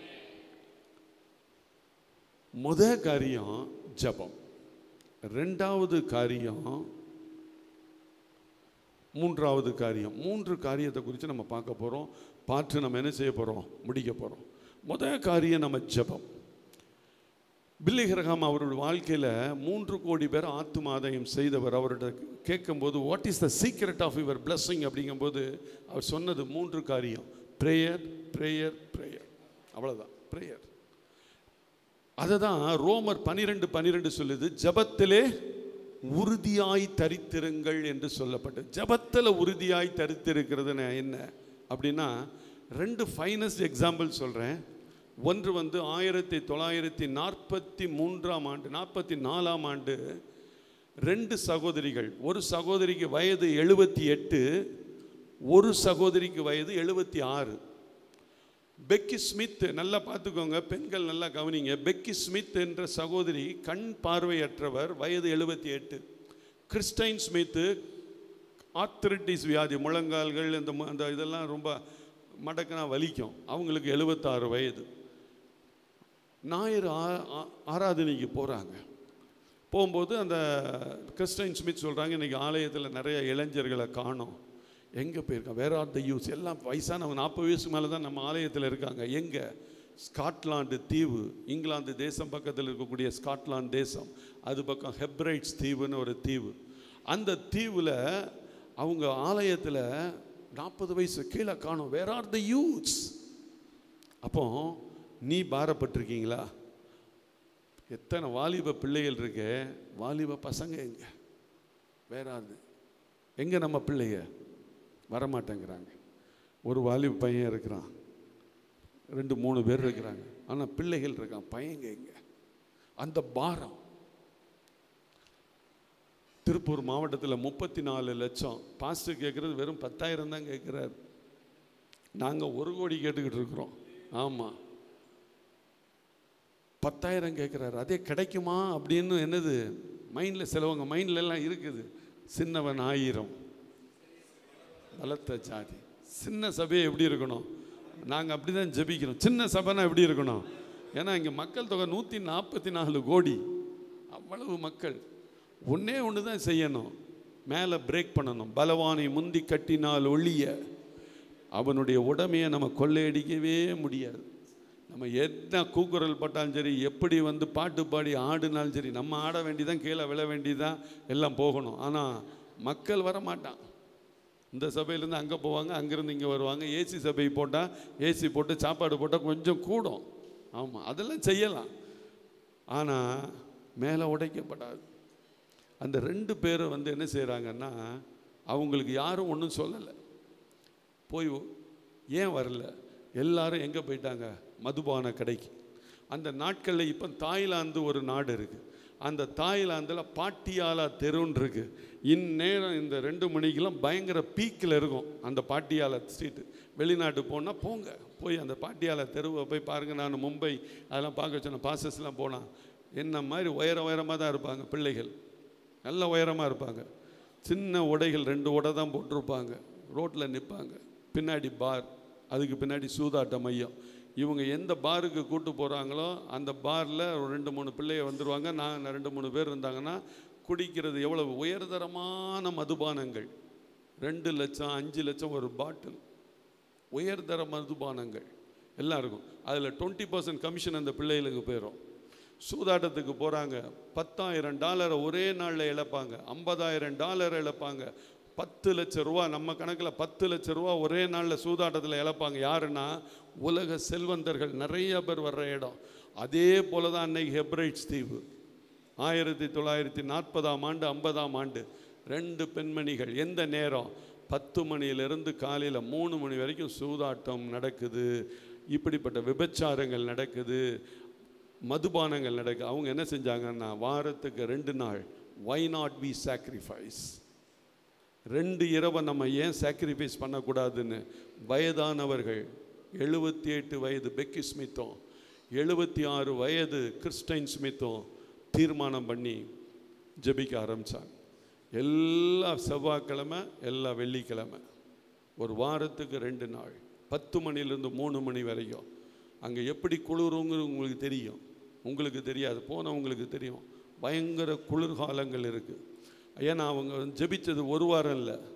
முத காரியம் ஜெபம் ரெண்டாவது காரியம் மூன்றாவது காரியம் மூன்று காரியத்தை குறித்து நம்ம பார்க்க போகிறோம் பார்த்து நம்ம என்ன செய்ய போகிறோம் முடிக்க போகிறோம் முதல் காரியம் நம்ம ஜெபம் பில்லிகிரகாம் அவருடைய வாழ்க்கையில் மூன்று கோடி பேர் ஆத்துமாதயம் செய்தவர் அவர்கிட்ட கேட்கும்போது what is the secret of your blessing அப்படிங்கும்போது அவர் சொன்னது மூன்று காரியம் ப்ரேயர் ப்ரேயர் ப்ரேயர் அவ்வளோதான் ப்ரேயர் அதை தான் ரோமர் பனிரெண்டு பனிரெண்டு சொல்லுது ஜபத்திலே உறுதியாய் தரித்திருங்கள் என்று சொல்லப்பட்டு ஜபத்தில் உறுதியாய் தரித்திருக்கிறதுன்னு என்ன அப்படின்னா ரெண்டு ஃபைனஸ்ட் எக்ஸாம்பிள் சொல்கிறேன் ஒன்று வந்து ஆயிரத்தி தொள்ளாயிரத்தி நாற்பத்தி மூன்றாம் ஆண்டு நாற்பத்தி நாலாம் ஆண்டு ரெண்டு சகோதரிகள் ஒரு சகோதரிக்கு வயது எழுபத்தி எட்டு ஒரு சகோதரிக்கு வயது எழுபத்தி ஆறு பெக்கி ஸ்மித் நல்லா பார்த்துக்கோங்க பெண்கள் நல்லா கவனிங்க பெக்கி ஸ்மித் என்ற சகோதரி கண் பார்வையற்றவர் வயது எழுபத்தி எட்டு கிறிஸ்டைன் ஸ்மித்து ஆர்த்தரிட்டிஸ் வியாதி முழங்கால்கள் இந்த மு- அந்த இதெல்லாம் ரொம்ப மடக்குனா வலிக்கும் அவங்களுக்கு எழுபத்தாறு வயது ஞாயிறு ஆ- ஆ- ஆராதனைக்கு போகிறாங்க போகும்போது அந்த கிறிஸ்டைன் ஸ்மித் சொல்கிறாங்க இன்றைக்கி ஆலயத்தில் நிறைய இளைஞர்களை காணோம் எங்கே போயிருக்காங்க வேற ஆர் த யூஸ் எல்லாம் வயசானவங்க நாற்பது வயசுக்கு மேலே தான் நம்ம ஆலயத்தில் இருக்காங்க எங்கே ஸ்காட்லாந்து தீவு இங்கிலாந்து தேசம் பக்கத்தில் இருக்கக்கூடிய ஸ்காட்லாந்து தேசம் அது பக்கம் ஹெப்ரைட்ஸ் தீவுன்னு ஒரு தீவு அந்த தீவில் அவங்க ஆலயத்தில் நாற்பது வயசு கீழே காணோம் வேர் ஆர் த யூத்ஸ் அப்போ நீ பாரப்பட்டிருக்கீங்களா எத்தனை வாலிப பிள்ளைகள் இருக்கு வாலிப பசங்க எங்க வேறாது எங்க நம்ம பிள்ளைங்க வரமாட்டேங்கிறாங்க ஒரு வாலிப பையன் இருக்கிறான் ரெண்டு மூணு பேர் இருக்கிறாங்க ஆனால் பிள்ளைகள் இருக்கான் பையங்க எங்க அந்த பாரம் திருப்பூர் மாவட்டத்தில் முப்பத்தி நாலு லட்சம் பாஸ்டர் கேட்குறது வெறும் பத்தாயிரம் தான் கேட்குறாரு நாங்கள் ஒரு கோடி கேட்டுக்கிட்டு இருக்கிறோம் ஆமாம் பத்தாயிரம் கேட்குறாரு அதே கிடைக்குமா அப்படின்னு என்னது மைண்டில் சிலவங்க மைண்ட்ல எல்லாம் இருக்குது சின்னவன் ஆயிரம் பலத்த ஜாதி சின்ன சபையை எப்படி இருக்கணும் நாங்கள் அப்படி தான் ஜெபிக்கிறோம் சின்ன சபைனா எப்படி இருக்கணும் ஏன்னா இங்கே மக்கள் தொகை நூற்றி நாற்பத்தி நாலு கோடி அவ்வளவு மக்கள் ஒன்றே ஒன்று தான் செய்யணும் மேலே பிரேக் பண்ணணும் பலவானை முந்தி கட்டினால் ஒழிய அவனுடைய உடமையை நம்ம கொள்ளையடிக்கவே முடியாது நம்ம என்ன கூக்குரல் பட்டாலும் சரி எப்படி வந்து பாட்டு பாடி ஆடினாலும் சரி நம்ம ஆட வேண்டியதான் கீழே விழ வேண்டியதான் எல்லாம் போகணும் ஆனால் மக்கள் வர மாட்டான் இந்த சபையிலேருந்து அங்கே போவாங்க அங்கேருந்து இங்கே வருவாங்க ஏசி சபை போட்டால் ஏசி போட்டு சாப்பாடு போட்டால் கொஞ்சம் கூடும் ஆமாம் அதெல்லாம் செய்யலாம் ஆனால் மேலே உடைக்கப்படாது அந்த ரெண்டு பேரும் வந்து என்ன செய்கிறாங்கன்னா அவங்களுக்கு யாரும் ஒன்றும் சொல்லலை போய் ஏன் வரல எல்லாரும் எங்கே போயிட்டாங்க மதுபான கடைக்கு அந்த நாட்களில் இப்போ தாய்லாந்து ஒரு நாடு இருக்குது அந்த தாய்லாந்தில் பாட்டியாலா தெருன்னு இருக்கு இந்நேரம் இந்த ரெண்டு மணிக்கெல்லாம் பயங்கர பீக்கில் இருக்கும் அந்த பாட்டியாலா ஸ்ட்ரீட்டு வெளிநாட்டு போனால் போங்க போய் அந்த பாட்டியாலா தெருவை போய் பாருங்கள் நான் மும்பை அதெல்லாம் பார்க்க சொன்ன பாசஸ்லாம் போனால் என்ன மாதிரி உயர உயரமாக தான் இருப்பாங்க பிள்ளைகள் நல்ல உயரமாக இருப்பாங்க சின்ன உடைகள் ரெண்டு உடை தான் போட்டிருப்பாங்க ரோட்டில் நிற்பாங்க பின்னாடி பார் அதுக்கு பின்னாடி சூதாட்ட மையம் இவங்க எந்த பாருக்கு கூட்டு போகிறாங்களோ அந்த பாரில் ஒரு ரெண்டு மூணு பிள்ளைய வந்துடுவாங்க நான் ரெண்டு மூணு பேர் இருந்தாங்கன்னா குடிக்கிறது எவ்வளவு உயர்தரமான மதுபானங்கள் ரெண்டு லட்சம் அஞ்சு லட்சம் ஒரு பாட்டில் உயர்தர மதுபானங்கள் எல்லாம் இருக்கும் அதில் டுவெண்ட்டி பர்சன்ட் கமிஷன் அந்த பிள்ளைகளுக்கு போயிடும் சூதாட்டத்துக்கு போகிறாங்க பத்தாயிரம் டாலரை ஒரே நாளில் இழப்பாங்க ஐம்பதாயிரம் டாலரை இழப்பாங்க பத்து லட்ச ரூபா நம்ம கணக்கில் பத்து லட்ச ரூபா ஒரே நாளில் சூதாட்டத்தில் இழப்பாங்க யாருன்னா உலக செல்வந்தர்கள் நிறைய பேர் வர்ற இடம் அதே போல தான் அன்னைக்கு ஹெப்ரைட்ஸ் தீவு ஆயிரத்தி தொள்ளாயிரத்தி நாற்பதாம் ஆண்டு ஐம்பதாம் ஆண்டு ரெண்டு பெண்மணிகள் எந்த நேரம் பத்து மணியிலிருந்து காலையில் மூணு மணி வரைக்கும் சூதாட்டம் நடக்குது இப்படிப்பட்ட விபச்சாரங்கள் நடக்குது மதுபானங்கள் நடக்கு அவங்க என்ன செஞ்சாங்கன்னா வாரத்துக்கு ரெண்டு நாள் வை நாட் பி சாக்ரிஃபைஸ் ரெண்டு இரவை நம்ம ஏன் சாக்ரிஃபைஸ் பண்ணக்கூடாதுன்னு வயதானவர்கள் எழுபத்தி எட்டு வயது பெக்கி ஸ்மித்தும் எழுபத்தி ஆறு வயது கிறிஸ்டைன் ஸ்மித்தும் தீர்மானம் பண்ணி ஜெபிக்க ஆரம்பித்தாங்க எல்லா செவ்வாய்க்கிழமை எல்லா வெள்ளிக்கிழமை ஒரு வாரத்துக்கு ரெண்டு நாள் பத்து மணிலேருந்து மூணு மணி வரைக்கும் அங்கே எப்படி குளிருங்கிறது உங்களுக்கு தெரியும் உங்களுக்கு தெரியாது போனவங்களுக்கு தெரியும் பயங்கர குளிர்காலங்கள் இருக்குது ஏன்னா அவங்க ஜெபிச்சது ஒரு வாரம் இல்லை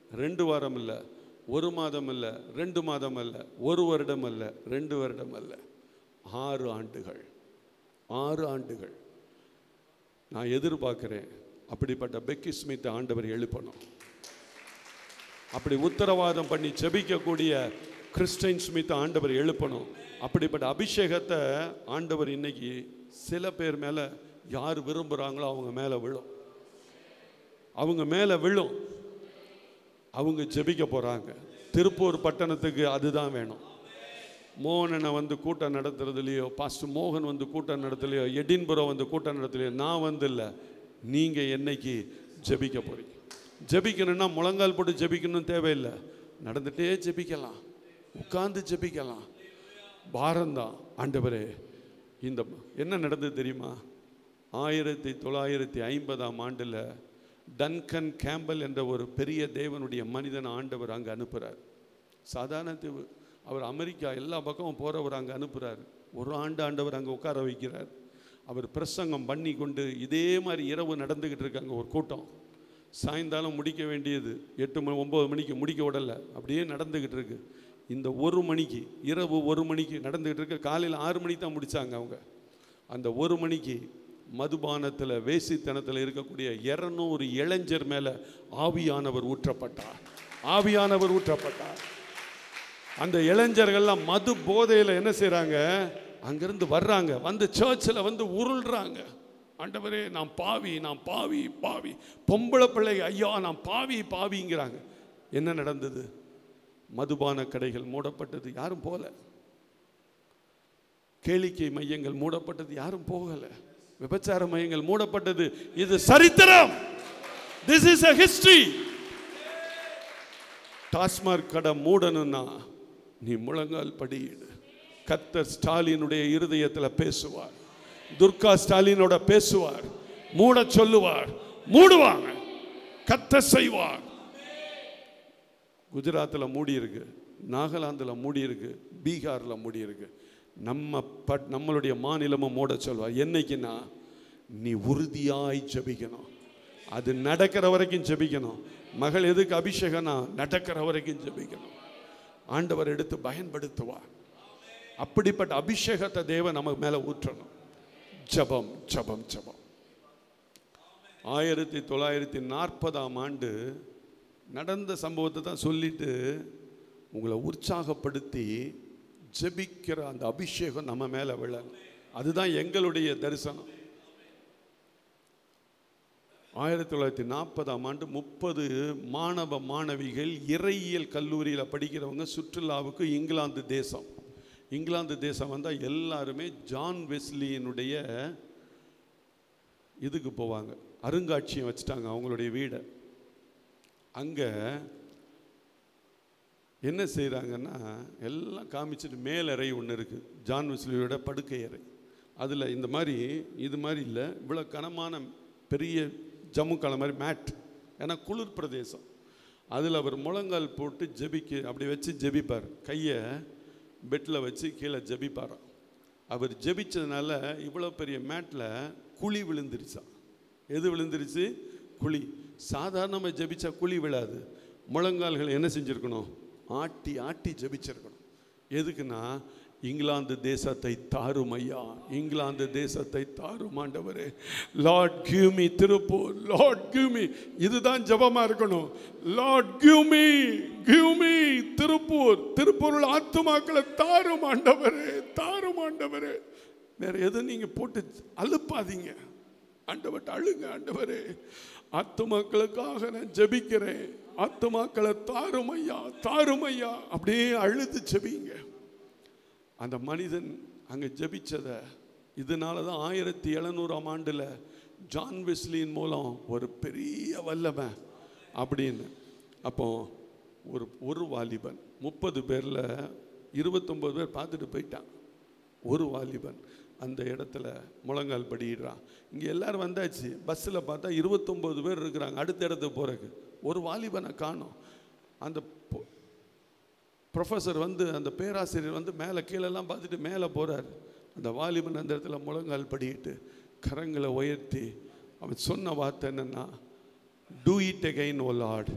ரெண்டு வாரம் இல்லை ஒரு மாதம் இல்லை ரெண்டு மாதம் அல்ல ஒரு வருடம் அல்ல ரெண்டு வருடம் அல்ல ஆறு ஆண்டுகள் ஆறு ஆண்டுகள் நான் எதிர்பார்க்கிறேன் அப்படிப்பட்ட பெக்கி ஸ்மித் ஆண்டவர் எழுப்பணும் அப்படி உத்தரவாதம் பண்ணி ஜெபிக்கக்கூடிய கிறிஸ்டின் ஸ்மித் ஆண்டவர் எழுப்பணும் அப்படிப்பட்ட அபிஷேகத்தை ஆண்டவர் இன்னைக்கு சில பேர் மேலே யார் விரும்புகிறாங்களோ அவங்க மேலே விழும் அவங்க மேலே விழும் அவங்க ஜெபிக்க போகிறாங்க திருப்பூர் பட்டணத்துக்கு அதுதான் வேணும் மோகனனை வந்து கூட்டம் நடத்துறதுலையோ பாஸ்டர் மோகன் வந்து கூட்டம் நடத்துலையோ எடின்புரோ வந்து கூட்டம் நடத்துலையோ நான் வந்து இல்லை நீங்கள் என்னைக்கு ஜெபிக்க போறீங்க ஜெபிக்கணும்னா முழங்கால் போட்டு ஜெபிக்கணும் தேவையில்லை நடந்துட்டே ஜெபிக்கலாம் உட்கார்ந்து ஜெபிக்கலாம் பாரம்தான் ஆண்டவரே இந்த என்ன நடந்தது தெரியுமா ஆயிரத்தி தொள்ளாயிரத்தி ஐம்பதாம் ஆண்டில் டன்கன் கேம்பல் என்ற ஒரு பெரிய தேவனுடைய மனிதன் ஆண்டவர் அங்கே அனுப்புகிறார் சாதாரண தீவு அவர் அமெரிக்கா எல்லா பக்கமும் போகிறவர் அங்கே அனுப்புகிறார் ஒரு ஆண்டு ஆண்டவர் அங்கே உட்கார வைக்கிறார் அவர் பிரசங்கம் பண்ணி கொண்டு இதே மாதிரி இரவு நடந்துக்கிட்டு இருக்கு அங்கே ஒரு கூட்டம் சாயந்தாலம் முடிக்க வேண்டியது எட்டு மணி ஒம்பது மணிக்கு முடிக்க விடல அப்படியே நடந்துக்கிட்டு இருக்கு இந்த ஒரு மணிக்கு இரவு ஒரு மணிக்கு நடந்துக்கிட்டு இருக்கு காலையில் ஆறு மணிக்கு தான் முடித்தாங்க அவங்க அந்த ஒரு மணிக்கு மதுபானத்தில் வேசித்தனத்தில் இருக்கக்கூடிய இரநூறு இளைஞர் மேலே ஆவியானவர் ஊற்றப்பட்டார் ஆவியானவர் ஊற்றப்பட்டார் அந்த இளைஞர்கள்லாம் மது போதையில் என்ன செய்கிறாங்க அங்கேருந்து வர்றாங்க வந்து சர்ச்சில் வந்து உருள்றாங்க ஆண்டவரே நான் பாவி நான் பாவி பாவி பொம்பளை பிள்ளை ஐயா நான் பாவி பாவிங்கிறாங்க என்ன நடந்தது மதுபான கடைகள் மூடப்பட்டது யாரும் போல கேளிக்கை மையங்கள் மூடப்பட்டது யாரும் போகல விபச்சார மையங்கள் மூடப்பட்டது இது சரித்திரம் this is a history TASMAC கடை மூடணும்னா நீ முழங்கால் படியிடு கத்தர் ஸ்டாலினுடைய இருதயத்தில் பேசுவார் துர்கா ஸ்டாலினோட பேசுவார் மூட சொல்லுவார் மூடுவாங்க கத்த செய்வார் குஜராத்தில் மூடி இருக்கு நாகாலாந்தில் மூடி இருக்கு பீகாரில் மூடி இருக்கு நம்ம பட் நம்மளுடைய மாநிலமும் மூட சொல்வார் என்னைக்குன்னா நீ உறுதியாய் ஜெபிக்கணும் அது நடக்கிற வரைக்கும் ஜெபிக்கணும் மகள் எதுக்கு அபிஷேகம்னா நடக்கிற வரைக்கும் ஜெபிக்கணும் ஆண்டவர் எடுத்து பயன்படுத்துவார் அப்படிப்பட்ட அபிஷேகத்தை தேவன் நமக்கு மேலே ஊற்றணும் ஜபம் ஜபம் ஜபம் ஆயிரத்தி தொள்ளாயிரத்தி நாற்பதாம் ஆண்டு நடந்த சம்பவத்தை தான் சொல்லிட்டு உங்களை உற்சாகப்படுத்தி ஜெபிக்கிற அந்த அபிஷேகம் நம்ம மேலே விழணும் அதுதான் எங்களுடைய தரிசனம் ஆயிரத்தி தொள்ளாயிரத்தி நாற்பதாம் ஆண்டு முப்பது மாணவ மாணவிகள் இறையியல் கல்லூரியில் படிக்கிறவங்க சுற்றுலாவுக்கு இங்கிலாந்து தேசம் இங்கிலாந்து தேசம் வந்தால் எல்லாருமே ஜான் வெஸ்லியினுடைய இதுக்கு போவாங்க அருங்காட்சியம் வச்சுட்டாங்க அவங்களுடைய வீடை அங்கே என்ன செய்கிறாங்கன்னா எல்லாம் காமிச்சிட்டு மேலறை ஒன்று இருக்குது ஜான் வெஸ்லியோட படுக்கை அறை அதில் இந்த மாதிரி இது மாதிரி இல்லை இவ்வளோ கனமான பெரிய ஜம்மு காலம் மாதிரி மேட் ஏன்னா குளிர் பிரதேசம் அதில் அவர் முழங்கால் போட்டு ஜெபிக்க அப்படி வச்சு ஜெபிப்பார் கையை பெட்டில் வச்சு கீழே ஜெபிப்பாராம் அவர் ஜெபிச்சதுனால இவ்வளோ பெரிய மேட்டில் குழி விழுந்துருச்சா எது விழுந்துருச்சு குழி சாதாரணமாக ஜெபிச்சா குழி விழாது முழங்கால்கள் என்ன செஞ்சுருக்கணும் ஆட்டி ஆட்டி ஜெபிச்சிருக்கணும் எதுக்குன்னா இங்கிலாந்து தேசத்தை தாரும் ஐயா இங்கிலாந்து தேசத்தை தாரும் ஆண்டவரே Lord give me Tiruppur Lord give me இதுதான் ஜெபமா இருக்கணும் Lord give me give me Tiruppur திருப்பூரில் ஆத்துமாக்களை தாரும் ஆண்டவரே தாரும் ஆண்டவரே வேற எதுவும் நீங்க போட்டு அழுப்பாதீங்க ஆண்டவர்கிட்ட அழுங்க ஆண்டவரே ஆத்துமாக்களுக்காக நான் ஜெபிக்கிறேன் ஆத்துமாக்களை தாரும் ஐயா தாரும் ஐயா அப்படியே அழுது ஜெபிங்க அந்த மனிதன் அங்கே ஜெபிச்சதை இதனால தான் ஆயிரத்தி எழுநூறாம் ஆண்டில் ஜான் வெஸ்லியின் மூலம் ஒரு பெரிய வல்லவன் அப்படின்னு அப்போ ஒரு ஒரு வாலிபன் முப்பது பேரில் இருபத்தொம்பது பேர் பார்த்துட்டு போயிட்டான் ஒரு வாலிபன் அந்த இடத்துல முழங்கால் படியிடுறான் இங்கே எல்லாரும் வந்தாச்சு பஸ்ஸில் பார்த்தா இருபத்தொம்பது பேர் இருக்கிறாங்க அடுத்த இடத்துக்கு போகிறதுக்கு ஒரு வாலிபனை காணோம் அந்த பொ- ப்ரொஃபஸர் வந்து அந்த பேராசிரியர் வந்து மேலே கீழெல்லாம் பார்த்துட்டு மேலே போகிறார் அந்த வாலிபன் அந்த இடத்துல முழங்கால் படியிட்டு கரங்களை உயர்த்தி அவன் சொன்ன வார்த்தை என்னன்னா do it again O Lord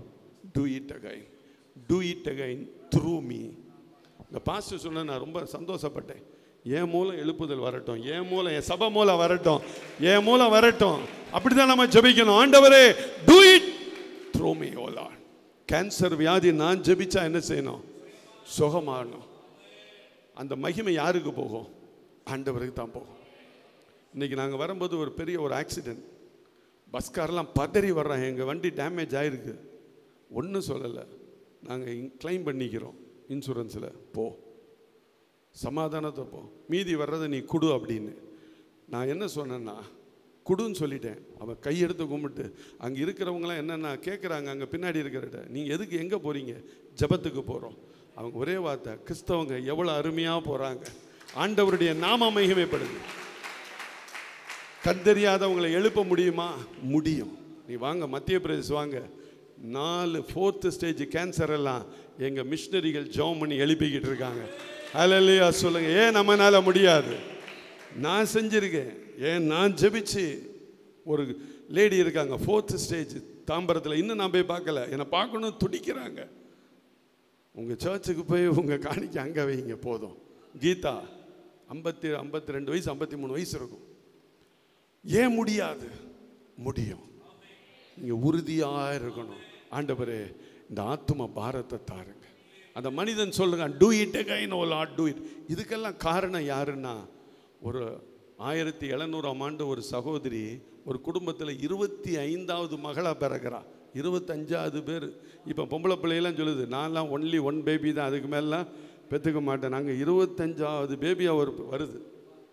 do it again do it again through me இந்த பாஸ்டர் சொன்ன நான் ரொம்ப சந்தோஷப்பட்டேன் என் மூலம் எழுப்புதல் வரட்டும் என் மூலம் என் சபை மூலம் வரட்டும் என் மூலம் வரட்டும் அப்படிதான் நம்ம ஜெபிக்கணும் ஆண்டவரே do it through me O Lord cancer வியாதி நான் ஜெபிச்சா என்ன செய்யணும் சுகமாகணும் அந்த மகிமை யாருக்கு போகும் ஆண்டவருக்கு தான் போகும் இன்னைக்கு நாங்கள் வரும்போது ஒரு பெரிய ஒரு ஆக்சிடென்ட் பஸ்காரெல்லாம் பதறி வர்றான் எங்கள் வண்டி டேமேஜ் ஆயிருக்கு ஒன்றும் சொல்லலை நாங்கள் கிளைம் பண்ணிக்கிறோம் இன்சூரன்ஸில் போ சமாதானத்தை போ மீதி வர்றதை நீ குடு அப்படின்னு நான் என்ன சொன்னேன்னா குடுன்னு சொல்லிட்டேன் அவன் கையெடுத்து கும்பிட்டு அங்கே இருக்கிறவங்களாம் என்னென்னா கேட்குறாங்க அங்கே பின்னாடி இருக்கிறத நீங்கள் எதுக்கு எங்கே போகிறீங்க ஜெபத்துக்கு போகிறோம் அவங்க ஒரே வார்த்தை கிறிஸ்தவங்க எவ்வளோ அருமையாக போகிறாங்க ஆண்டவருடைய நாம மகிமைப்படுது கத்தறியாதவங்களை எழுப்ப முடியுமா முடியும் நீ வாங்க மத்திய பிரதேஷ் வாங்க நாலு ஃபோர்த்து ஸ்டேஜ் கேன்சர் எல்லாம் எங்கள் மிஷினரிகள் ஜெபம் பண்ணி எழுப்பிக்கிட்டு இருக்காங்க ஹalleluya சொல்லுங்க ஏன் நம்மனால முடியாது நான் செஞ்சிருக்கேன் ஏன் நான் ஜெபிச்சு ஒரு லேடி இருக்காங்க ஃபோர்த்து ஸ்டேஜ் தாம்பரத்தில் இன்னும் நான் போய் பார்க்கல என்னை பார்க்கணும் துடிக்கிறாங்க உங்கள் சர்ச்சுக்கு போய் உங்கள் காணிக்க அங்கே வைங்க போதும் கீதா ஐம்பத்தி ஐம்பத்தி ரெண்டு வயசு ஐம்பத்தி மூணு வயசு இருக்கும் ஏன் முடியாது முடியும் நீங்கள் உறுதியாக இருக்கணும் ஆண்டவரே இந்த ஆத்தும பாரத்தை தாருங்க அந்த மனிதன் சொல்லுங்க do it again O Lord do it இதுக்கெல்லாம் காரணம் யாருன்னா ஒரு ஆயிரத்தி எழுநூறாம் ஆண்டு ஒரு சகோதரி ஒரு குடும்பத்தில் இருபத்தி ஐந்தாவது மகளா பிறகுறா இருபத்தஞ்சாவது பேர் இப்போ பொம்பளை பிள்ளையெல்லாம் சொல்லுது நான்லாம் ஒன்லி ஒன் பேபி தான் அதுக்கு மேலாம் பெற்றுக்க மாட்டேன் நாங்கள் இருபத்தஞ்சாவது பேபியாக ஒரு வருது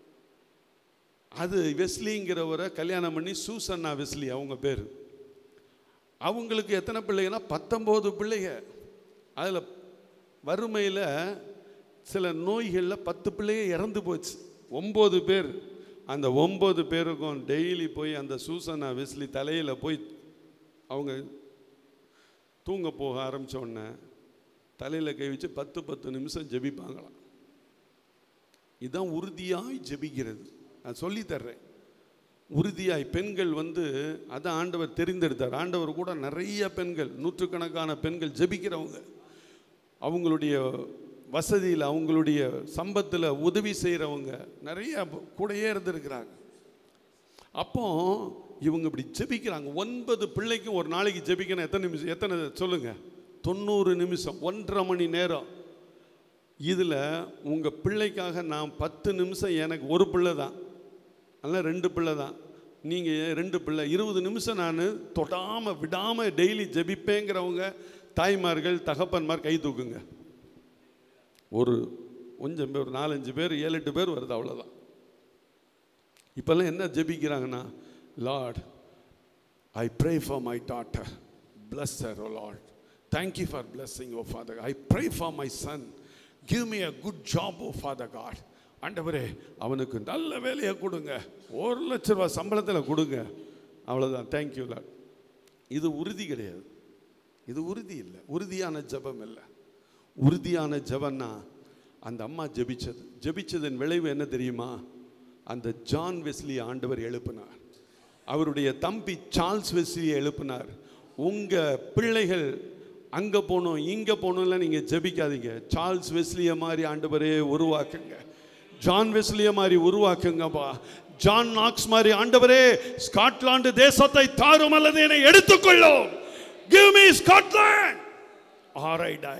அது வெஸ்லிங்கிறவரை கல்யாணம் பண்ணி சூசன்னா வெஸ்லி அவங்க பேர் அவங்களுக்கு எத்தனை பிள்ளைங்கன்னா பத்தொம்போது பிள்ளைங்க அதில் வறுமையில் சில நோய்களில் பத்து பிள்ளைங்க இறந்து போச்சு ஒம்பது பேர் அந்த ஒம்பது பேருக்கும் டெய்லி போய் அந்த சூசனா வெஸ்லி தலையில் போய் அவங்க தூங்க போக ஆரம்பிச்ச உடனே தலையில் கை வச்சு பத்து பத்து நிமிஷம் ஜெபிப்பாங்களாம் இதுதான் உறுதியாய் ஜெபிக்கிறது நான் சொல்லித் தர்றேன் உறுதியாய் பெண்கள் வந்து அதான் ஆண்டவர் தெரிந்தெடுத்தார் ஆண்டவர் கூட நிறைய பெண்கள் நூற்றுக்கணக்கான பெண்கள் ஜெபிக்கிறவங்க அவங்களுடைய வசதியில் அவங்களுடைய சம்பத்தில் உதவி செய்கிறவங்க நிறைய கூடயே இருந்திருக்கிறாங்க அப்போ இவங்க இப்படி ஜெபிக்கிறாங்க ஒன்பது பிள்ளைக்கும் ஒரு நாளைக்கு ஜெபிக்கணும் எத்தனை நிமிஷம் எத்தனை சொல்லுங்க தொண்ணூறு நிமிஷம் ஒன்றரை மணி நேரம் இதில் உங்கள் பிள்ளைக்காக நான் பத்து நிமிஷம் எனக்கு ஒரு பிள்ளை தான் அதனால் ரெண்டு பிள்ளை தான் நீங்கள் ரெண்டு பிள்ளை இருபது நிமிஷம் நான் தொடாமல் விடாமல் டெய்லி ஜெபிப்பேங்கிறவங்க தாய்மார்கள் தகப்பன்மார் கை தூக்குங்க ஒரு கொஞ்சம் பேர் நாலஞ்சு பேர் ஏழு எட்டு பேர் வருது அவ்வளோதான் இப்போல்லாம் என்ன ஜெபிக்கிறாங்கன்னா Lord I pray for my daughter bless sir O Lord thank you for blessing O Father I pray for my son give me a good job O Father God ஆண்டவரே அவனுக்கு நல்ல வேலையை கொடுங்க ஒரு லட்ச ரூபா சம்பளத்தில் கொடுங்க அவ்வளோதான் தேங்க்யூ லார்ட் இது உறுதி கிடையாது இது உறுதி இல்லை உறுதியான ஜெபம் இல்லை உறுதியான ஜெபம்னா அந்த அம்மா ஜெபிச்சது ஜெபிச்சதன் விளைவு என்ன தெரியுமா அந்த ஜான் வெஸ்லி ஆண்டவர் எழுப்பினார் அவருடைய தம்பி சார்ல்ஸ் வெஸ்லியை எழுப்பினார் உங்கள் பிள்ளைகள் அங்கே போகணும் இங்கே போகணும்லாம் நீங்கள் ஜெபிக்காதீங்க சார்ல்ஸ் வெஸ்லியை மாதிரி ஆண்டவரே உருவாக்குங்க ஜான் வெஸ்லியை மாதிரி உருவாக்குங்கப்பா ஜான் நாக்ஸ் மாதிரி ஆண்டவரே ஸ்காட்லாந்து தேசத்தை தாரும் அல்லது என்னை எடுத்துக்கொள்ளும் give me Scotland or I die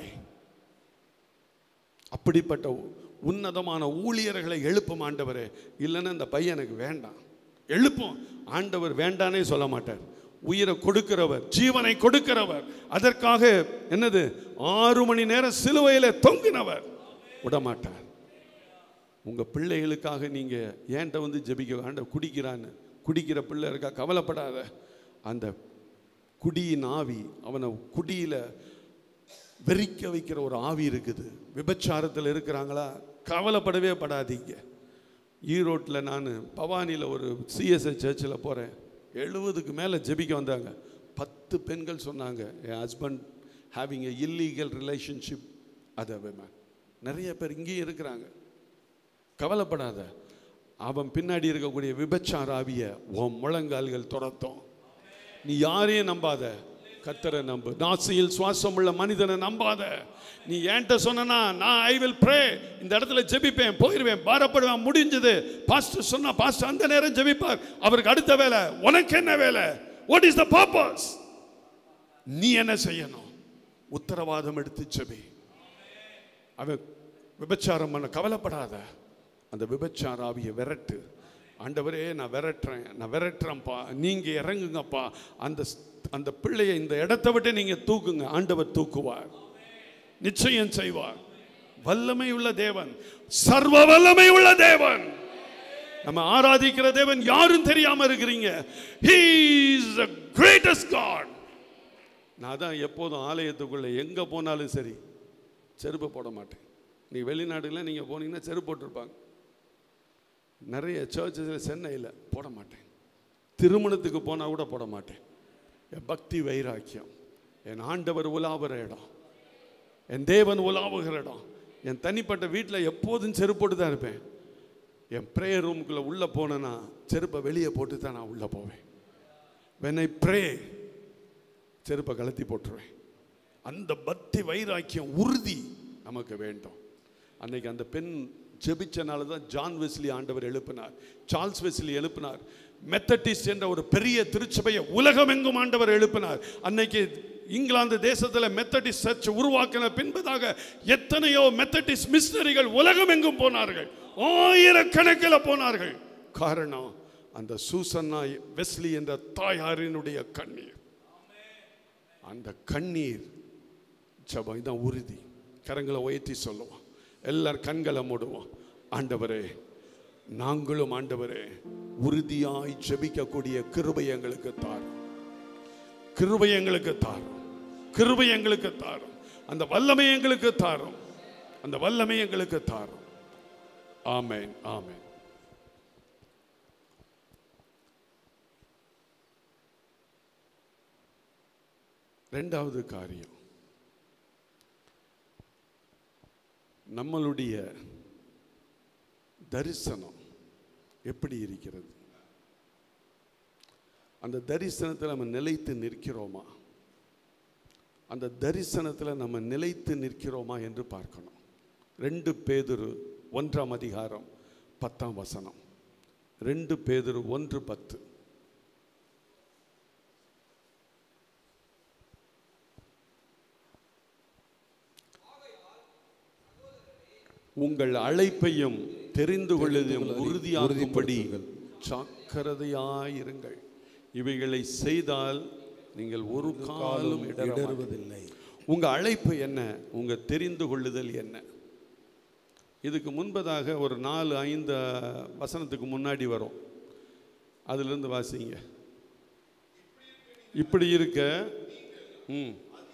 அப்படிப்பட்ட உன்னதமான ஊழியர்களை எழுப்பும் ஆண்டவரே இல்லைன்னா இந்த பையன் எனக்கு வேண்டாம் எழுப்பும் ஆண்டவர் வேண்டானே சொல்ல மாட்டார் உயிரை கொடுக்கிறவர் ஜீவனை கொடுக்கிறவர் அதற்காக என்னது ஆறு மணி நேரம் சிலுவையில் தொங்கினவர் விடமாட்டார் உங்க பிள்ளைகளுக்காக நீங்க ஏன்ட்ட வந்து ஜெபிக்க ஆண்ட குடிக்கிறான்னு குடிக்கிற பிள்ளை இருக்கா கவலைப்படாத அந்த குடியின் ஆவி அவனை குடியில வெறிக்க வைக்கிற ஒரு ஆவி இருக்குது விபச்சாரத்தில் இருக்கிறாங்களா கவலைப்படவே படாதீங்க ஈரோட்டில் நான் பவானியில் ஒரு சிஎஸ்ஐ சர்ச்சில் போகிறேன் எழுபதுக்கு மேலே ஜெபிக்க வந்தாங்க பத்து பெண்கள் சொன்னாங்க என் husband having a illegal relationship அதை மேம் நிறைய பேர் இங்கேயும் இருக்கிறாங்க கவலைப்படாத அவன் பின்னாடி இருக்கக்கூடிய விபச்சார ஆவிய உன் முழங்கால்கள் துரத்தும் நீ யாரையும் நம்பாத கத்தரை நம்பு நாசியில் சுவாசம் உள்ள மனிதனை நம்பாத நீ என்கிட்ட சொன்னா நான் ஐ வில் ப்ரே இந்த இடத்துல ஜெபிப்பேன் போயிடுவேன் பாரப்படுவேன் முடிஞ்சது பாஸ்டர் சொன்னா பாஸ்டர் அந்த நேரம் ஜெபிப்பார் அவருக்கு அடுத்த வேலை உனக்கு என்ன வேலை வாட் இஸ் த பர்பஸ் நீ என்ன செய்யணும் உத்தரவாதம் எடுத்து ஜெபி அவன் விபச்சாரம் பண்ண கவலைப்படாத அந்த விபச்சார ஆவியை விரட்டு ஆண்டவரே நான் விரட்டுறேன் நான் விரட்டுறேன்ப்பா நீங்க இறங்குங்கப்பா அந்த அந்த பிள்ளையை இந்த இடத்தை விட்டு நீங்க தூக்குங்க ஆண்டவர் தூக்குவார் நிச்சயம் செய்வார் வல்லமை உள்ள தேவன் சர்வ வல்லமை உள்ள தேவன் நம்ம ஆராதிக்கிற தேவன் யாரும் தெரியாம இருக்கிறீங்க he is the greatest god நான் தான் எப்போதும் ஆலயத்துக்குள்ள எங்க போனாலும் சரி செருப்பு போட மாட்டேன் நீ வெளிநாடுல நீங்க போனீங்கன்னா செருப்பு போட்டிருப்பாங்க நிறைய சர்ச்சஸில் சென்னையில் போட மாட்டேன் திருமணத்துக்கு போனால் கூட போட மாட்டேன் என் பக்தி வைராக்கியம் என் ஆண்டவர் உலாவுற இடம் என் தேவன் உலாவுகிற இடம் என் தனிப்பட்ட வீட்டில் எப்போதும் செருப்போட்டு தான் இருப்பேன் என் ப்ரேயர் ரூமுக்குள்ளே உள்ளே போனேன்னா செருப்பை வெளியே போட்டு தான் நான் உள்ளே போவேன் when I ப்ரே செருப்பை கலத்தி போட்டுருவேன் அந்த பக்தி வைராக்கியம் உறுதி நமக்கு வேண்டும் அன்னைக்கு அந்த பெண் ஜெபிச்சனால தான் ஜான் வெஸ்லி ஆண்டவர் எழுப்பினார் சார்ல்ஸ் வெஸ்லி எழுப்பினார் மெத்தடிஸ்ட் என்ற ஒரு பெரிய திருச்சபையை உலகமெங்கும் ஆண்டவர் எழுப்பினார் அன்னைக்கு இங்கிலாந்து தேசத்தில் மெத்தடிஸ்ட் சர்ச் உருவாக்கின பின்பதாக எத்தனையோ மெத்தடிஸ்ட் மிஷனரிகள் உலகமெங்கும் போனார்கள் ஆயிரக்கணக்கில் போனார்கள் காரணம் அந்த சூசன்னா வெஸ்லி என்ற தாயாரினுடைய கண்ணீர் அந்த கண்ணீர் ஜபம் இதான் உறுதி கரங்களை உயர்த்தி சொல்லுவோம் எல்லார் கண்களை மூடுவோம் ஆண்டவரே நாங்களும் ஆண்டவரே உறுதியாய் ஜெபிக்கக்கூடிய கிருபை எங்களுக்கு தாரும் கிருபை எங்களுக்கு தாரும் கிருபை எங்களுக்கு தாரும் அந்த வல்லமை எங்களுக்கு தாரும் அந்த வல்லமை எங்களுக்கு தாரும் ஆமென் ஆமென் ரெண்டாவது காரியம் நம்மளுடைய தரிசனம் எப்படி இருக்கிறது அந்த தரிசனத்தில் நம்ம நிலைத்து நிற்கிறோமா அந்த தரிசனத்தில் நம்ம நிலைத்து நிற்கிறோமா என்று பார்க்கணும் ரெண்டு பேதுரு ஒன்றாம் அதிகாரம் பத்தாம் வசனம் ரெண்டு பேதுரு ஒன்று பத்து உங்கள் அழைப்பையும் தெரிந்து கொள்வதையும் உறுதியாகும்படி ஜாக்கிரதையாயிருங்கள் இவைகளை செய்தால் நீங்கள் ஒரு காலம் இடறுவதில்லை உங்க அழைப்பு என்ன உங்க தெரிந்து கொள்ளுதல் என்ன இதுக்கு முன்பதாக ஒரு நாலு ஐந்து வசனத்துக்கு முன்னாடி வரும் அதிலிருந்து வாசிங்க இப்படி இருக்க ம்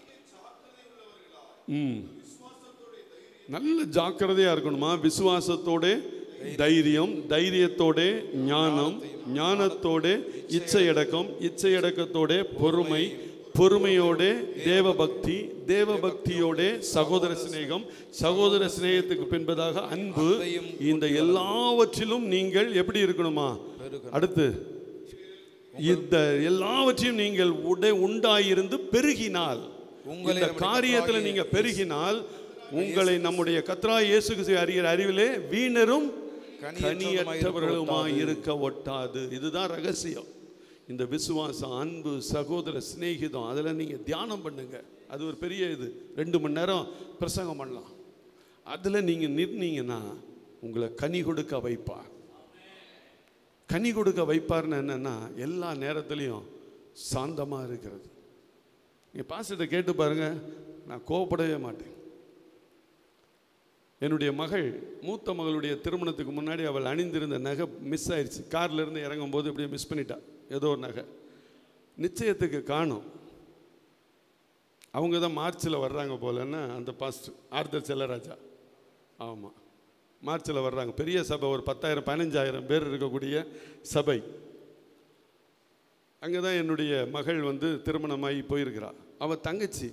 ம் நல்ல ஜாக்கிரதையா இருக்கணுமா விசுவாசத்தோட தைரியம் தைரியத்தோட ஞானம் ஞானத்தோட இச்சையடக்கம் இச்சையடக்கத்தோட பொறுமை பொறுமையோட தேவ பக்தி தேவ பக்தியோட சகோதர சிநேகம் சகோதர சிநேகத்துக்கு பின்பதாக அன்பு இந்த எல்லாவற்றிலும் நீங்கள் எப்படி இருக்கணுமா அடுத்து இந்த எல்லாவற்றையும் நீங்கள் உடை உண்டாயிருந்து பெருகினால் இந்த காரியத்துல நீங்க பெருகினால் உங்களை நம்முடைய கத்ரா இயேசு கிறிஸ்துவை அறிகிற அறிவிலே வீணரும் கனியற்றவர்களுமாய் இருக்க ஒட்டாது இதுதான் ரகசியம் இந்த விசுவாசம் அன்பு சகோதர சிநேகிதம் அதில் நீங்கள் தியானம் பண்ணுங்க அது ஒரு பெரிய இது ரெண்டு மணி நேரம் பிரசங்கம் பண்ணலாம் அதில் நீங்கள் நின்னீங்கன்னா உங்களை கனி கொடுக்க வைப்பார் கனி கொடுக்க வைப்பார்னு என்னன்னா எல்லா நேரத்துலையும் சாந்தமாக இருக்கிறது நீங்கள் பாசத்தை கேட்டு பாருங்க நான் கோவப்படவே மாட்டேன் என்னுடைய மகள் மூத்த மகளுடைய திருமணத்துக்கு முன்னாடி அவள் அணிந்திருந்த நகை மிஸ் ஆயிடுச்சு கார்ல இருந்து இறங்கும் போது இப்படியே மிஸ் பண்ணிட்டா ஏதோ ஒரு நகை நிச்சயத்துக்கு காணும் அவங்க தான் மார்ச்சில் வர்றாங்க போலன்னா அந்த பாஸ்ட் ஆர்தர் செல்லராஜா ஆமாம் மார்ச்சில் வர்றாங்க பெரிய சபை ஒரு பத்தாயிரம் பதினஞ்சாயிரம் பேர் இருக்கக்கூடிய சபை அங்கே தான் என்னுடைய மகள் வந்து திருமணமாகி போயிருக்கிறா அவள் தங்கச்சி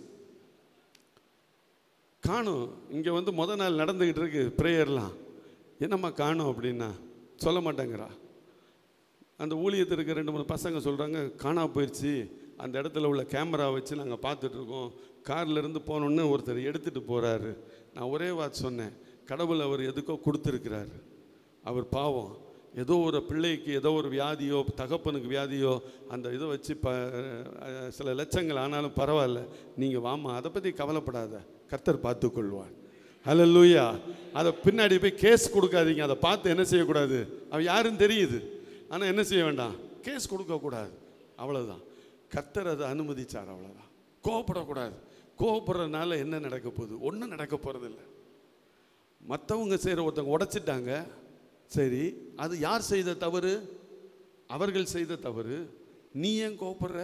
காணும் இங்கே வந்து முத நாள் நடந்துக்கிட்டு இருக்கு ப்ரேயர்லாம் என்னம்மா காணும் அப்படின்னா சொல்ல மாட்டேங்கிறா அந்த ஊழியத்தில் இருக்க ரெண்டு மூணு பசங்க சொல்கிறாங்க காணா போயிடுச்சு அந்த இடத்துல உள்ள கேமரா வச்சு நாங்கள் பார்த்துட்ருக்கோம் கார்லேருந்து போனோன்னே ஒருத்தர் எடுத்துகிட்டு போகிறாரு நான் ஒரே வார்த்தை சொன்னேன் கடவுள் அவர் எதுக்கோ கொடுத்துருக்கிறாரு அவர் பாவம் ஏதோ ஒரு பிள்ளைக்கு ஏதோ ஒரு வியாதியோ தகப்பனுக்கு வியாதியோ அந்த இதை வச்சு ப அஹ், சில லட்சங்கள் ஆனாலும் பரவாயில்ல நீங்கள் வாமா அதை பற்றி கவலைப்படாத கர்த்தர் பார்த்துக்கொள்வார் ஹalleluya அதை பின்னாடி போய் கேஸ் கொடுக்காதீங்க அதை பார்த்து என்ன செய்யக்கூடாது அவன் யாருன்னு தெரியுது ஆனால் என்ன செய்ய வேண்டாம் கேஸ் கொடுக்கக்கூடாது அவ்வளோதான் கர்த்தர் அதை அனுமதிச்சார் அவ்வளோதான் கோவப்படக்கூடாது கோவப்படுறதுனால என்ன நடக்க போகுது ஒன்றும் நடக்க போகிறதில்ல மற்றவங்க செய்கிற ஒருத்தவங்க உடைச்சிட்டாங்க சரி அது யார் செய்த தவறு அவர்கள் செய்த தவறு நீ ஏன் கோவப்படுற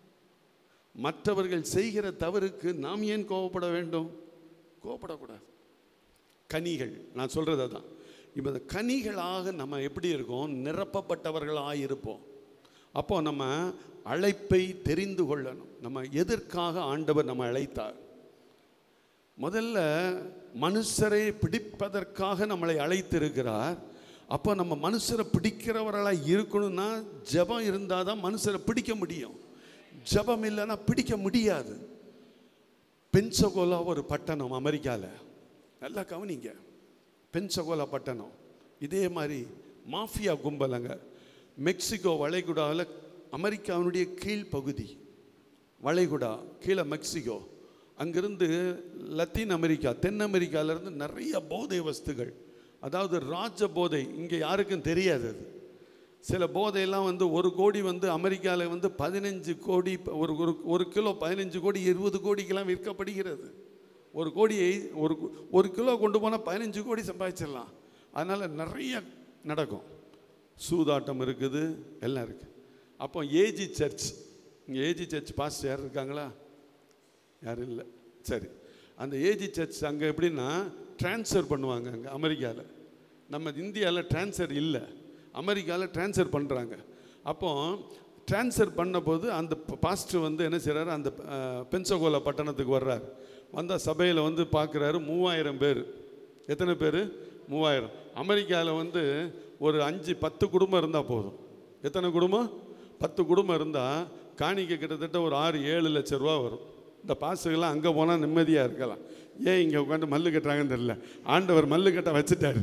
மற்றவர்கள் செய்கிற தவறுக்கு நாம் ஏன் கோவப்பட வேண்டும் கோவப்படக்கூடாது கனிகள் நான் சொல்கிறது அதான் இப்போ இந்த கனிகளாக நம்ம எப்படி இருக்கோம் நிரப்பப்பட்டவர்களாக இருப்போம் அப்போ நம்ம அழைப்பை தெரிந்து கொள்ளணும் நம்ம எதற்காக ஆண்டவர் நம்ம அழைத்தார் முதல்ல மனுஷரை பிடிப்பதற்காக நம்மளை அழைத்திருக்கிறார் அப்போ நம்ம மனுஷரை பிடிக்கிறவர்களாக இருக்கணும்னா ஜெபம் இருந்தால் தான் மனுஷரை பிடிக்க முடியும் ஜெபம் இல்லைன்னா பிடிக்க முடியாது பென்சகோலா ஒரு பட்டணம் அமெரிக்காவில் நல்லா கவனிங்க பென்சகோலா பட்டணம் இதே மாதிரி மாஃபியா கும்பலங்க மெக்சிகோ வளைகுடாவில் அமெரிக்காவினுடைய கீழ்ப்பகுதி வளைகுடா கீழே மெக்சிகோ அங்கிருந்து லத்தீன் அமெரிக்கா தென் அமெரிக்காவிலேருந்து நிறைய போதை வஸ்துகள் அதாவது ராஜ போதை இங்கே யாருக்கும் தெரியாது அது சில போதையெல்லாம் வந்து ஒரு கோடி வந்து அமெரிக்காவில் வந்து பதினஞ்சு கோடி ஒரு ஒரு ஒரு கிலோ பதினஞ்சு கோடி இருபது கோடிக்கெல்லாம் விற்கப்படுகிறது ஒரு கோடியை ஒரு ஒரு கிலோ கொண்டு போனால் பதினஞ்சு கோடி சம்பாதிச்சிடலாம் அதனால் நிறைய நடக்கும் சூதாட்டம் இருக்குது எல்லாம் இருக்குது அப்போ ஏஜி சர்ச் இங்கே ஏஜி சர்ச் பாஸ்டர் யார் இருக்காங்களா யாரும் இல்லை சரி அந்த ஏஜி சர்ச் அங்கே எப்படின்னா ட்ரான்ஸ்ஃபர் பண்ணுவாங்க அங்கே அமெரிக்காவில் நம்ம இந்தியாவில் ட்ரான்ஸ்ஃபர் இல்லை அமெரிக்காவில் ட்ரான்ஸ்ஃபர் பண்ணுறாங்க அப்போ ட்ரான்ஸ்ஃபர் பண்ணபோது அந்த பாஸ்டர் வந்து என்ன செய்கிறாரு அந்த அஹ், பென்சகோலா பட்டணத்துக்கு வர்றார் வந்தால் சபையில் வந்து பார்க்குறாரு மூவாயிரம் பேர் எத்தனை பேர் மூவாயிரம் அமெரிக்காவில் வந்து ஒரு அஞ்சு பத்து குடும்பம் இருந்தால் போதும் எத்தனை குடும்பம் பத்து குடும்பம் இருந்தால் காணிக்கை கிட்டத்தட்ட ஒரு ஆறு ஏழு லட்ச ரூபா வரும் இந்த பாசுகள்லாம் அங்கே போனால் நிம்மதியாக இருக்கலாம் ஏன் இங்கே உட்காந்து மல்லு கட்டுறாங்கன்னு தெரியல ஆண்டவர் மல்லு கட்ட வச்சுட்டாரு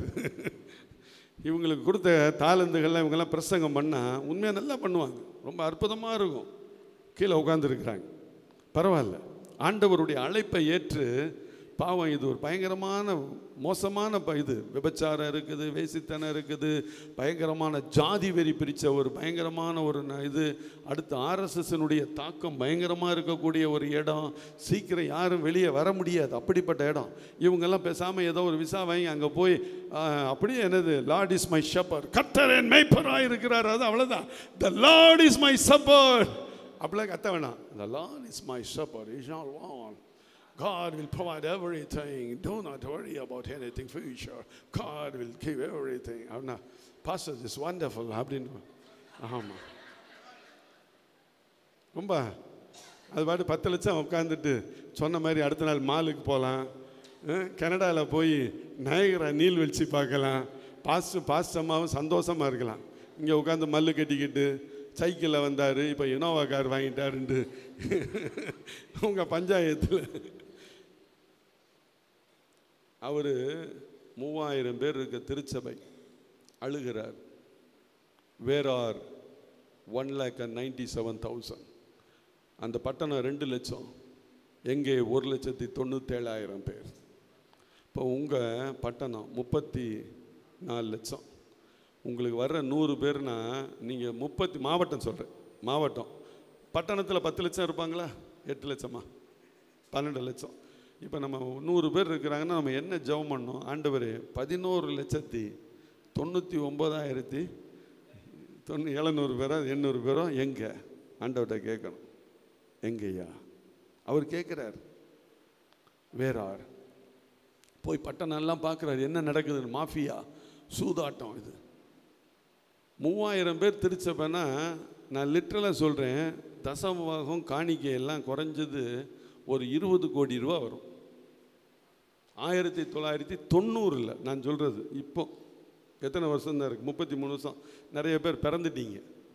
இவங்களுக்கு கொடுத்த தாளந்துகள்லாம் இவங்கெல்லாம் பிரசங்கம் பண்ணால் உண்மையாக நல்லா பண்ணுவாங்க ரொம்ப அற்புதமாக இருக்கும் கீழே உட்காந்துருக்குறாங்க பரவாயில்ல ஆண்டவருடைய அழைப்பை ஏற்று பாவம் இது ஒரு பயங்கரமான மோசமான ப இது விபச்சாரம் இருக்குது வேசித்தனம் இருக்குது பயங்கரமான ஜாதி வெறி பிரித்த ஒரு பயங்கரமான ஒரு ந- இது அடுத்து ஆர்எஸ்எஸ்னுடைய தாக்கம் பயங்கரமாக இருக்கக்கூடிய ஒரு இடம் சீக்கிரம் யாரும் வெளியே வர முடியாது அப்படிப்பட்ட இடம் இவங்கெல்லாம் பேசாமல் ஏதோ ஒரு விசா வாங்கி அங்கே போய் ஆ, அப்படியே என்னது லார்ட் இஸ் மை ஷப்பர் கர்த்தர் என் மெய்ப்பராக இருக்கிறார் அது அவ்வளோதான் the Lord is my shepherd அப்படிலாம் கத்த வேணாம் the Lord is my shepherd is all one God will provide everything. Do not worry about anything future. God will give everything. அப்படின்னா பாஸ்டர் இஸ் வண்டர்ஃபுல் அப்படின்னு ஆமாம் ரொம்ப அது பாட்டு பத்து லட்சம் உட்காந்துட்டு சொன்ன மாதிரி அடுத்த நாள் மாலுக்கு போகலாம் கனடாவில் போய் நயகரா நீர்வீழ்ச்சி பார்க்கலாம் பாஸ்ட் பாஸ்ட் அம்மாவும் சந்தோஷமாக இருக்கலாம் இங்கே உட்காந்து மல்லு கட்டிக்கிட்டு சைக்கிளில் வந்தார் இப்போ இனோவா கார் வாங்கிட்டாருன்ட்டு உங்கள் பஞ்சாயத்தில் அவர் மூவாயிரம் பேர் இருக்க திருச்சபை அழுகிறார் where are one lakh and ninety seven thousand அந்த பட்டணம் ரெண்டு லட்சம் எங்கே ஒரு லட்சத்தி தொண்ணூற்றேழாயிரம் பேர் இப்போ உங்கள் பட்டணம் முப்பத்தி நாலு லட்சம் உங்களுக்கு வர்ற நூறு பேர்னா நீங்கள் முப்பத்தி மாவட்டம் சொல்கிறேன் மாவட்டம் பட்டணத்தில் பத்து லட்சம் இருப்பாங்களா எட்டு லட்சமா பன்னெண்டு லட்சம் இப்போ நம்ம நூறு பேர் இருக்கிறாங்கன்னா நம்ம என்ன ஜெபம் பண்ணோம் ஆண்டவரே பதினோரு லட்சத்தி தொண்ணூற்றி ஒம்பதாயிரத்தி தொண்ணூ எழுநூறு பேரோ எண்ணூறு பேரோ எங்கே ஆண்டவர்கிட்ட கேட்கணும் எங்கய்யா அவர் கேட்குறார் வேறார் போய் பட்டணம்லாம் பார்க்குறாரு என்ன நடக்குதுன்னு மாஃபியா சூதாட்டம் இது மூவாயிரம் பேர் திருச்சபைனா நான் லிட்ரலாக சொல்கிறேன் தசமபாகம் காணிக்கை எல்லாம் குறைஞ்சது ஒரு இருபது கோடி ரூபா வரும் ஆயிரத்தி தொள்ளாயிரத்தி தொண்ணூறில் நான் சொல்கிறது இப்போ எத்தனை வருஷம் தான் இருக்குது முப்பத்தி மூணு வருஷம் நிறைய பேர் பிறந்துட்டீங்க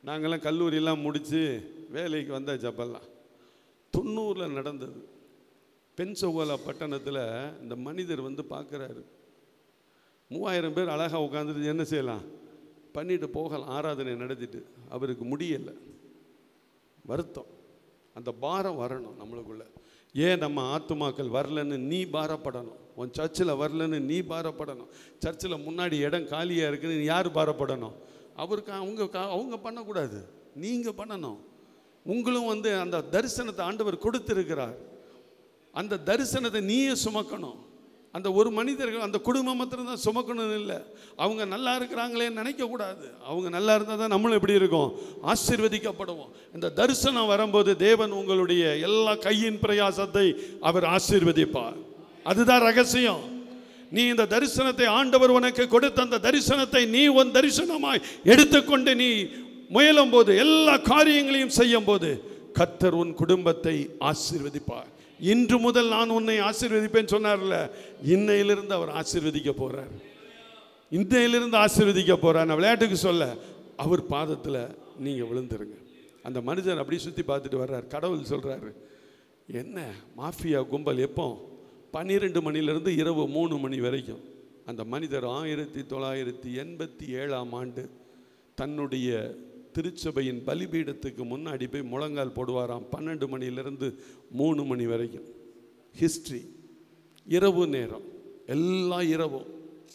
நாங்கள்லாம் கல்லூரியெல்லாம் முடித்து வேலைக்கு வந்தாச்சு அப்பெல்லாம் தொண்ணூறில் நடந்தது பென்சோகோலா பட்டணத்தில் இந்த மனிதர் வந்து பார்க்குறாரு மூவாயிரம் பேர் அழகாக உட்காந்துட்டு என்ன செய்யலாம் பண்ணிட்டு போகலாம் ஆராதனை நடத்திட்டு அவருக்கு முடியலை வருத்தம் அந்த பாரம் வரணும் நம்மளுக்குள்ள ஏன் நம்ம ஆத்துமாக்கள் வரலன்னு நீ பாரப்படணும் உன் சர்ச்சில் வரலன்னு நீ பாரப்படணும் சர்ச்சில் முன்னாடி இடம் காலியாக இருக்குன்னு நீ யார் பாரப்படணும் அவருக்கு அவங்க கா- அவங்க பண்ணக்கூடாது நீங்கள் பண்ணணும் உங்களும் வந்து அந்த தரிசனத்தை ஆண்டவர் கொடுத்திருக்கிறார் அந்த தரிசனத்தை நீயே சுமக்கணும் அந்த ஒரு மனிதர்கள் அந்த குடும்பம் மாத்திரம் தான் சுமக்கணும் இல்லை அவங்க நல்லா இருக்கிறாங்களேன்னு நினைக்கக்கூடாது அவங்க நல்லா இருந்தால் தான் நம்மளும் எப்படி இருக்கோம் ஆசீர்வதிக்கப்படுவோம் இந்த தரிசனம் வரும்போது தேவன் உங்களுடைய எல்லா கையின் பிரயாசத்தை அவர் ஆசீர்வதிப்பார் அதுதான் ரகசியம் நீ இந்த தரிசனத்தை ஆண்டவர் உனக்கு கொடுத்த அந்த தரிசனத்தை நீ உன் தரிசனமாய் எடுத்துக்கொண்டு நீ முயலும் போது எல்லா காரியங்களையும் செய்யும் போது கத்தர் உன் குடும்பத்தை ஆசீர்வதிப்பார் இன்று முதல் நான் உன்னை ஆசீர்வதிப்பேன் சொன்னார்ல இன்னையிலிருந்து அவர் ஆசீர்வதிக்க போறார் இன்னையிலிருந்து ஆசீர்வதிக்க போறார் நான் விளையாட்டுக்கு சொல்ல அவர் பாதத்தில் நீங்க விழுந்துருங்க அந்த மனிதர் அப்படியே சுத்தி பார்த்துட்டு வர்றார் கடவுள் சொல்றாரு என்ன மாஃபியா கும்பல் எப்போ பன்னிரெண்டு மணிலேருந்து இரவு மூணு மணி வரைக்கும் அந்த மனிதர் ஆயிரத்தி தொள்ளாயிரத்தி எண்பத்தி ஏழாம் ஆண்டு தன்னுடைய திருச்சபையின் பலிபீடத்துக்கு முன்னாடி போய் முழங்கால் போடுவாராம் பன்னெண்டு மணிலேருந்து மூணு மணி வரைக்கும் ஹிஸ்ட்ரி இரவு நேரம் எல்லா இரவும்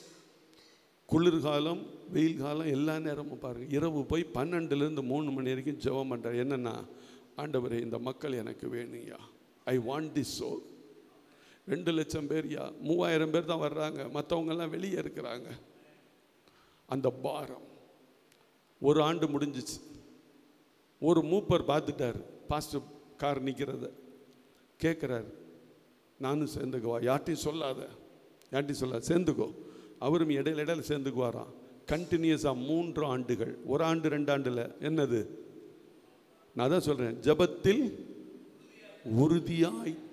குளிர்காலம் வெயில் காலம் எல்லா நேரமும் பாருங்க இரவு போய் பன்னெண்டுலேருந்து மூணு மணி வரைக்கும் ஜெபம் பண்ணுறார் என்னன்னா ஆண்டவரே இந்த மக்கள் எனக்கு வேணும்யா ஐ வாண்ட் திஸ் சோல் ரெண்டு லட்சம் பேர்யா மூவாயிரம் பேர் தான் வர்றாங்க மற்றவங்கெல்லாம் வெளியே இருக்கிறாங்க அந்த பாரம் ஒரு ஆண்டு முடிஞ்சிச்சு ஒரு மூப்பர் பார்த்துட்டார் பாஸ்டர் கார் நிற்கிறத கேட்குறாரு நானும் சேர்ந்துக்குவா யார்ட்டையும் சொல்லாத யார்ட்டையும் சொல்லாத சேர்ந்துக்கோ அவரும் இடையில இடையில சேர்ந்துக்குவாராம் கண்டினியூஸாக மூன்று ஆண்டுகள் ஒரு ஆண்டு ரெண்டு ஆண்டில் என்னது நான் தான் சொல்கிறேன் ஜபத்தில் உறுதியாய்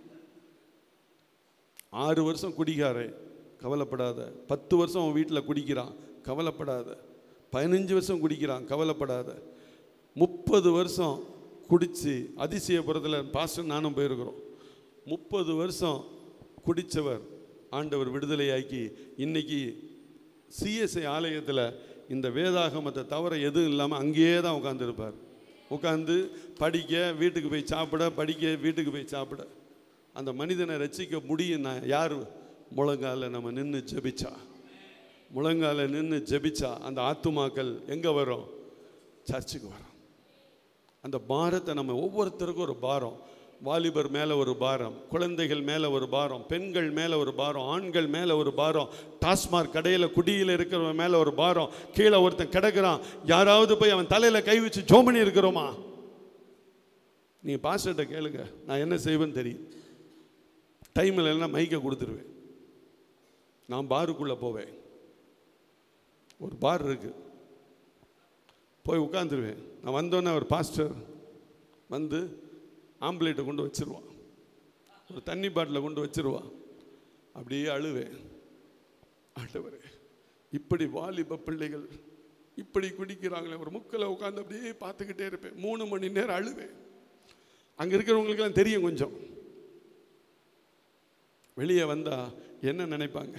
ஆறு வருஷம் குடிக்காரே கவலைப்படாத பத்து வருஷம் அவன் வீட்டில் குடிக்கிறான் கவலைப்படாத பதினஞ்சு வருஷம் குடிக்கிறான் கவலைப்படாத முப்பது வருஷம் குடித்து அதிசயபுரத்தில் பாஸ்டர் நானும் போயிருக்கிறோம் முப்பது வருஷம் குடித்தவர் ஆண்டவர் விடுதலையாக்கி இன்னைக்கு சிஎஸ்ஐ ஆலயத்தில் இந்த வேதாகமத்தை தவிர எதுவும் இல்லாமல் அங்கேயே தான் உட்காந்துருப்பார் உட்காந்து படிக்க வீட்டுக்கு போய் சாப்பிட படிக்க வீட்டுக்கு போய் சாப்பிட அந்த மனிதனை ரசிக்க முடியும்னா யார் முழங்கால நம்ம நின்று ஜெபிச்சா முழங்கால நின்று ஜெபிச்சா அந்த ஆத்துமாக்கள் எங்கே வரும் சர்ச்சுக்கு வரும் அந்த பாரத்தை நம்ம ஒவ்வொருத்தருக்கும் ஒரு பாரம் வாலிபர் மேலே ஒரு பாரம் குழந்தைகள் மேலே ஒரு பாரம் பெண்கள் மேலே ஒரு பாரம் ஆண்கள் மேலே ஒரு பாரம் டாஸ்மாக் கடையில் குடியில் இருக்கிறவன் மேலே ஒரு பாரம் கீழே ஒருத்தன் கிடக்குறான் யாராவது போய் அவன் தலையில் கை வச்சு ஜோமணி இருக்கிறோமா நீங்கள் பாஸ்டர்கிட்ட கேளுங்க நான் என்ன செய்வேன்னு தெரியும் டைம் இல்லைன்னா மைக்கை கொடுத்துருவேன் நான் பாருக்குள்ளே போவேன் ஒரு பார் இருக்கு போய் உட்காந்துருவேன் நான் வந்தோன்னே ஒரு பாஸ்டர் வந்து ஆம்புலேட்டை கொண்டு வச்சிருவான் ஒரு தண்ணி பாட்டிலை கொண்டு வச்சிருவான் அப்படியே அழுவேன் ஆண்டவரே இப்படி வாலிப பிள்ளைகள் இப்படி குடிக்கிறாங்களே ஒரு முக்கில் உட்காந்து அப்படியே பார்த்துக்கிட்டே இருப்பேன் மூணு மணி நேரம் அழுவேன் அங்கே இருக்கிறவங்களுக்கெல்லாம் தெரியும் கொஞ்சம் வெளியே வந்தா என்ன நினைப்பாங்க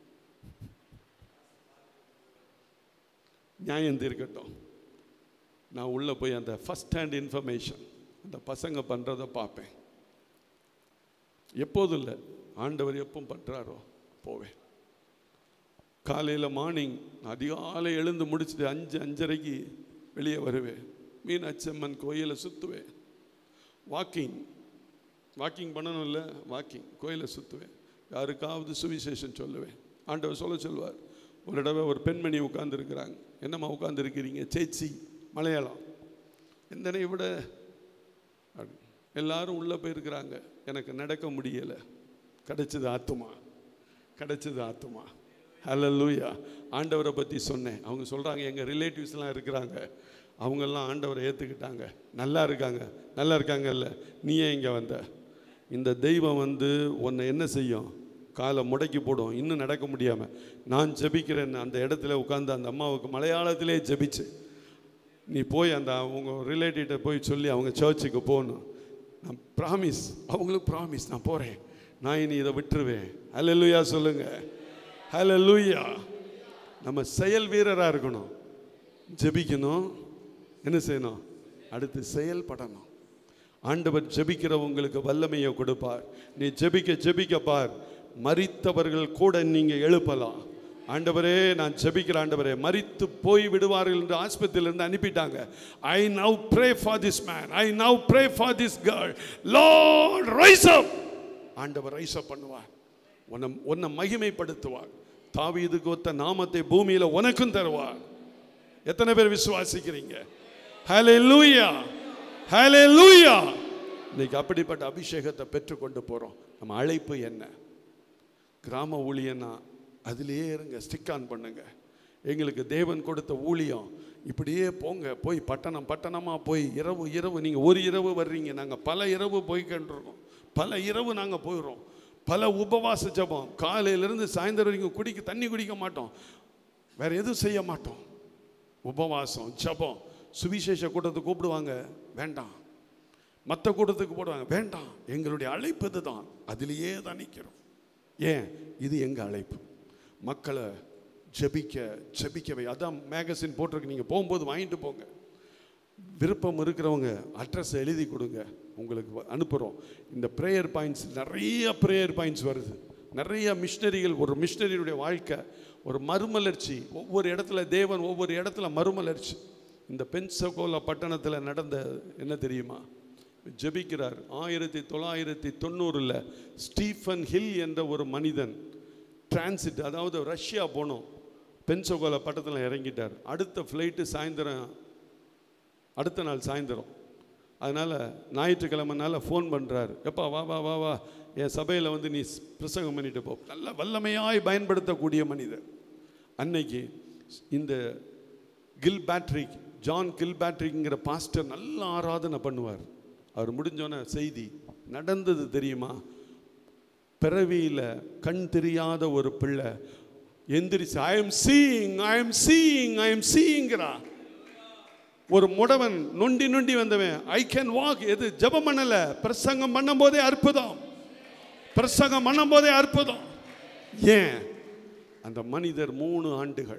நியாயம் தீர்க்கட்டும் நான் உள்ளே போய் அந்த ஃபஸ்ட் ஹேண்ட் இன்ஃபர்மேஷன் அந்த பசங்க பண்ணுறதை பார்ப்பேன் எப்போதும் இல்லை ஆண்டவர் எப்போ பண்ணுறாரோ போவேன் காலையில் மார்னிங் அதிகாலை எழுந்து முடிச்சுட்டு அஞ்சு அஞ்சரைக்கு வெளியே வருவேன் மீனாட்சி அம்மன் கோயிலை சுற்றுவேன் வாக்கிங் வாக்கிங் பண்ணணும்ல வாக்கிங் கோயிலை சுற்றுவேன் யாருக்காவது சுவிசேஷம் சொல்லுவேன் ஆண்டவர் சொல்ல சொல்வார் ஒரு தடவை ஒரு பெண்மணி உட்காந்துருக்குறாங்க என்னம்மா உட்காந்துருக்கிறீங்க சேச்சி மலையாளம் எந்தனை விட அப்படி. எல்லாரும் உள்ளே போயிருக்கிறாங்க எனக்கு நடக்க முடியலை கிடைச்சது ஆத்துமா கிடைச்சது ஆத்துமா ஹalleluya ஆண்டவரை பற்றி சொன்னேன் அவங்க சொல்கிறாங்க எங்கள் ரிலேட்டிவ்ஸ்லாம் இருக்கிறாங்க அவங்கெல்லாம் ஆண்டவரை ஏற்றுக்கிட்டாங்க நல்லா இருக்காங்க நல்லா இருக்காங்கல்ல நீ ஏன் இங்கே வந்த இந்த தெய்வம் வந்து உன்னை என்ன செய்யும் காலை முடக்கி போடும் இன்னும் நடக்க முடியாமல் நான் ஜெபிக்கிறேன் அந்த இடத்துல உட்காந்து அந்த அம்மாவுக்கு மலையாளத்திலே ஜெபிச்சு நீ போய் அந்த உங்கள் ரிலேட்டிவ்கிட்ட போய் சொல்லி அவங்க சர்ச்சுக்கு போகணும் நான் ப்ராமிஸ் அவங்களுக்கு ப்ராமிஸ் நான் போகிறேன் நான் இனி இதை விட்டுருவேன் ஹalleluya சொல்லுங்க ஹalleluya நம்ம செயல் வீரராக இருக்கணும் ஜெபிக்கணும் என்ன செய்யணும் அடுத்து செயல்படணும் ஆண்டவர் ஜெபிக்கிறவங்களுக்கு வல்லமையை கொடுப்பார் நீ ஜெபிக்க ஜெபிக்க பார் மரித்தவர்கள் கூட நீங்க எழுப்பலாம் ஆண்டவரே நான் ஜெபிக்கிற ஆண்டவரே மரித்து போய் விடுவார்கள் என்று ஆஸ்பத்திரியிலிருந்து அனுப்பிட்டாங்க I now pray for this man I now pray for this girl Lord rise up ஆண்டவர் ரைஸ் அப் பண்ணுவார் உன்னை உன்னை மகிமைப்படுத்துவார் தாவீதுக்கு ஒத்த நாமத்தை பூமியில உனக்கும் தருவார் எத்தனை பேர் விசுவாசிக்கிறீங்க ஹalleluya ஹalleluya இன்னைக்கு அப்படிப்பட்ட அபிஷேகத்தை பெற்றுக்கொண்டு போறோம் நம்ம அழைப்பு என்ன கிராம ஊழியன்னா அதிலேயே இருங்க ஸ்டிக் ஆன் பண்ணுங்க எங்களுக்கு தேவன் கொடுத்த ஊழியம் இப்படியே போங்க போய் பட்டணம் பட்டணமாக போய் இரவு இரவு நீங்கள் ஒரு இரவு வர்றீங்க நாங்கள் பல இரவு போய்கிட்டுருக்கோம் பல இரவு நாங்கள் போயிடுறோம் பல உபவாச ஜெபம் காலையிலேருந்து சாயந்தரம் வரைக்கும் குடிக்க தண்ணி குடிக்க மாட்டோம் வேற எதுவும் செய்ய மாட்டோம் உபவாசம் ஜெபம் சுவிசேஷ கூட்டத்துக்கு கூப்பிடுவாங்க வேண்டாம் மற்ற கூட்டத்துக்கு போடுவாங்க வேண்டாம் எங்களுடைய அழைப்பு இதுதான் அதிலேயே தான் நிற்கிறோம் ஏன் இது எங்க அழைப்பு மக்களை ஜெபிக்க ஜெபிக்கவை அதான் மேகசின் போட்டிருக்கு நீங்கள் போகும்போது வாங்கிட்டு போங்க விருப்பம் இருக்கிறவங்க அட்ரஸ் எழுதி கொடுங்க உங்களுக்கு வ- அனுப்புகிறோம் இந்த ப்ரேயர் பாயிண்ட்ஸ் நிறைய ப்ரேயர் பாயிண்ட்ஸ் வருது நிறைய மிஷினரிகள் ஒரு மிஷினரியுடைய வாழ்க்கை ஒரு மறுமலர்ச்சி ஒவ்வொரு இடத்துல தேவன் ஒவ்வொரு இடத்துல மறுமலர்ச்சி இந்த பென்சகோலா பட்டணத்தில் நடந்த என்ன தெரியுமா ஜெபிக்கிறார் ஆயிரத்தி தொள்ளாயிரத்தி தொண்ணூறில் ஸ்டீஃபன் ஹில் என்ற ஒரு மனிதன் டிரான்சிட் அதாவது ரஷ்யா போனோம் பென்சகோலா பட்டணத்தில் இறங்கிட்டார் அடுத்த ஃப்ளைட்டு சாயந்தரம் அடுத்த நாள் சாயந்தரம் அதனால் ஞாயிற்றுக்கிழமைனால ஃபோன் பண்ணுறாரு எப்பா வா வா வா வா என் சபையில் வந்து நீ பிரசங்கம் பண்ணிட்டு போ நல்ல வல்லமையாய் பயன்படுத்தக்கூடிய மனிதர் அன்னைக்கு இந்த கில் பேட்ரிக் ஜான் கில் பேட்ரிக்ங்கிற பாஸ்டர் நல்ல ஆராதனை பண்ணுவார் அவர் முடிஞ்சோன செய்தி நடந்தது தெரியுமா பிறவியில் கண் தெரியாத ஒரு பிள்ளை எந்திரிச்சு I am seeing I am seeing I am சீயிங்கிறா ஒரு முடவன் நொண்டி நொண்டி வந்தவன் ஐ கேன் வாக் எது ஜெபம் பண்ணல பிரசங்கம் பண்ணும் போதே அற்புதம் பிரசங்கம் பண்ணும் போதே அற்புதம் ஏன் அந்த மனிதர் மூணு ஆண்டுகள்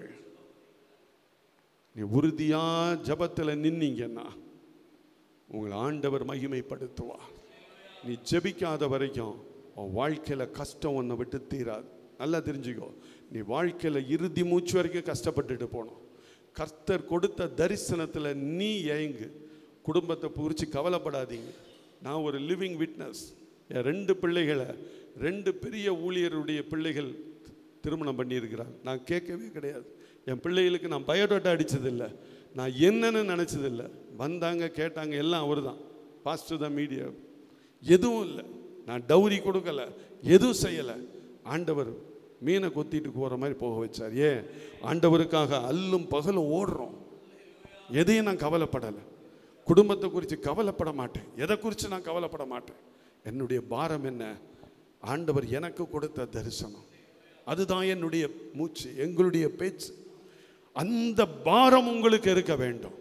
நீ உறுதியா ஜெபத்துல நின்னீங்கன்னா உங்களை ஆண்டவர் மகிமைப்படுத்துவார் நீ ஜெபிக்காத வரைக்கும் உன் வாழ்க்கையில கஷ்டம் உன்னை விட்டு தீராது நல்லா தெரிஞ்சுக்கோ நீ வாழ்க்கையில இறுதி மூச்சு வரைக்கும் கஷ்டப்பட்டுட்டு போகணும் கர்த்தர் கொடுத்த தரிசனத்துல நீ ஏங்கு குடும்பத்தை குறித்து கவலைப்படாதீங்க நான் ஒரு லிவிங் விட்னஸ் என் ரெண்டு பிள்ளைகளை ரெண்டு பெரிய ஊழியருடைய பிள்ளைகள் திருமணம் பண்ணியிருக்கிறாங்க நான் கேட்கவே கிடையாது என் பிள்ளைகளுக்கு நான் பயோடேட்டா அடிச்சதில்லை நான் என்னன்னு நினச்சதில்லை வந்தாங்க கேட்டாங்க எல்லாம் அவர் தான் பாஸ்டர் தான் மீடியா எதுவும் இல்லை நான் டௌரி கொடுக்கல எதுவும் செய்யலை ஆண்டவர் மீனை கொத்திட்டு போகிற மாதிரி போக வச்சார் ஏன் ஆண்டவருக்காக அல்லும் பகலும் ஓடுறோம் எதையும் நான் கவலைப்படலை குடும்பத்தை குறித்து கவலைப்பட மாட்டேன் எதை குறித்து நான் கவலைப்பட மாட்டேன் என்னுடைய பாரம் என்ன ஆண்டவர் எனக்கு கொடுத்த தரிசனம் அதுதான் என்னுடைய மூச்சு எங்களுடைய பேச்சு அந்த பாரம் உங்களுக்கு இருக்க வேண்டும்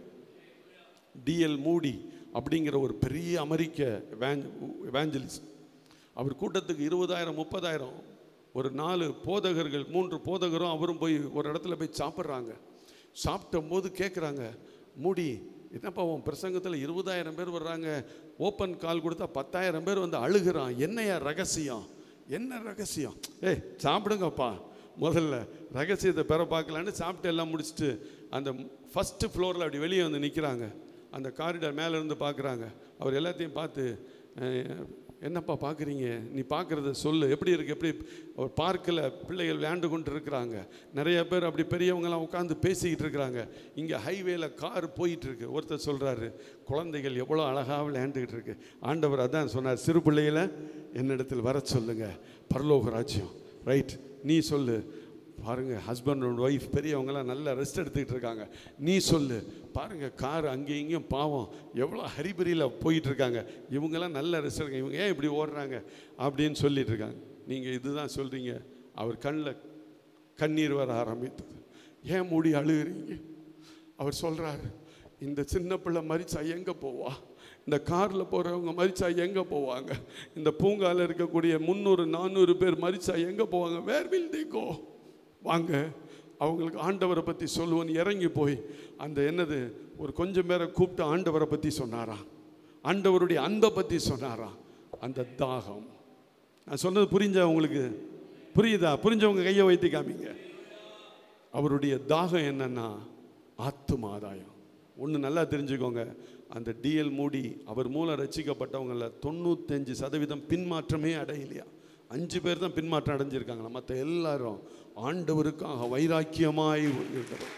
டிஎல் மூடி அப்படிங்கிற ஒரு பெரிய அமெரிக்க எவாஞ்சலிஸ்ட் அவர் கூட்டத்துக்கு இருபதாயிரம் முப்பதாயிரம் ஒரு நாலு போதகர்கள் மூன்று போதகரும் அவரும் போய் ஒரு இடத்துல போய் சாப்பிட்றாங்க சாப்பிட்ட போது கேட்குறாங்க மூடி என்னப்பா உன் பிரசங்கத்தில் இருபதாயிரம் பேர் வர்றாங்க ஓப்பன் கால் கொடுத்தா பத்தாயிரம் பேர் வந்து அழுகிறான் என்னையா ரகசியம் என்ன ரகசியம் ஏய் சாப்பிடுங்கப்பா முதல்ல ரகசியத்தை பெற பார்க்கலான்னு சாப்பிட்டு எல்லாம் முடிச்சுட்டு அந்த ஃபஸ்ட்டு ஃப்ளோரில் அப்படி வெளியே வந்து நிற்கிறாங்க அந்த காரிடார் மேலே இருந்து பார்க்குறாங்க அவர் எல்லாத்தையும் பார்த்து "அஹ், என்னப்பா பார்க்குறீங்க நீ பார்க்குறத சொல்லு எப்படி இருக்கு எப்படி ஒரு பார்க்கில் பிள்ளைகள் விளையாண்டு கொண்டு இருக்கிறாங்க நிறைய பேர் அப்படி பெரியவங்கலாம் உட்காந்து பேசிக்கிட்டு இருக்கிறாங்க இங்கே ஹைவேல கார் போயிட்டு இருக்கு ஒருத்தர் சொல்கிறாரு குழந்தைகள் எவ்வளோ அழகாக விளையாண்டுக்கிட்டு இருக்கு ஆண்டவர் அதான் சொன்னார் சிறு பிள்ளைகளை என்னிடத்தில் வர சொல்லுங்க பரலோக ராஜ்யம் ரைட் நீ சொல்லு பாருங்க ஹஸ்பண்ட் அண்ட் ஒய்ஃப் பெரியவங்களாம் நல்லா ரெஸ்ட் எடுத்துக்கிட்டு இருக்காங்க நீ சொல்லு பாருங்க கார் அங்கேயும் இங்கேயும் பாவம் எவ்வளோ ஹரிபரியில் போயிட்டு இருக்காங்க இவங்கெல்லாம் நல்ல ரெஸ்ட் எடுக்காங்க இவங்க ஏன் இப்படி ஓடுறாங்க அப்படின்னு சொல்லிட்டு இருக்காங்க நீங்கள் இதுதான் சொல்றீங்க அவர் கண்ணில் கண்ணீர் வர ஆரம்பித்தது ஏன் மூடி அழுகிறீங்க அவர் சொல்றாரு இந்த சின்ன பிள்ளை மறிச்சா எங்கே போவா இந்த காரில் போகிறவங்க மறிச்சா எங்கே போவாங்க இந்த பூங்காவில் இருக்கக்கூடிய முந்நூறு நானூறு பேர் மறிச்சா எங்கே போவாங்க வேர் வில் they go வாங்க அவங்களுக்கு ஆண்டவரை பற்றி சொல்லுவோன்னு இறங்கி போய் அந்த என்னது ஒரு கொஞ்சம் பேரை கூப்பிட்டு ஆண்டவரை பற்றி சொன்னாராம் ஆண்டவருடைய அன்பை பற்றி சொன்னாராம் அந்த தாகம் நான் சொன்னது புரிஞ்சா உங்களுக்கு புரியுதா புரிஞ்சவங்க கையை வைத்து காமிங்க அவருடைய தாகம் என்னன்னா ஆத்தும ஆதாயம் ஒன்று நல்லா தெரிஞ்சுக்கோங்க அந்த டிஎல் மூடி அவர் மூலம் ரசிக்கப்பட்டவங்கள தொண்ணூத்தஞ்சு சதவீதம் பின்மாற்றமே அடையலையா அஞ்சு பேர் தான் பின்மாற்றம் அடைஞ்சிருக்காங்களா மற்ற எல்லாரும் ஆண்டவருக்காக வைராக்கியமாய் இருக்கிறோம்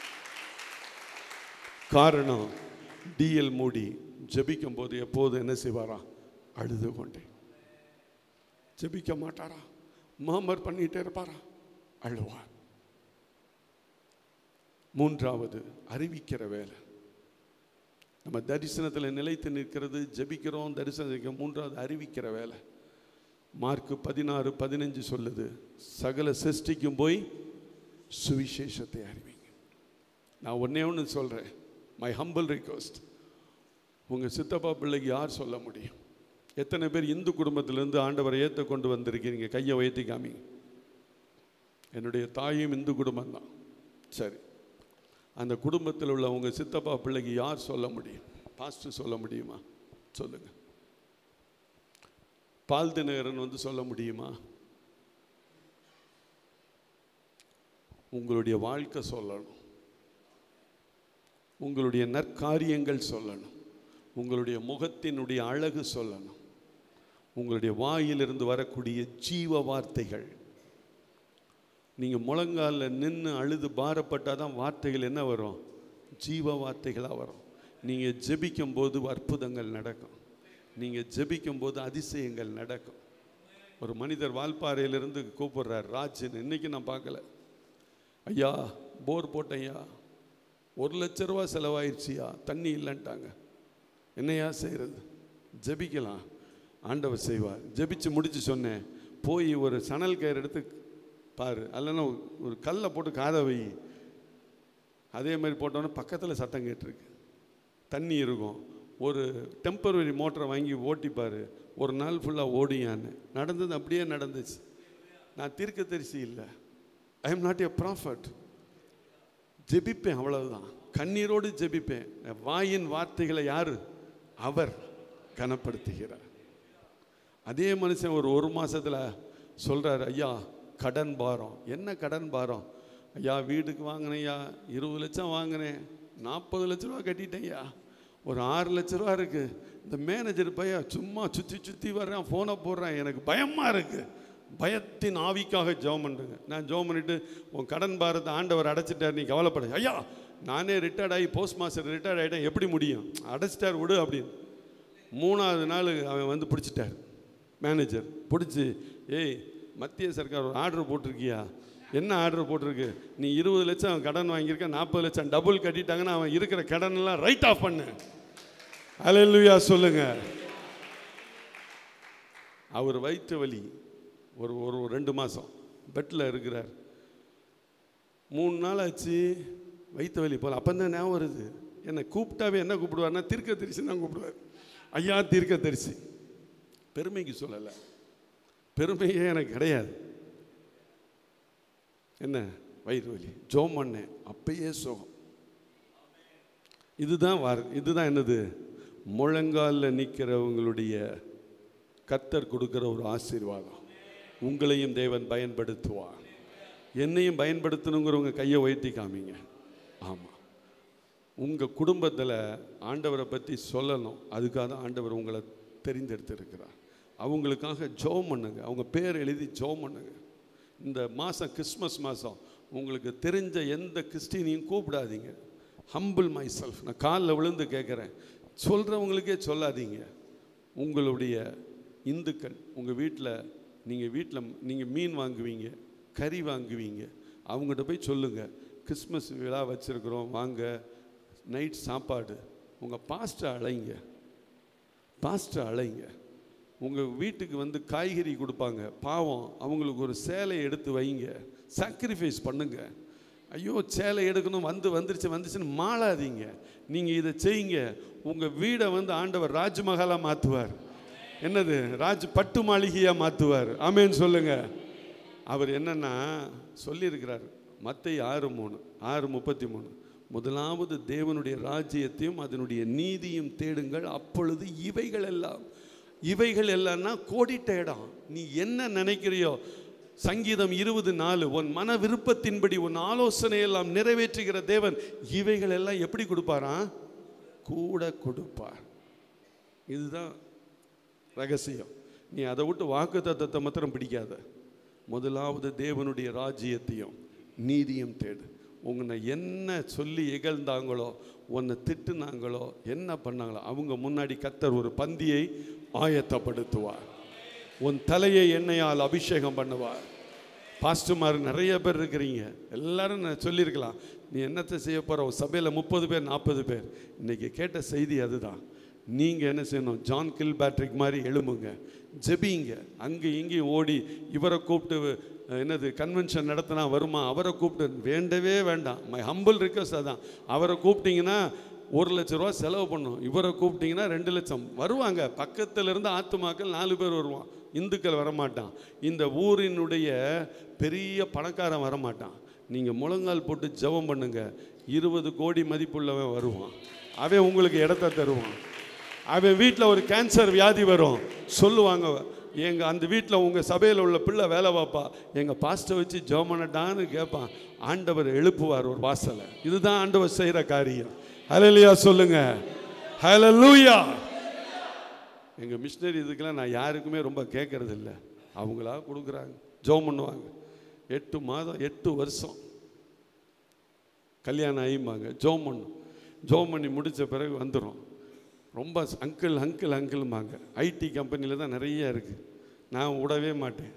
காரணம் டிஎல் மூடி ஜெபிக்கும் போது எப்போது என்ன செய்வாரா அழுது கொண்டேன் ஜெபிக்க மாட்டாரா மாமர் பண்ணிட்டே இருப்பாரா அழுவார் மூன்றாவது அறிவிக்கிற வேலை நம்ம தரிசனத்தில் நிலைத்து நிற்கிறது ஜெபிக்கிறோம் தரிசனம் மூன்றாவது அறிவிக்கிற வேலை மார்க் பதினாறு பதினஞ்சு சொல்லுது சகல சிருஷ்டிக்கும் போய் சுவிசேஷத்தை அறிவிங்க நான் ஒன்னே ஒன்று சொல்கிறேன் மை ஹம்பிள் ரிக்வஸ்ட் உங்கள் சித்தப்பா பிள்ளைக்கு யார் சொல்ல முடியும் எத்தனை பேர் இந்து குடும்பத்திலேருந்து ஆண்டவரை ஏற்ற கொண்டு வந்திருக்கீங்க கையை உயர்த்தி காமிங்க என்னுடைய தாயும் இந்து குடும்பம்தான் சரி அந்த குடும்பத்தில் உள்ள உங்கள் சித்தப்பா பிள்ளைக்கு யார் சொல்ல முடியும் பாஸ்டர் சொல்ல முடியுமா சொல்லுங்க பால் தினகரன் வந்து சொல்ல முடியுமா உங்களுடைய வாழ்க்கை சொல்லணும் உங்களுடைய நற்காரியங்கள் சொல்லணும் உங்களுடைய முகத்தினுடைய அழகு சொல்லணும் உங்களுடைய வாயிலிருந்து வரக்கூடிய ஜீவ வார்த்தைகள் நீங்கள் முழங்காலில் நின்று அழுது பாரப்பட்டால் தான் வார்த்தைகள் என்ன வரும் ஜீவ வார்த்தைகளாக வரும் நீங்கள் ஜெபிக்கும் போது அற்புதங்கள் நடக்கும் நீங்கள் ஜெபிக்கும் போது அதிசயங்கள் நடக்கும் ஒரு மனிதர் வால்பாறையிலிருந்து கூப்பிடுறார் ராஜன் இன்னைக்கு நான் பார்க்கல ஐயா போர் போட்டையா ஒரு லட்ச ரூபா செலவாயிருச்சியா தண்ணி இல்லைன்ட்டாங்க என்னையா செய்கிறது ஜெபிக்கலாம் ஆண்டவர் செய்வார் ஜெபிச்சு முடிச்சு சொன்னேன் போய் ஒரு சணல் கயிறு எடுத்து பாரு அல்லனா ஒரு கல்லை போட்டு காதை வை அதே மாதிரி போட்டோன்னே பக்கத்தில் சத்தம் கேட்டிருக்கு தண்ணி இருக்கும் ஒரு டெம்பரவரி மோட்டரை வாங்கி ஓட்டிப்பார் ஒரு நாள் ஃபுல்லாக ஓடியான்னு நடந்தது அப்படியே நடந்துச்சு நான் தீர்க்கதரிசி இல்லை I am not a prophet ஜெபிப்பேன் அவ்வளவுதான் கண்ணீரோடு ஜெபிப்பேன் என் வாயின் வார்த்தைகளை யார் அவர் கனப்படுத்துகிறார் அதே மனுஷன் ஒரு ஒரு மாசத்துல சொல்றாரு ஐயா கடன் பாரம் என்ன கடன் பாரம் ஐயா வீட்டுக்கு வாங்கினேயா இருபது லட்சம் வாங்கினேன் நாற்பது லட்ச ரூபா கட்டிட்டேன்யா ஒரு ஆறு லட்ச ரூபா இருக்கு இந்த மேனேஜர் பையன் சும்மா சுற்றி சுற்றி வர்றேன் ஃபோனை போடுறேன் எனக்கு பயமா இருக்கு பயத்தின் ஆவிக்காக ஜெபம் பண்ணுங்க நான் ஜெபம் பண்ணிட்டு உன் கடன் பாரத்தை ஆண்டவர் அடைச்சிட்டார் நீ கவலைப்பட ஐயா நானே ரிட்டையர்ட் ஆகி போஸ்ட் மாஸ்டர் ரிட்டையர்ட் ஆகிட்டேன் எப்படி முடியும் அடைச்சிட்டார் விடு அப்படின்னு மூணாவது நாள் அவன் வந்து பிடிச்சிட்டார் மேனேஜர் பிடிச்சி ஏய் மத்திய சர்க்கார் ஒரு ஆர்டர் போட்டிருக்கியா என்ன ஆர்டர் போட்டிருக்கு நீ இருபது லட்சம் கடன் வாங்கியிருக்க நாற்பது லட்சம் டபுள் கட்டிட்டாங்கன்னா அவன் இருக்கிற கடன் எல்லாம் ரைட் ஆஃப் பண்ணு அலையலுயா சொல்லுங்க அவர் வயிற்று வலி ஒரு ஒரு ஒரு ரெண்டு மாதம் பெட்டில் இருக்கிறார் மூணு நாள் ஆச்சு வயிற்று வலி போல அப்போ தான் ஞாபகம் வருது என்னை கூப்பிட்டாவே என்ன கூப்பிடுவார்னா தீர்க்க தரிசி தான் கூப்பிடுவார் ஐயா தீர்க்க தரிசி பெருமைக்கு சொல்லலை பெருமையே எனக்கு கிடையாது என்ன வயிறு வலி ஜோம் பண்ணேன் அப்பயே சுகம் இதுதான் வார் இதுதான் என்னது முழங்காலில் நிற்கிறவங்களுடைய கத்தர் கொடுக்கிற ஒரு ஆசீர்வாதம் உங்களையும் தேவன் பயன்படுத்துவார் என்னையும் பயன்படுத்தணுங்கிறவங்க கையை உயர்த்தி காமிங்க ஆமாம் உங்கள் குடும்பத்தில் ஆண்டவரை பற்றி சொல்லணும் அதுக்காக தான் ஆண்டவர் உங்களை தெரிந்தெடுத்திருக்கிறார் அவங்களுக்காக ஜெபம் பண்ணுங்க அவங்க பேர் எழுதி ஜெபம் பண்ணுங்க இந்த மாதம் கிறிஸ்மஸ் மாதம் உங்களுக்கு தெரிஞ்ச எந்த கிறிஸ்டினையும் கூப்பிடாதீங்க ஹம்பிள் மை செல்ஃப் நான் காலில் விழுந்து கேட்குறேன் சொல்கிறவங்களுக்கே சொல்லாதீங்க உங்களுடைய இந்துக்கள் உங்கள் வீட்டில் நீங்கள் வீட்டில் நீங்கள் மீன் வாங்குவீங்க கறி வாங்குவீங்க அவங்ககிட்ட போய் சொல்லுங்கள் கிறிஸ்மஸ் விழா வச்சுருக்குறோம் வாங்க நைட் சாப்பாடு உங்கள் பாஸ்டரை அழைங்க பாஸ்டர் அழைங்க உங்கள் வீட்டுக்கு வந்து காய்கறி கொடுப்பாங்க பாவம் அவங்களுக்கு ஒரு சேலை எடுத்து வைங்க சாக்ரிஃபைஸ் பண்ணுங்க ஐயோ சேலை எடுக்கணும் வந்து வந்துருச்சு வந்துருச்சுன்னு மாளாதீங்க நீங்கள் இதை செய்யுங்க உங்கள் வீடை வந்து ஆண்டவர் ராஜ்மஹாலாக மாற்றுவார் என்னது ராஜ் பட்டு மாளிகையாக மாற்றுவார் ஆமேன்னு சொல்லுங்க அவர் என்னன்னா சொல்லியிருக்கிறார் மத்தை ஆறு மூணு ஆறு முப்பத்தி மூணு முதலாவது தேவனுடைய ராஜ்யத்தையும் அதனுடைய நீதியும் தேடுங்கள் அப்பொழுது இவைகள் எல்லாம் இவைகள் எல்லாம்னா கோடிட்ட இடம் நீ என்ன நினைக்கிறியோ சங்கீதம் இருபது நாலு உன் மன விருப்பத்தின்படி உன் ஆலோசனை எல்லாம் நிறைவேற்றுகிற தேவன் இவைகள் எல்லாம் எப்படி கொடுப்பாராம் கூட கொடுப்பார் இதுதான் ரகசியம் நீ அதை விட்டு வாக்கு தத்தத்தை மாத்திரம் பிடிக்காத முதலாவது தேவனுடைய ராஜ்யத்தையும் நீதியும் தேடு உன்னை என்ன சொல்லி இகழ்ந்தாங்களோ உன்னை திட்டுனாங்களோ என்ன பண்ணாங்களோ அவங்க முன்னாடி கத்தர் ஒரு பந்தியை ஆயத்தப்படுத்துவார் உன் தலையை எண்ணெயால் அபிஷேகம் பண்ணுவார் பாஸ்டுமார் நிறைய பேர் இருக்கிறீங்க எல்லாரும் நான் சொல்லியிருக்கலாம் நீ என்னத்தை செய்ய போகிற சபையில் முப்பது பேர் நாற்பது பேர் இன்னைக்கு கேட்ட செய்தி அதுதான் நீங்கள் என்ன செய்யணும் ஜான் கில் பேட்ரிக் மாதிரி எழும்புங்க ஜெபிங்க அங்கே இங்கேயும் ஓடி இவரை கூப்பிட்டு அஹ், என்னது கன்வென்ஷன் நடத்தினா வருமா அவரை கூப்பிட்டு வேண்டவே வேண்டாம் மை ஹம்பிள் ரிக்வஸ்ட் அதான் அவரை கூப்பிட்டீங்கன்னா ஒரு லட்ச ரூபா செலவு பண்ணும் இவரை கூப்பிட்டீங்கன்னா ரெண்டு லட்சம் வருவாங்க பக்கத்துல இருந்து ஆத்துமாக்கள் நாலு பேர் வருவான் இந்துக்கள் வரமாட்டான் இந்த ஊரினுடைய பெரிய பணக்காரன் வரமாட்டான் நீங்கள் முழங்கால் போட்டு ஜெபம் பண்ணுங்க இருபது கோடி மதிப்புள்ளவன் வருவான் அவன் உங்களுக்கு இடத்த தருவான் அவன் வீட்டில் ஒரு கேன்சர் வியாதி வரும் சொல்லுவாங்க எங்கள் அந்த வீட்டில் உங்கள் சபையில் உள்ள பிள்ளை வேலை பார்ப்பா எங்கள் பாஸ்ட்டை வச்சு ஜெபம் பண்ணட்டான்னு கேட்பான் ஆண்டவர் எழுப்புவார் ஒரு வாசலை இதுதான் ஆண்டவர் செய்கிற காரியம் ஹalleluya சொல்லுங்க ஹalleluya எங்கள் மிஷினரி இதுக்கெல்லாம் நான் யாருக்குமே ரொம்ப கேட்கறது இல்ல அவங்களா கொடுக்குறாங்க ஜெபம் பண்ணுவாங்க எட்டு மாதம் எட்டு வருஷம் கல்யாணம் ஆகிம்பாங்க ஜோம் பண்ணும் ஜோம் பண்ணி முடித்த பிறகு வந்துடும் ரொம்ப அங்கிள் அங்கிள் அங்கிள்மாங்க ஐடி கம்பெனியில் தான் நிறைய இருக்குது நான் விடவே மாட்டேன்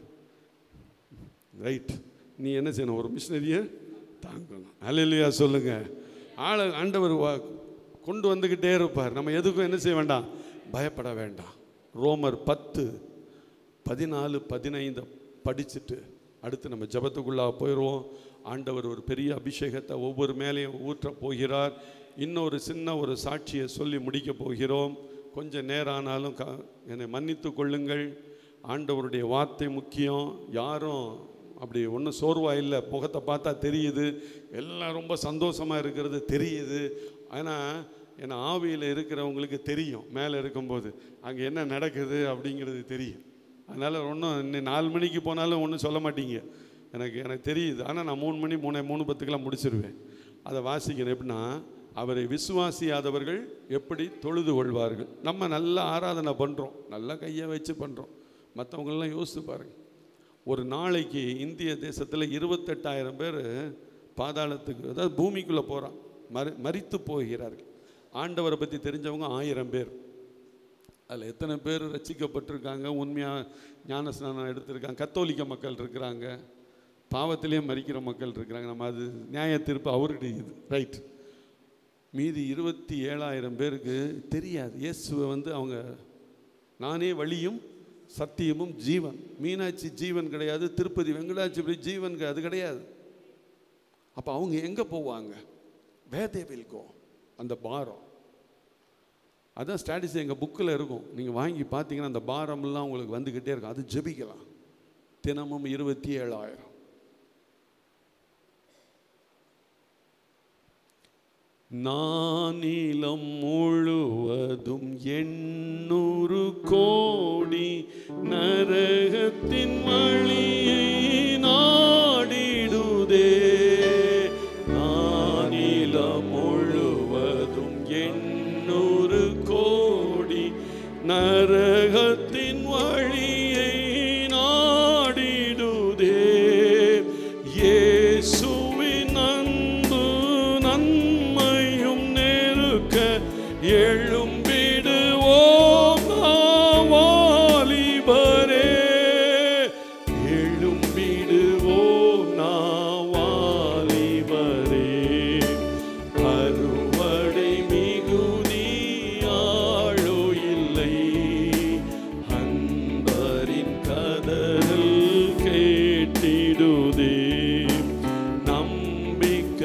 ரைட் நீ என்ன செய்யணும் ஒரு மிஷினரியை தாங்கணும் அலையிலையா சொல்லுங்க ஆளை ஆண்டவர் வா- கொண்டு வந்துக்கிட்டே இருப்பார் நம்ம எதுக்கும் என்ன செய்ய வேண்டாம் பயப்பட வேண்டாம் ரோமர் பத்து பதினாலு பதினைந்து படிச்சுட்டு அடுத்து நம்ம ஜெபத்துக்குள்ளாக போயிடுவோம் ஆண்டவர் ஒரு பெரிய அபிஷேகத்தை ஒவ்வொரு மேலேயும் ஊற்ற போகிறார் இன்னொரு சின்ன ஒரு சாட்சியை சொல்லி முடிக்க போகிறோம் கொஞ்சம் நேரம் ஆனாலும் க என்னை மன்னித்து கொள்ளுங்கள் ஆண்டவருடைய வார்த்தை முக்கியம் யாரும் அப்படி ஒன்றும் சோர்வா இல்லை முகத்தை பார்த்தா தெரியுது எல்லாம் ரொம்ப சந்தோஷமாக இருக்கிறது தெரியுது ஆனால் ஏன்னா ஆவியில் இருக்கிறவங்களுக்கு தெரியும் மேலே இருக்கும்போது அங்கே என்ன நடக்குது அப்படிங்கிறது தெரியும் அதனால் ஒன்றும் இன்னும் நாலு மணிக்கு போனாலும் ஒன்றும் சொல்ல மாட்டீங்க எனக்கு எனக்கு தெரியுது ஆனால் நான் மூணு மணி மூணு மூணு பத்துக்கெல்லாம் முடிச்சிருவேன் அதை வாசிக்கிறேன் எப்படின்னா அவரை விசுவாசியாதவர்கள் எப்படி தொழுது கொள்வார்கள் நம்ம நல்லா ஆராதனை பண்ணுறோம் நல்லா கையை வச்சு பண்ணுறோம் மற்றவங்களெல்லாம் யோசித்து பாருங்க ஒரு நாளைக்கு இந்திய தேசத்தில் இருபத்தெட்டாயிரம் பேர் பாதாளத்துக்கு அதாவது பூமிக்குள்ளே போகிறான் மரி மரித்து போகிறார்கள் ஆண்டவரை பற்றி தெரிஞ்சவங்க ஆயிரம் பேர் அதில் எத்தனை பேர் ரட்சிக்கப்பட்டிருக்காங்க உண்மையாக ஞான ஸ்நானம் எடுத்திருக்காங்க கத்தோலிக்க மக்கள் இருக்கிறாங்க பாவத்திலே மறிக்கிற மக்கள் இருக்கிறாங்க நம்ம அது நியாய தீர்ப்பு அவருடைய இது ரைட் மீதி இருபத்தி ஏழாயிரம் பேருக்கு தெரியாது இயேசுவை வந்து அவங்க நானே வழியும் சத்தியமும் ஜீவன் மீனாட்சி ஜீவன் கிடையாது திருப்பதி வெங்கடாச்சலபதி ஜீவன் கிடையாது, அது கிடையாது அப்போ அவங்க எங்கே போவாங்க வேதே வில் கோ அந்த பாரம் அதான் ஸ்டாட்டிஸ் எங்கள் புக்கில் இருக்கும் நீங்கள் வாங்கி பார்த்தீங்கன்னா அந்த பாரமெல்லாம் உங்களுக்கு வந்துக்கிட்டே இருக்கும் அது ஜெபிக்கலாம் தினமும் இருபத்தி ஏழாயிரம் நானிலம் முழுவதும் எண்ணூறு கோடி நரகத்தின் வழியை நாடிடுதே நானிலம் முழுவதும் எண்ணூறு கோடி நரகத்தின் வழியை நாடிடுதே இயேசுவின் அன்பு நன்மையும் நெருக்க எழும்பிடுவோம் நாம் வாலிபரே எழும்பிடுவோம் நாம் வாலிபரே அறுவடை மிகுதியாழோ இல்லை அன்பரின் கதறல் கேட்டிடுதே நம்பிக்கையோடு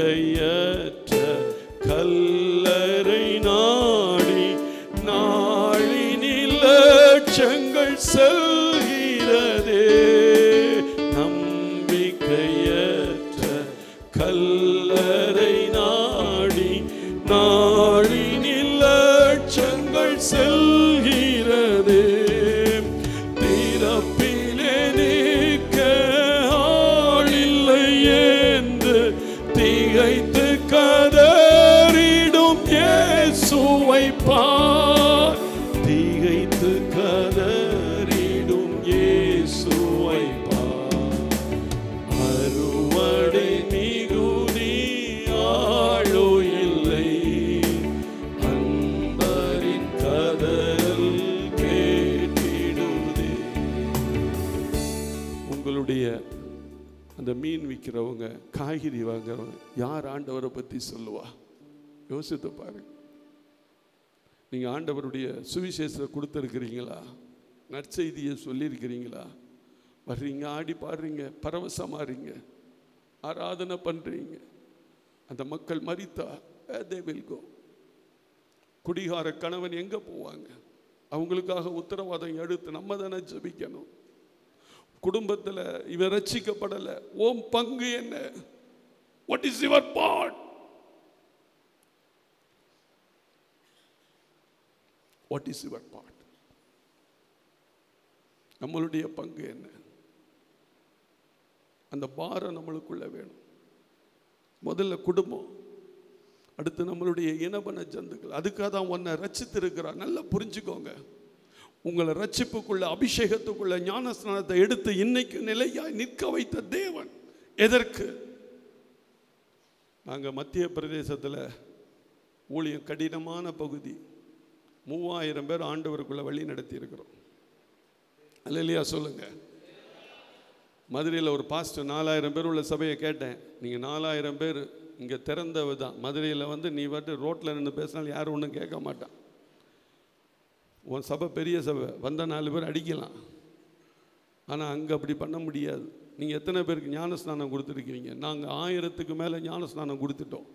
திகைத்து கதறிடும் இயேசுவை பார் திகைத்து கதறிடும் இயேசுவை பார் அறுவடை மிகுதி ஆளோ இல்லை அன்பரின் கதல் கேட்டிடுதே உங்களுடைய அந்த மீன் விற்கிறவங்க காய்கறி வாங்குறவங்க யார் ஆண்டவரை பற்றி சொல்லுவா யோசித்து பாருங்க நீங்கள் ஆண்டவருடைய சுவிசேஷத்தை கொடுத்துருக்கிறீங்களா நற்செய்தியை சொல்லியிருக்கிறீங்களா வர்றீங்க ஆடி பாடுறீங்க பரவசமாறீங்க ஆராதனை பண்ணுறீங்க அந்த மக்கள் மறித்தா தே வில் கோ குடிகார கணவன் எங்கே போவாங்க அவங்களுக்காக உத்தரவாதம் எடுத்து நம்ம தானே ஜெபிக்கணும் குடும்பத்தில் இவன் ரட்சிக்கப்படலை ஓம் பங்கு என்ன what is your part what is your part நம்மளுடைய பங்கு என்ன அந்த பாரம் நம்மளுக்குள்ள வேணும் முதல்ல குடும்பம் அடுத்து நம்மளுடைய இனபன ஜந்துக்கள் அதுக்காக தான் உன்னை ரச்சித்திருக்கிறார் நல்லா புரிஞ்சுக்கோங்க உங்களை ரட்சிப்புக்குள்ள அபிஷேகத்துக்குள்ள ஞானஸ்நானத்தை எடுத்து இன்னைக்கு நிலையாய் நிற்க வைத்த தேவன் எதற்கு நாங்கள் மத்திய பிரதேசத்தில் ஊழியம் கடினமான பகுதி மூவாயிரம் பேர் ஆண்டவருக்குள்ள வழி நடத்தி இருக்கிறோம் அல்லையா சொல்லுங்க மதுரையில் ஒரு பாஸ்டர் நாலாயிரம் பேர் உள்ள சபையை கேட்டேன் நீங்கள் நாலாயிரம் பேர் இங்கே திறந்தவ தான் மதுரையில் வந்து நீ வந்து ரோட்டில் நின்று பேசினாலும் யாரும் ஒன்றும் கேட்க மாட்டான் உன் சபை பெரிய சபை வந்த நாலு பேர் அடிக்கலாம் ஆனால் அங்கே அப்படி பண்ண முடியாது நீங்கள் எத்தனை பேருக்கு ஞானஸ்நானம் கொடுத்துருக்கிறீங்க நாங்கள் ஆயிரத்துக்கு மேலே ஞானஸ்நானம் கொடுத்துட்டோம்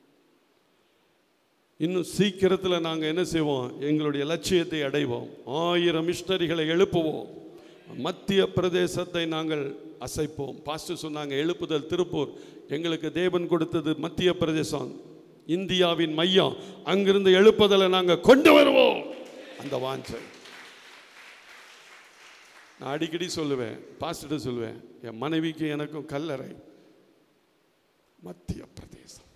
இன்னும் சீக்கிரத்தில் நாங்கள் என்ன செய்வோம் எங்களுடைய லட்சியத்தை அடைவோம் ஆயிரம் மிஷனரிகளை எழுப்புவோம் மத்திய பிரதேசத்தை நாங்கள் அசைப்போம் பாஸ்டர் சொன்னாங்க எழுப்புதல் திருப்பூர் எங்களுக்கு தேவன் கொடுத்தது மத்திய பிரதேசம் இந்தியாவின் மையம் அங்கிருந்து எழுப்புதலை நாங்கள் கொண்டு வருவோம் அந்த வாஞ்சை நான் அடிக்கடி சொல்லுவேன் பாஸ்டர் சொல்லுவேன் என் மனைவிக்கு எனக்கும் கல்லறை மத்திய பிரதேசம்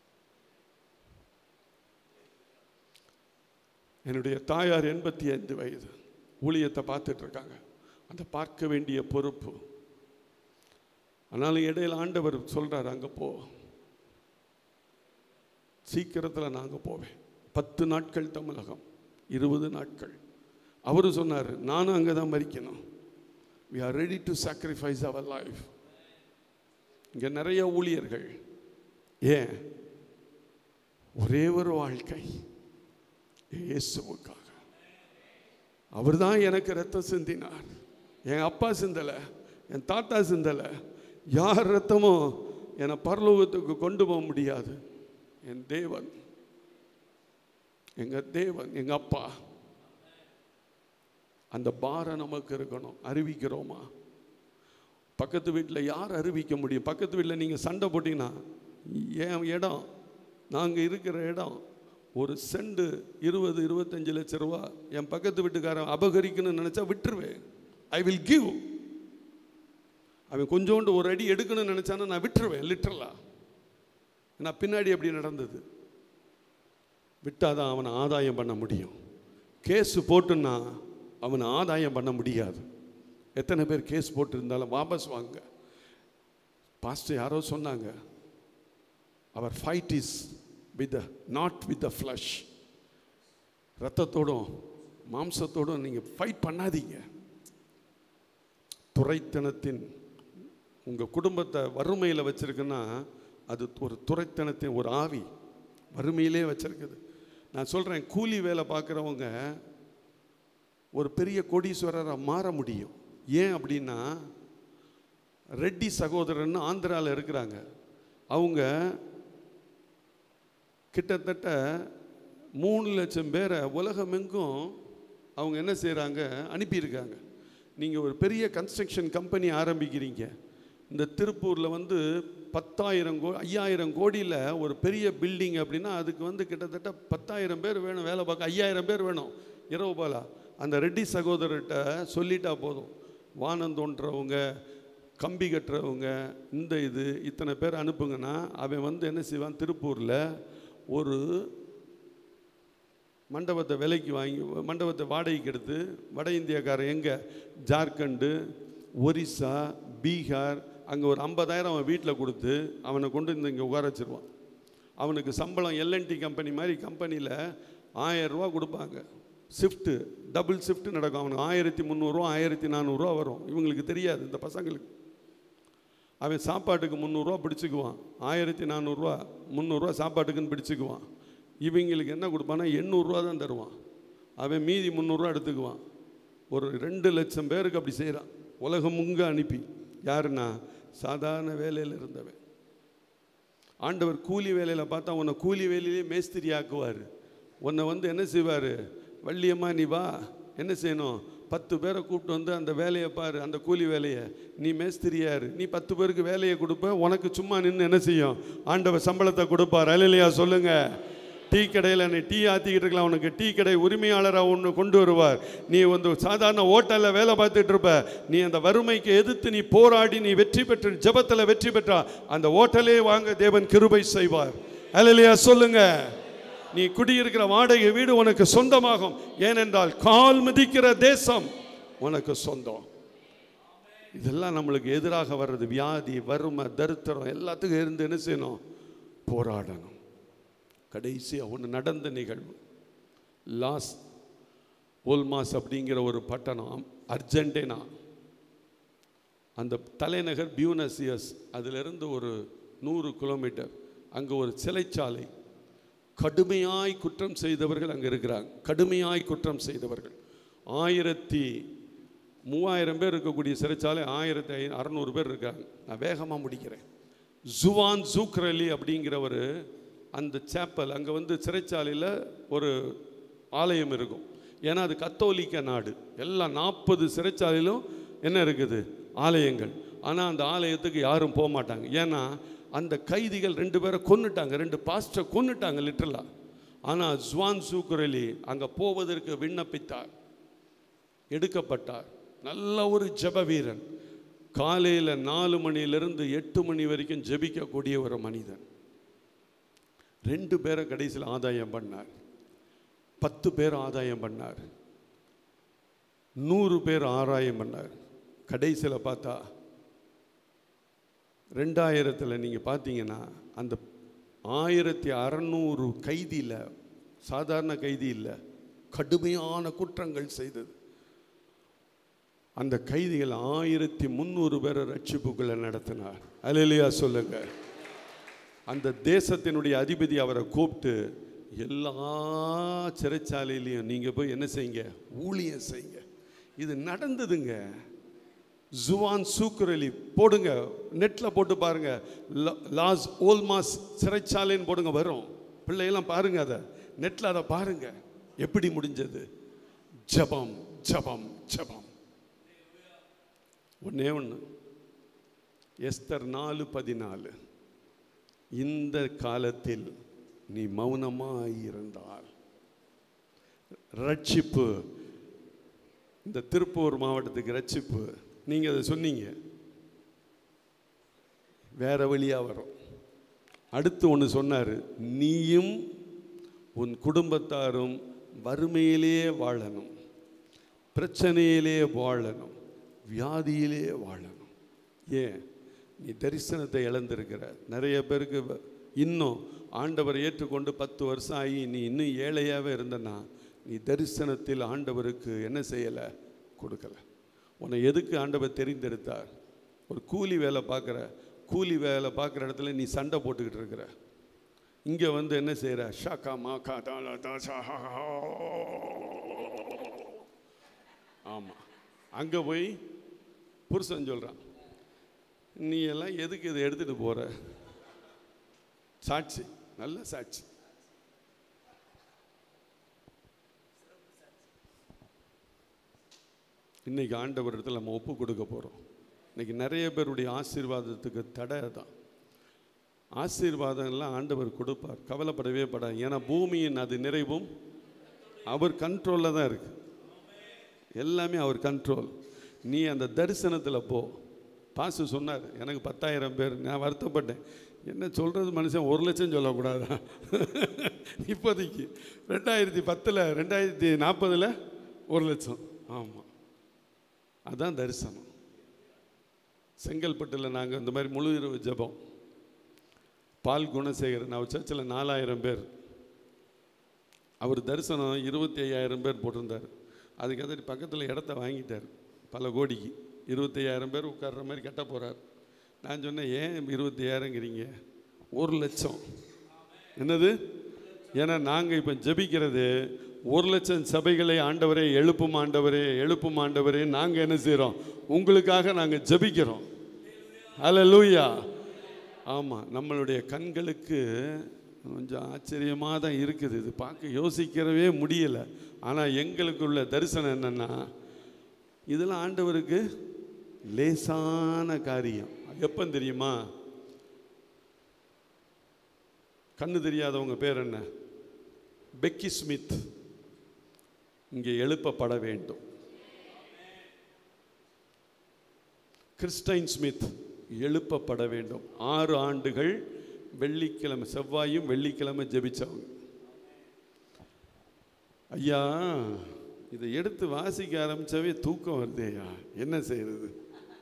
என்னுடைய தாயார் எண்பத்தி ஐந்து வயது ஊழியத்தை பார்த்துட்டு இருக்காங்க அந்த பார்க்க வேண்டிய பொறுப்பு ஆனாலும் இடையில ஆண்டவர் சொல்றாரு அங்க போ சீக்கிரத்தில் நான் அங்கே போவேன் பத்து நாட்கள் தமிழகம் இருபது நாட்கள் அவரு சொன்னார் நானும் அங்கே தான் மறிக்கணும் we are ready to sacrifice அவர் லைஃப் இங்கே நிறைய ஊழியர்கள் ஏன் ஒரே ஒரு வாழ்க்கை இயேசுவுக்காக அவர் தான் எனக்கு ரத்தம் சிந்தினார் என் அப்பா சிந்தலை என் தாத்தா சிந்தலை யார் ரத்தமும் என்னை பரலோகத்துக்கு கொண்டு போக முடியாது என் தேவன் எங்க தேவன் எங்க அப்பா அந்த பாரம் நமக்கு இருக்கணும் அறிவிக்கிறோமா பக்கத்து வீட்டில் யார் அறிவிக்க முடியும் பக்கத்து வீட்டில் நீங்கள் சண்டை போட்டிங்கன்னா என் இடம் நாங்கள் இருக்கிற இடம் ஒரு செண்டு இருபது இருபத்தஞ்சு லட்ச ரூபா என் பக்கத்து வீட்டுக்காரன் அபகரிக்கணும்னு நினச்சா விட்டுருவேன் ஐ வில் கிவ் அவன் கொஞ்சோண்டு ஒரு அடி எடுக்கணும்னு நினச்சானா நான் விட்டுருவேன் லிட்டரலா நான் பின்னாடி எப்படி நடந்தது விட்டாதான் அவனை ஆதாயம் பண்ண முடியும் கேஸ் போட்டுன்னா அவனை ஆதாயம் பண்ண முடியாது எத்தனை பேர் கேஸ் போட்டிருந்தாலும் வாபஸ் வாங்க பாஸ்டர் யாரோ சொன்னாங்க அவர் fight is with not with the flesh ரத்தத்தோடும் மாம்சத்தோடும் நீங்கள் ஃபைட் பண்ணாதீங்க துரைத்தனத்தின் உங்கள் குடும்பத்தை வறுமையில் வச்சிருக்குன்னா அது ஒரு துரைத்தனத்தின் ஒரு ஆவி வறுமையிலே வச்சிருக்குது நான் சொல்கிறேன் கூலி வேலை பார்க்குறவங்க ஒரு பெரிய கோடீஸ்வரராக மாற முடியும் ஏன் அப்படின்னா ரெட்டி சகோதரன்னு ஆந்திராவில் இருக்கிறாங்க அவங்க கிட்டத்தட்ட மூணு லட்சம் பேரை உலகமெங்கும் அவங்க என்ன செய்கிறாங்க அனுப்பியிருக்காங்க நீங்கள் ஒரு பெரிய கன்ஸ்ட்ரக்ஷன் கம்பெனி ஆரம்பிக்கிறீங்க இந்த திருப்பூரில் வந்து பத்தாயிரம் கோ ஐயாயிரம் கோடியில் ஒரு பெரிய பில்டிங் அப்படின்னா அதுக்கு வந்து கிட்டத்தட்ட பத்தாயிரம் பேர் வேணும் வேலை பார்க்க ஐயாயிரம் பேர் வேணும் இரவு பாலா அந்த ரெட்டி சகோதரர்கிட்ட சொல்லிட்டா போதும் வானம் தோன்றவங்க கம்பி கட்டுறவங்க இந்த இது இத்தனை பேர் அனுப்புங்கன்னா அவன் வந்து என்ன செய்வான் திருப்பூரில் ஒரு மண்டபத்தை விலைக்கு வாங்கி மண்டபத்தை வாடகைக்கு எடுத்து வட இந்தியாக்காரன் எங்கே ஜார்க்கண்டு ஒரிசா பீகார் அங்கே ஒரு ஐம்பதாயிரம் அவன் வீட்டில் கொடுத்து அவனை கொண்டு இந்த இங்கே உட்கார வச்சிருவான் அவனுக்கு சம்பளம் எல்என்டி கம்பெனி மாதிரி கம்பெனியில் ஆயிரம் ரூபா கொடுப்பாங்க ஷிஃப்ட்டு டபுள் ஷிஃப்ட் நடக்கும் அவனுக்கு ஆயிரத்தி முந்நூறுரூவா ஆயிரத்தி நானூறுரூவா வரும் இவங்களுக்கு தெரியாது இந்த பசங்களுக்கு அவன் சாப்பாட்டுக்கு முந்நூறுரூவா பிடிச்சிக்குவான் ஆயிரத்தி நானூறுரூவா முந்நூறுரூவா சாப்பாட்டுக்குன்னு பிடிச்சிக்குவான் இவங்களுக்கு என்ன கொடுப்பான்னா எண்ணூறுரூவா தான் தருவான் அவன் மீதி முந்நூறுரூவா எடுத்துக்குவான் ஒரு ரெண்டு லட்சம் பேருக்கு அப்படி செய்கிறான் உலகம் முங்க அனுப்பி யாருன்னா சாதாரண வேலையில் இருந்தவன் ஆண்டவர் கூலி வேலையில் பார்த்தா உன்னை கூலி வேலையிலே மேஸ்திரி ஆக்குவார் உன்னை வந்து என்ன செய்வார் வள்ளியம்மா நீ வா என்ன செய்யணும் பத்து பேரை கூப்பிட்டு வந்து அந்த வேலையை பாரு அந்த கூலி வேலையை நீ மேஸ்திரியாரு நீ பத்து பேருக்கு வேலையை கொடுப்ப உனக்கு சும்மா நின்று என்ன செய்யும் ஆண்டவர் சம்பளத்தை கொடுப்பார் அலையிலையா சொல்லுங்க டீ கடையில் நீ டீ ஆற்றிக்கிட்டு இருக்கலாம் உனக்கு டீ கடை உரிமையாளராக ஒன்று கொண்டு வருவார் நீ வந்து சாதாரண ஹோட்டலில் வேலை பார்த்துட்டு இருப்ப நீ அந்த வறுமைக்கு எதிர்த்து நீ போராடி நீ வெற்றி பெற்று ஜெபத்தில் வெற்றி பெற்றா அந்த ஹோட்டலே வாங்க தேவன் கிருபை செய்வார் அலையிலையா சொல்லுங்க நீ குடியிருக்கிற வாடகை வீடு உனக்கு சொந்தமாகும் ஏனென்றால் கால் மிதிக்கிற தேசம் உனக்கு சொந்தம் இதெல்லாம் நம்மளுக்கு எதிராக வர்றது வியாதி வறுமை தரித்திரம் எல்லாத்துக்கும் இருந்து என்ன செய்யணும் போராடணும் கடைசியாக ஒன்று நடந்த நிகழ்வு லாஸ் ஓல்மாஸ் அப்படிங்கிற ஒரு பட்டணம் அர்ஜென்டினா அந்த தலைநகர் பியூனசியஸ் அதிலிருந்து ஒரு நூறு கிலோமீட்டர் அங்கே ஒரு சிறைச்சாலை கடுமையாய் குற்றம் செய்தவர்கள் அங்கே இருக்கிறாங்க கடுமையாய் குற்றம் செய்தவர்கள் ஆயிரத்தி மூவாயிரம் பேர் இருக்கக்கூடிய சிறைச்சாலை ஆயிரத்தி ஐ அறநூறு பேர் இருக்காங்க நான் வேகமாக முடிக்கிறேன் ஜுவான் ஜூக்ரலி அப்படிங்கிறவர் அந்த சேப்பல் அங்கே வந்து சிறைச்சாலையில் ஒரு ஆலயம் இருக்கும் ஏன்னா அது கத்தோலிக்க நாடு எல்லாம் நாற்பது சிறைச்சாலையிலும் என்ன இருக்குது ஆலயங்கள் ஆனால் அந்த ஆலயத்துக்கு யாரும் போக மாட்டாங்க ஏன்னா அந்த கைதிகள் ரெண்டு பேரை கொன்னுட்டாங்க ரெண்டு பாஸ்டர் கொன்னுட்டாங்க லிட்டரலாக ஆனால் ஜுவான் சூக்குரலி அங்கே போவதற்கு விண்ணப்பித்தார் எடுக்கப்பட்டார் நல்ல ஒரு ஜெப வீரன் காலையில் நாலு மணியிலிருந்து எட்டு மணி வரைக்கும் ஜெபிக்கக்கூடிய ஒரு மனிதன் ரெண்டு பேரை கடைசியில் ஆதாயம் பண்ணார் பத்து பேர் ஆதாயம் பண்ணார் நூறு பேர் ஆராயம் பண்ணார் கடைசியில் பார்த்தா ரெண்டாயிரத்தில் நீங்கள் பார்த்தீங்கன்னா அந்த ஆயிரத்தி அறநூறு கைதியில் சாதாரண கைதி இல்லை கடுமையான குற்றங்கள் செய்தது அந்த கைதிகள் ஆயிரத்தி முந்நூறு பேரை ரட்சிப்புக்குள்ள நடத்தினார் அலையிலையா சொல்லுங்க அந்த தேசத்தினுடைய அதிபதி அவரை கூப்பிட்டு எல்லா சிறைச்சாலையிலையும் நீங்கள் போய் என்ன செய்யுங்க ஊழியம் செய்யுங்க இது நடந்ததுங்க ஜுவான் சூக்குரலி போடுங்க நெட்டில் போட்டு பாருங்க லா- லாஸ் ஓல்மாஸ் சிறைச்சாலைன்னு போடுங்க வரும் பிள்ளையெல்லாம் பாருங்க அதை நெட்டில் அதை பாருங்க எப்படி முடிஞ்சது ஜபம் ஜபம் ஜபம் ஒண்ணே ஒன்று எஸ்தர் நாலு பதினாலு இந்த காலத்தில் நீ மௌனமாய் இருந்தால் ரட்சிப்பு இந்த திருப்பூர் மாவட்டத்துக்கு ரட்சிப்பு நீங்கள் அதை சொன்னீங்க வேற வழியாக வரும் அடுத்து ஒன்று சொன்னார் நீயும் உன் குடும்பத்தாரும் வறுமையிலே வாழணும் பிரச்சனையிலே வாழணும் வியாதியிலே வாழணும் ஏன் நீ தரிசனத்தை இழந்திருக்கிற நிறைய பேருக்கு வ- இன்னும் ஆண்டவரை ஏற்றுக்கொண்டு பத்து வருஷம் ஆகி நீ இன்னும் ஏழையாகவே இருந்தனா நீ தரிசனத்தில் ஆண்டவருக்கு என்ன செய்யலை கொடுக்கல உன்னை எதுக்கு ஆண்டவர் தெரிந்தெடுத்தார் ஒரு கூலி வேலை பார்க்குற கூலி வேலை பார்க்குற இடத்துல நீ சண்டை போட்டுக்கிட்டு இருக்கிற இங்கே வந்து என்ன செய்கிற ஷாக்கா மாக்கா தாளா தாசா ஆமாம் அங்கே போய் புருஷன் சொல்கிறான் நீ எல்லாம் எதுக்கு இதை எடுத்துகிட்டு போகிற சாட்சி நல்ல சாட்சி இன்னைக்கு ஆண்டவர் இடத்துல நம்ம ஒப்பு கொடுக்க போகிறோம் இன்னைக்கு நிறைய பேருடைய ஆசீர்வாதத்துக்கு தடை தான் ஆசீர்வாதம் எல்லாம் ஆண்டவர் கொடுப்பார் கவலைப்படவே படாது ஏன்னா பூமியின் அது நிறைவும் அவர் கண்ட்ரோலில் தான் இருக்கு எல்லாமே அவர் கண்ட்ரோல் நீ அந்த தரிசனத்தில் போ பாசு சொன்னார் எனக்கு பத்தாயிரம் பேர் நான் வருத்தப்பட்டேன் என்ன சொல்கிறது மனுஷன் ஒரு லட்சம் சொல்லக்கூடாதா இப்போதைக்கு ரெண்டாயிரத்தி பத்தில் ரெண்டாயிரத்தி நாற்பதில் ஒரு லட்சம் ஆமாம் அதான் தரிசனம் செங்கல்பட்டில் நாங்கள் இந்த மாதிரி முழு இரவு ஜெபம் பால் குணசேகரன் அவர் சர்ச்சில் நாலாயிரம் பேர் அவர் தரிசனம் இருபத்தி ஐயாயிரம் பேர் போட்டிருந்தார் அதுக்கு அதடி பக்கத்தில் இடத்த வாங்கிட்டார் பல கோடிக்கு இருபத்தி ஐயாயிரம் பேர் உட்கார்ற மாதிரி கட்ட போகிறார் நான் சொன்னேன் ஏன் இருபத்தி ஐயாயிரங்கிறீங்க ஒரு லட்சம் என்னது ஏன்னா நாங்கள் இப்போ ஜெபிக்கிறது ஒரு லட்சம் சபைகளை ஆண்டவரே எழுப்பும் ஆண்டவரே எழுப்பும் ஆண்டவரே நாங்கள் என்ன செய்கிறோம் உங்களுக்காக நாங்கள் ஜெபிக்கிறோம் ஹalleluya ஆமாம் நம்மளுடைய கண்களுக்கு கொஞ்சம் ஆச்சரியமாக தான் இருக்குது இது பார்க்க யோசிக்கிறவே முடியலை ஆனால் எங்களுக்குள்ள தரிசனம் என்னென்னா இதெல்லாம் ஆண்டவருக்கு லேசான காரியம் எப்போ தெரியுமா கண்ணு தெரியாதவங்க பேர் என்ன பெக்கி ஸ்மித் இங்கே எழுப்பப்பட வேண்டும் கிறிஸ்டைன் ஸ்மித் எழுப்பப்பட வேண்டும் ஆறு ஆண்டுகள் வெள்ளிக்கிழமை செவ்வாயும் வெள்ளிக்கிழமை ஜெபிச்சவங்க ஐயா இதை எடுத்து வாசிக்க ஆரம்பிச்சாவே தூக்கம் வருதேயா என்ன செய்யறது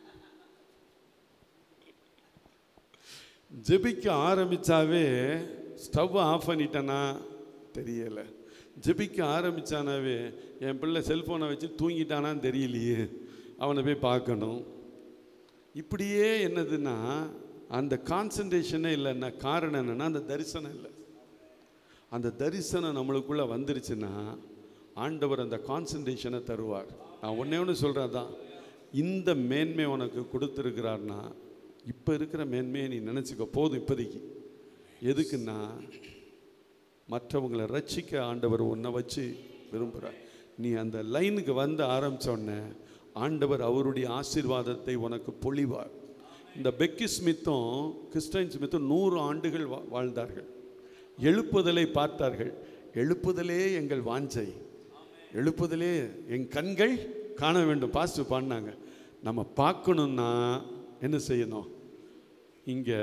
ஜெபிக்க ஆரம்பிச்சாவே ஸ்டவ் ஆஃப் பண்ணிட்டேனா தெரியலை ஜெபிக்க ஆரம்பிச்சானாவே என் பிள்ளை செல்ஃபோனை வச்சு தூங்கிட்டானான்னு தெரியலையே அவனை போய் பார்க்கணும் இப்படியே என்னதுன்னா அந்த கான்சன்ட்ரேஷனே இல்லைன்னா காரணம் என்னன்னா அந்த தரிசனம் இல்லை அந்த தரிசனம் நம்மளுக்குள்ளே வந்துருச்சுன்னா ஆண்டவர் அந்த கான்சன்ட்ரேஷனை தருவார் நான் ஒன்றே ஒன்று சொல்கிறது தான் இந்த மேன்மை உனக்கு கொடுத்துருக்கிறார்னா இப்போ இருக்கிற மேன்மையை நீ நினச்சிக்க போதும் இப்போதைக்கு எதுக்குன்னா மற்றவங்களை ரட்சிக்க ஆண்டவர் உன்னை வச்சு விரும்புகிறார் நீ அந்த லைனுக்கு வந்து ஆரம்பிச்ச உடனே ஆண்டவர் அவருடைய ஆசீர்வாதத்தை உனக்கு பொழிவார் இந்த பெக்கி ஸ்மித்தும் கிறிஸ்டைன் ஸ்மித்தும் நூறு ஆண்டுகள் வா- வாழ்ந்தார்கள் எழுப்புதலை பார்த்தார்கள் எழுப்புதலே எங்கள் வாஞ்சை எழுப்புதலே என் கண்கள் காண வேண்டும் பாஸ்ட் பாடினாங்க நம்ம பார்க்கணுன்னா என்ன செய்யணும் இங்கே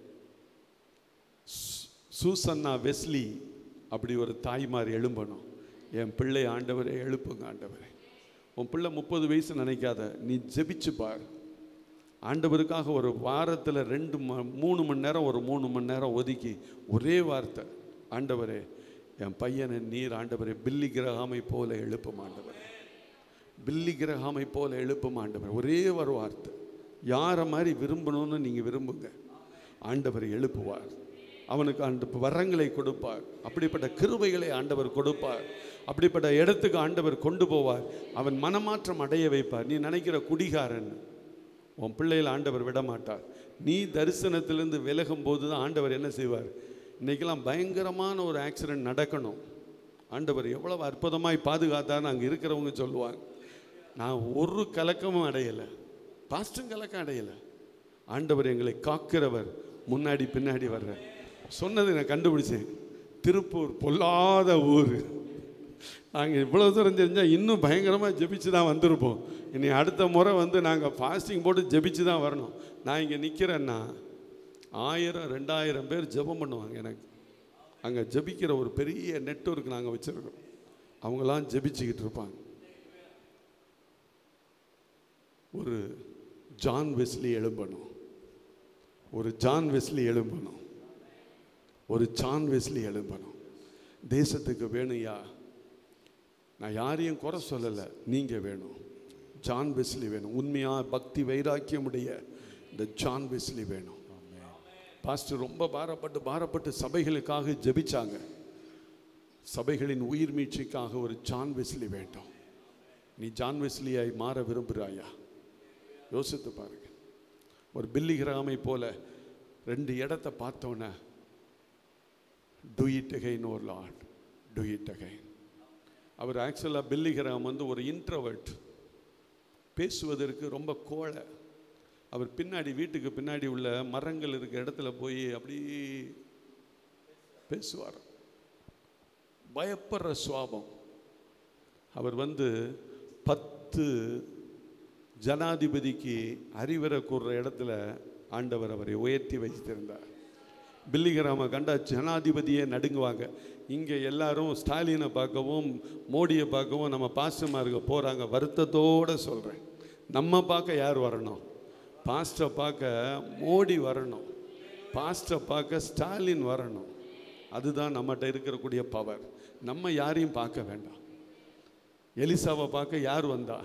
சூசன்னா வெஸ்லி அப்படி ஒரு தாய்மார் எழும்பணும் என் பிள்ளை ஆண்டவரே எழுப்புங்க ஆண்டவரே உன் பிள்ளை முப்பது வயசு நினைக்காத நீ ஜெபிச்சு பார் ஆண்டவருக்காக ஒரு வாரத்தில் ரெண்டு ம மூணு மணி நேரம் ஒரு மூணு மணி நேரம் ஒதுக்கி ஒரே வார்த்தை ஆண்டவரே என் பையனை நீர் ஆண்டவரே பில்லி கிரகாமை போல எழுப்பும் ஆண்டவரே பில்லி கிரகாமை போல எழுப்பும் ஆண்டவர் ஒரே ஒரு வார்த்தை யாரை மாதிரி விரும்பணும்னு நீங்கள் விரும்புங்க ஆண்டவர் எழுப்புவார் அவனுக்கு அந்த வரங்களை கொடுப்பார் அப்படிப்பட்ட கிருபைகளை ஆண்டவர் கொடுப்பார் அப்படிப்பட்ட இடத்துக்கு ஆண்டவர் கொண்டு போவார் அவன் மனமாற்றம் அடைய வைப்பார் நீ நினைக்கிற குடிகாரன் உன் பிள்ளைகளை ஆண்டவர் விட மாட்டார் நீ தரிசனத்திலிருந்து விலகும் போது தான் ஆண்டவர் என்ன செய்வார் இன்னைக்கெல்லாம் பயங்கரமான ஒரு ஆக்சிடென்ட் நடக்கணும் ஆண்டவர் எவ்வளவு அற்புதமாய் பாதுகாத்தார்னு அங்கே இருக்கிறவங்க சொல்லுவாங்க நான் ஒரு கலக்கமும் அடையலை பாஸ்டும் கலக்கம் அடையலை ஆண்டவர் எங்களை காக்கிறவர் முன்னாடி பின்னாடி வர்ற சொன்னது நான் கண்டுபிடிச்சேன் திருப்பூர் பொல்லாத ஊர் நாங்கள் இவ்வளோ தூரம் தெரிஞ்சால் இன்னும் பயங்கரமாக ஜெபிச்சு தான் வந்திருப்போம் இனி அடுத்த முறை வந்து நாங்கள் ஃபாஸ்டிங் போட்டு ஜெபிச்சு தான் வரணும் நான் இங்கே நிற்கிறேன்னா ஆயிரம் ரெண்டாயிரம் பேர் ஜெபம் பண்ணுவாங்க எனக்கு அங்கே ஜெபிக்கிற ஒரு பெரிய நெட்வொர்க் நாங்கள் வச்சுருக்கோம் அவங்களாம் ஜெபிச்சுக்கிட்டு இருப்பாங்க ஒரு ஜான் வெஸ்லி எழும்பணும் ஒரு ஜான் வெஸ்லி எழும்பணும் ஒரு ஜான் வெஸ்லி எழும்பணும் தேசத்துக்கு வேணும்யா நான் யாரையும் குறை சொல்லலை நீங்கள் வேணும் ஜான் வெஸ்லி வேணும் உண்மையாக பக்தி வைராக்கியமுடைய இந்த ஜான் வெஸ்லி வேணும் பாஸ்டர் ரொம்ப பாரப்பட்டு பாரப்பட்டு சபைகளுக்காக ஜெபிச்சாங்க சபைகளின் உயிர் மீட்சிக்காக ஒரு ஜான் வெஸ்லி வேண்டும் நீ ஜான் வெஸ்லியாய் மாற விரும்புகிறாயா யோசித்து பாருங்க ஒரு பில்லி கிராமை போல ரெண்டு இடத்த பார்த்தோன்னே டு இட் அகைன் ஒரு லாட் டு இட் அகைன் அவர் ஆக்சுவலாக பில்லிகிராம் வந்து ஒரு இன்ட்ரவர்ட் பேசுவதற்கு ரொம்ப கோழை அவர் பின்னாடி வீட்டுக்கு பின்னாடி உள்ள மரங்கள் இருக்க இடத்துல போய் அப்படி பேசுவார் பயப்படுற சுவாபம் அவர் வந்து பத்து ஜனாதிபதிக்கு அறிவுரை கூறுற இடத்துல ஆண்டவர் அவரை உயர்த்தி வைத்திருந்தார் பில்லிகிராம கண்டா ஜனாதிபதியே நடுங்குவாங்க இங்கே எல்லாரும் ஸ்டாலினை பார்க்கவும் மோடியை பார்க்கவும் நம்ம பாஸ்டர்மார்க போகிறாங்க வருத்தத்தோடு சொல்கிறேன் நம்ம பார்க்க யார் வரணும் பாஸ்டரை பார்க்க மோடி வரணும் பாஸ்டரை பார்க்க ஸ்டாலின் வரணும் அதுதான் நம்மகிட்ட இருக்கக்கூடிய பவர் நம்ம யாரையும் பார்க்க வேண்டாம் எலிசாவை பார்க்க யார் வந்தா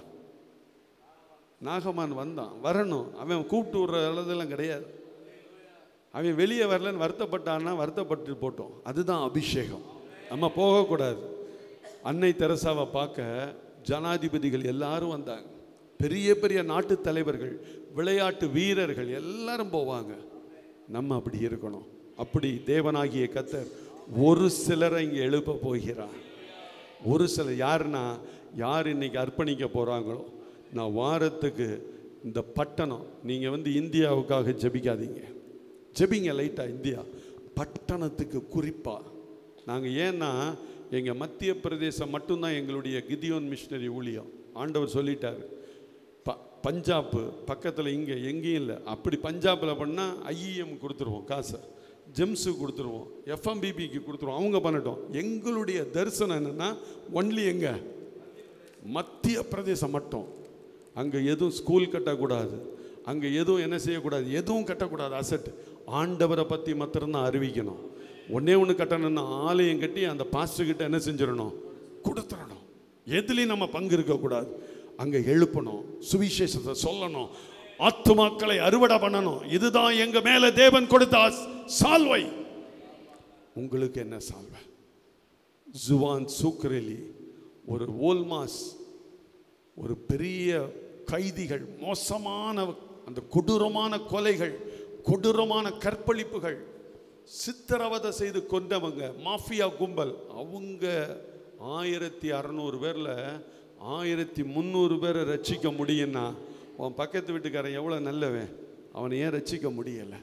நாகமான் வந்தான் வரணும் அவன் கூப்பிட்டு விடுற அளதெல்லாம் கிடையாது அவன் வெளியே வரலன்னு வருத்தப்பட்டான்னா வருத்தப்பட்டு போட்டோம் அதுதான் அபிஷேகம் நம்ம போகக்கூடாது அன்னை தெரசாவை பார்க்க ஜனாதிபதிகள் எல்லாரும் வந்தாங்க பெரிய பெரிய நாட்டு தலைவர்கள் விளையாட்டு வீரர்கள் எல்லாரும் போவாங்க நம்ம அப்படி இருக்கணும் அப்படி தேவனாகிய கத்தர் ஒரு சிலரை இங்கே எழுப்ப போகிறார் ஒரு சிலர் யாருன்னா யார் இன்னைக்கு அர்ப்பணிக்க போகிறாங்களோ நான் வாரத்துக்கு இந்த பட்டணம் நீங்கள் வந்து இந்தியாவுக்காக ஜெபிக்காதீங்க ஜெபிங்க லைட்டாக இந்தியா பட்டணத்துக்கு குறிப்பாக நாங்கள் ஏன்னா எங்கள் மத்திய பிரதேசம் மட்டும்தான் எங்களுடைய கிதியோன் மிஷினரி ஊழியம் ஆண்டவர் சொல்லிட்டார் ப பஞ்சாப் பக்கத்தில் இங்கே எங்கேயும் இல்லை அப்படி பஞ்சாபில் பண்ணால் ஐஇஎம் கொடுத்துருவோம் காசை ஜெம்ஸு கொடுத்துருவோம் எஃப்எம்பிபிக்கு கொடுத்துருவோம் அவங்க பண்ணட்டும் எங்களுடைய தரிசனம் என்னென்னா ஒன்லி எங்கே மத்திய பிரதேசம் மட்டும் அங்கே எதுவும் ஸ்கூல் கட்டக்கூடாது அங்கே எதுவும் என்ன செய்யக்கூடாது எதுவும் கட்டக்கூடாது அசட் ஆண்டவரை பற்றி மாத்திரம்தான் அறிவிக்கணும் ஒன்றே ஒன்று கட்டணும்னா ஆலயம் கட்டி அந்த பாஸ்டர்கிட்ட என்ன செஞ்சிடணும் கொடுத்துடணும் எதுலேயும் நம்ம பங்கு இருக்கக்கூடாது அங்கே எழுப்பணும் சுவிசேஷத்தை சொல்லணும் ஆத்துமாக்களை அறுவடை பண்ணணும் இதுதான் எங்க மேல தேவன் கொடுத்த ஆஸ்- சால்வை உங்களுக்கு என்ன சால்வை ஜுவான் சூக்கரேலி ஒரு ஓல்மாஸ் ஒரு பெரிய கைதிகள் மோசமான அந்த கொடூரமான கொலைகள் கொடூரமான கற்பழிப்புகள் சித்திரவதை செய்து கொண்டவங்க மாஃபியா கும்பல் அவங்க ஆயிரத்தி அறநூறு பேரில் ஆயிரத்தி முந்நூறு பேரை ரட்சிக்க முடியும்னா உன் பக்கத்து வீட்டுக்காரன் எவ்வளோ நல்லவன் அவனை ஏன் ரட்சிக்க முடியலை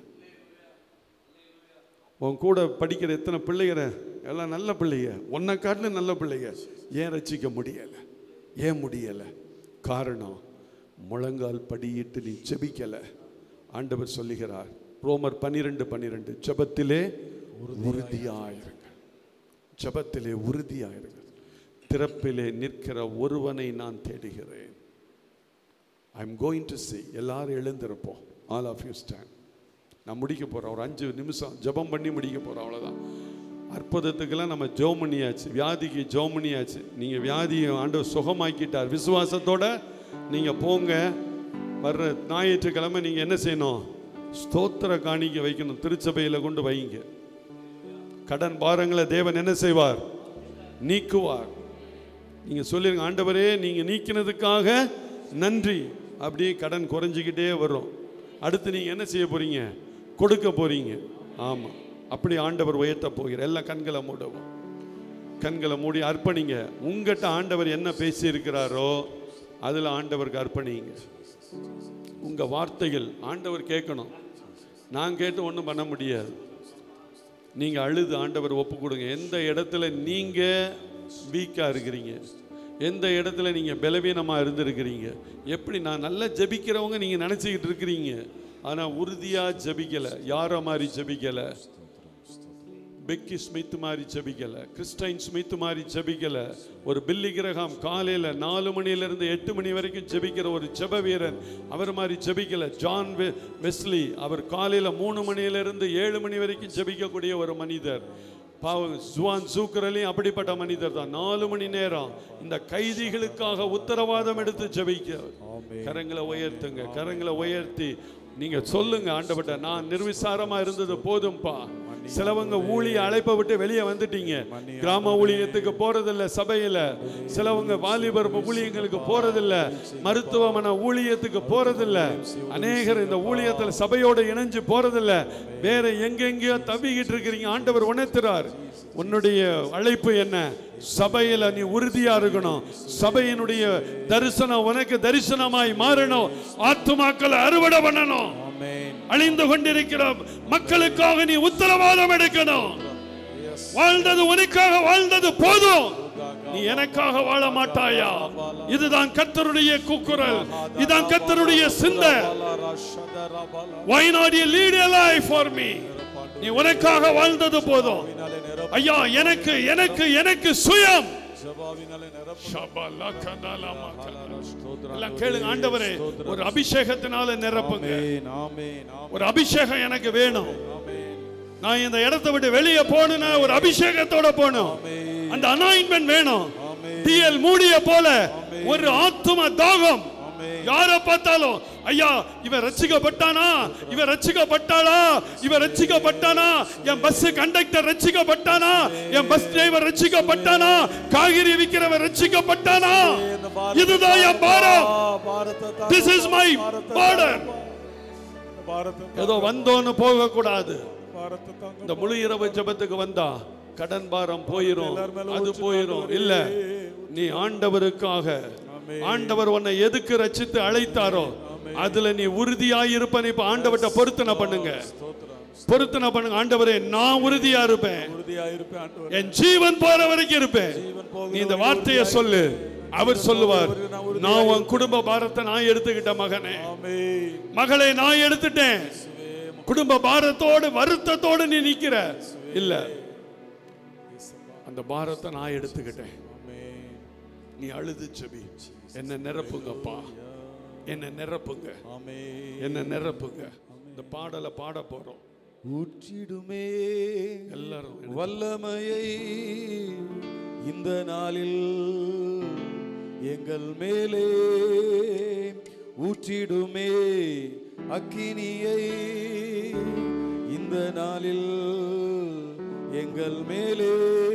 உன் கூட படிக்கிற எத்தனை பிள்ளைகிற எல்லாம் நல்ல பிள்ளைங்க உன்னை காட்டிலும் நல்ல பிள்ளைங்க ஏன் ரட்சிக்க முடியலை ஏன் முடியலை காரணம் முழங்கால் படியிட்டு நீ ஜெபிக்கலை ஆண்டவர் சொல்லுகிறார் ரோமர் பன்னிரெண்டு பன்னிரெண்டு ஜெபத்திலே உறுதியாயிருங்க ஜெபத்திலே உறுதியாயிருங்க திறப்பிலே நிற்கிற ஒருவனை நான் தேடுகிறேன் I am going to see எல்லாரும் எழுந்திருப்போம் ஆல் ஆஃப் யூ ஸ்டாண்ட் நான் முடிக்க போகிறேன் ஒரு அஞ்சு நிமிஷம் ஜெபம் பண்ணி முடிக்க போகிறோம் அவ்வளோதான் அற்புதத்துக்கெல்லாம் நம்ம ஜெபம் பண்ணியாச்சு வியாதிக்கு ஜெபம் பண்ணியாச்சு நீங்கள் வியாதியை ஆண்டவர் சுகமாக்கிட்டார் விசுவாசத்தோட நீங்கள் போங்க வர்ற ஞாயிற்றுக்கிழமை நீங்கள் என்ன செய்யணும் ஸ்தோத்திர காணிக்க வைக்கணும் திருச்சபையில் கொண்டு வைங்க கடன் பாரங்களை தேவன் என்ன செய்வார் நீக்குவார் நீங்க சொல்லிருங்க ஆண்டவரே நீங்க நீக்கினதுக்காக நன்றி அப்படியே கடன் குறைஞ்சிக்கிட்டே வரும் அடுத்து நீங்க என்ன செய்ய போறீங்க கொடுக்க போறீங்க ஆமா அப்படி ஆண்டவர் உயர்த்த போகிறார் எல்லாம் கண்களை மூடவும் கண்களை மூடி அர்ப்பணிங்க உங்ககிட்ட ஆண்டவர் என்ன பேசி இருக்கிறாரோ அதுல ஆண்டவருக்கு அர்ப்பணிங்க உங்க வார்த்தைகள் ஆண்டவர் கேட்கணும் நான் கேட்டு ஒன்றும் பண்ண முடியாது நீங்க அழுது ஆண்டவர் ஒப்பு கொடுங்க எந்த இடத்துல நீங்க வீக்கா இருக்கிறீங்க எந்த இடத்துல நீங்க பலவீனமா இருந்திருக்கிறீங்க எப்படி நான் நல்லா ஜெபிக்கிறவங்க நீங்க நினைச்சுக்கிட்டு இருக்கிறீங்க ஆனா உறுதியா ஜெபிக்கல யார மாதிரி ஜெபிக்கல பெக்கி ஸ்மித் மாதிரி ஜெபிக்கல கிறிஸ்டைன் ஸ்மித் மாதிரி ஜெபிக்கல ஒரு பில்லி கிரகாம் காலையில நாலு மணில இருந்து எட்டு மணி வரைக்கும் ஜெபிக்கிற ஒரு ஜெப வீரன் அவர் மாதிரி ஜெபிக்கல ஜான் வெ- வெஸ்லி அவர் காலையில மூணு மணியில இருந்து ஏழு மணி வரைக்கும் ஜெபிக்கக்கூடிய ஒரு மனிதர் பாவம் ஜுவான் சூக்கரலையும் அப்படிப்பட்ட மனிதர் தான் நாலு மணி நேரம் இந்த கைதிகளுக்காக உத்தரவாதம் எடுத்து ஜெபிக்க கரங்களை உயர்த்துங்க கரங்களை உயர்த்தி நீங்க சொல்லுங்க ஆண்டவட்ட நான் நிர்விசாரமா இருந்தது போதும்பா சிலவங்க ஊழிய அழைப்பை விட்டு வெளியே வந்துட்டீங்க கிராம ஊழியத்துக்கு போறதில்ல சபையில சிலவங்க வாலிபர் ஊழியங்களுக்கு போறதில்ல மருத்துவமனை ஊழியத்துக்கு போறதில்ல அநேகர் இந்த ஊழியத்துல சபையோட இணைஞ்சு போறதில்ல வேற எங்கெங்கேயோ தவிக்கிட்டு இருக்கிறீங்க ஆண்டவர் உணர்த்துறார் உன்னுடைய அழைப்பு என்ன சபையில நீ உறுதியா இருக்கணும் சபையினுடைய தரிசனம் உனக்கு தரிசனமாய் மாறணும் ஆத்துமாக்களை அறுவடை பண்ணணும் அழிந்து கொண்டிருக்கிற மக்களுக்காக நீ உத்தரவாதம் எடுக்கணும் வாழ்ந்தது உனக்காக வாழ்ந்தது போதும் நீ எனக்காக வாழ மாட்டாயா இதுதான் கர்த்தருடைய கூக்குரல் இதுதான் கர்த்தருடைய சிந்தை why not you lead a life for me நீ உனக்காக வாழ்ந்தது போதும் ஐயா எனக்கு எனக்கு எனக்கு சுயம் எல்லாம் கேளுங்க ஆண்டவரே ஒரு அபிஷேகத்தினால நிரப்புங்க ஒரு அபிஷேகம் எனக்கு வேணும் நான் இந்த இடத்தை விட்டு வெளியே போகணும்னா ஒரு அபிஷேகத்தோட போகணும் அந்த அனாயின்மெண்ட் வேணும் டிஎல் மூடிய போல ஒரு ஆத்தும தாகம் யார பார்த்தாலும் ஐயா இவன் ரட்சிக்கப்பட்டானா இவன் ரட்சிக்கப்பட்டாளா இவன் ரட்சிக்கப்பட்டானா என் பஸ் கண்டக்டர் ரட்சிக்கப்பட்டானா என் பஸ் டிரைவர் ரட்சிக்கப்பட்டானா காய்கறி விக்கிறவன் ரட்சிக்கப்பட்டானா இதுதான் என் பாரம் திஸ் இஸ் மை பார்டர் ஏதோ வந்தோன்னு போக கூடாது இந்த முழு இரவு ஜெபத்துக்கு வந்தா கடன் பாரம் போயிரும் அது போயிரும் இல்ல நீ ஆண்டவருக்காக ஆண்டவர் உன்னை எதுக்கு ரச்சித்து அழைத்தாரோ அதுல நீ உறுதியாய் இருப்ப இப்ப ஆண்டவர்ட்ட பொருத்தனை பண்ணுங்க பொருத்தனை பண்ணுங்க ஆண்டவரே நான் உறுதியா இருப்பேன் என் ஜீவன் போற வரைக்கும் இருப்பேன் நீ இந்த வார்த்தையை சொல்லு அவர் சொல்லுவார் நான் உன் குடும்ப பாரத்தை நான் எடுத்துக்கிட்ட மகனே மகளே நான் எடுத்துட்டேன் குடும்ப பாரத்தோடு வருத்தத்தோடு நீ நிக்கிற இல்ல அந்த பாரத்தை நான் எடுத்துக்கிட்டேன் நீ அழுது செபி என்ன நிரப்புங்கப்பா என்ன நிரப்புங்க என்ன நிரப்புங்க இந்த பாடலை பாட போறோம் ஊற்றிடுமே எல்லாரும் எடுத்து- வல்லமையை இந்த நாளில் எங்கள் மேலே ஊற்றிடுமே அக்கினியை இந்த நாளில் எங்கள் மேலே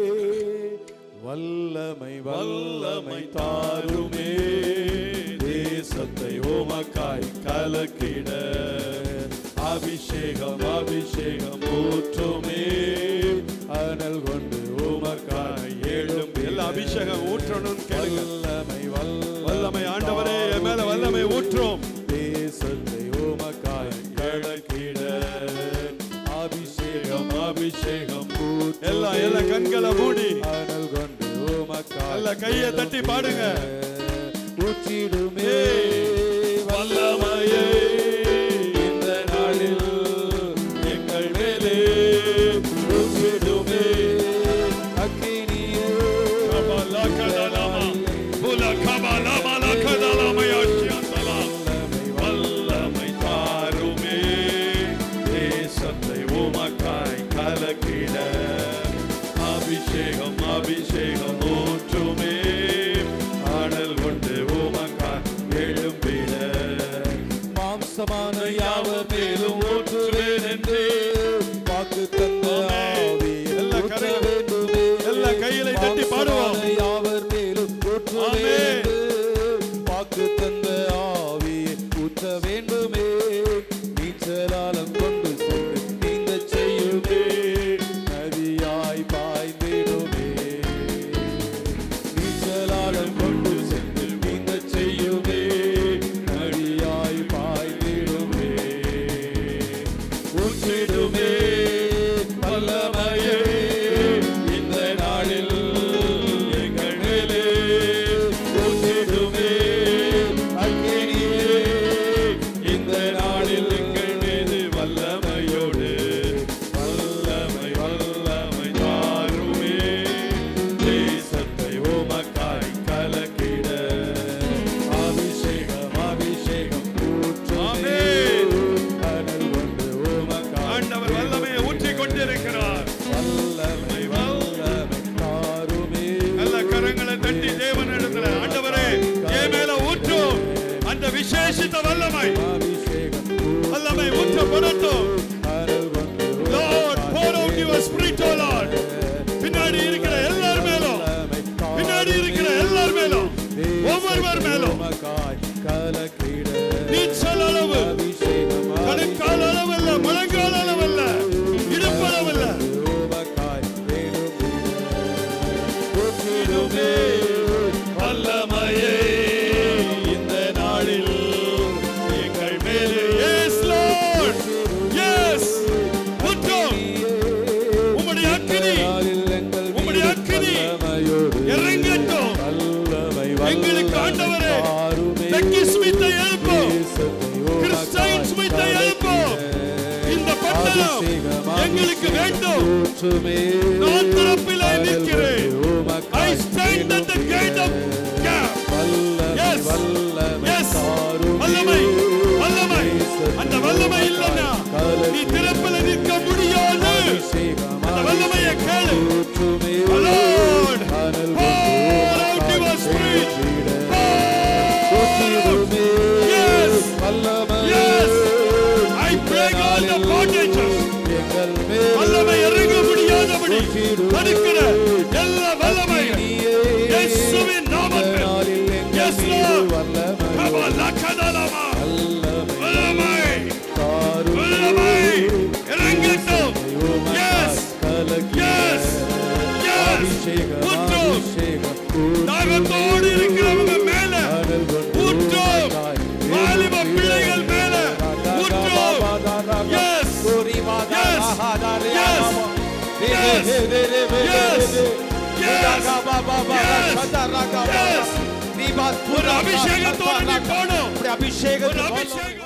வல்லமை வல்லமை தாருமே தேசத்தை ஓமக்காய் கலக்கிட அபிஷேகம் அபிஷேகம் ஊற்றுமே அனல் கொண்டு ஓமக்காய் எழும் எல்லா அபிஷேகம் ஊற்றணும்னு கேளுங்க வல்லமை வல்ல வல்லமை ஆண்டவரே என் மேல வல்லமை ஊற்றும் தேசத்தை ஓமக்காய் கலக்கிட அபிஷேகம் அபிஷேகம் ஊற்றுமே. எல்லா எல்லா கண்களை மூடி அனல் கொண்டு ஓமக்காய் எல்லா கையை தட்டி பாடுங்க ஊற்றிடுமே வல்லமையை இந்த நாளில் எங்கள் மேலே ஊற்றிடுமே அக்கினியே கபலா கதலாமா, புல கபலாமா லா கதலாமா யாஷியாந்தலா. வல்லமை தாருமே தேசத்தை உமக்காய் கலக்கிட அபிஷேகம் அபிஷேகம் ஊற்றுமே ஆடல் கொண்டு உமக்காய் எழும்பிட மாம்சமான யாவர் மேலும் ஊற்றுவேன் என்று வாக்கு தந்த ஆவி எல்லா ஊற்ற கரையும் வேண்டுமே எல்லா கைகளை தட்டி பாடுவோம். மாம்சமான யாவர் மேலும் ஊற்றுவேன் ஆமென். என்று வாக்கு தந்த ஆவி ஊற்ற வேண்டுமே நீச்சலாலம் கொண்டு சென்று நீந்த செய்யுமே நதியாய் பாய்ந்திடுமே வரம் எங்களுக்கு வேண்டும் நான் திறப்பிலே நிற்கிறேன் I stand at the gate of gap. Yes. Yes. வல்லமை வல்லமை அந்த வல்லமை இல்லைன்னா நீ திறப்பில நிற்க முடியாது அந்த வல்லமையை கேளு Lord, pour out your spirit. Pour out. Yes. Yes. I break all the bondages. வல்லமை இறங்க முடியாதபடி தடுக்கிற எல்லா வல்லமை இயேசுவின் நாமத்தில் Yes, Lord. Come on, லக்கதலமா. வல்லமை வல்லமை இறங்கட்டும் Yes. Yes. Yes. ஊற்றும். தாகத்தோடு இருக்கிறவங்க மேல ஊற்றும். வாலிப பிள்ளைகள் மேல ஊற்றும். Yes. Yes. Yes. Yes. Yes. Yes. Yes. Yes. ஒரு அபிஷேகத்தோடு நீ போகணும். ஒரு அபிஷேகம்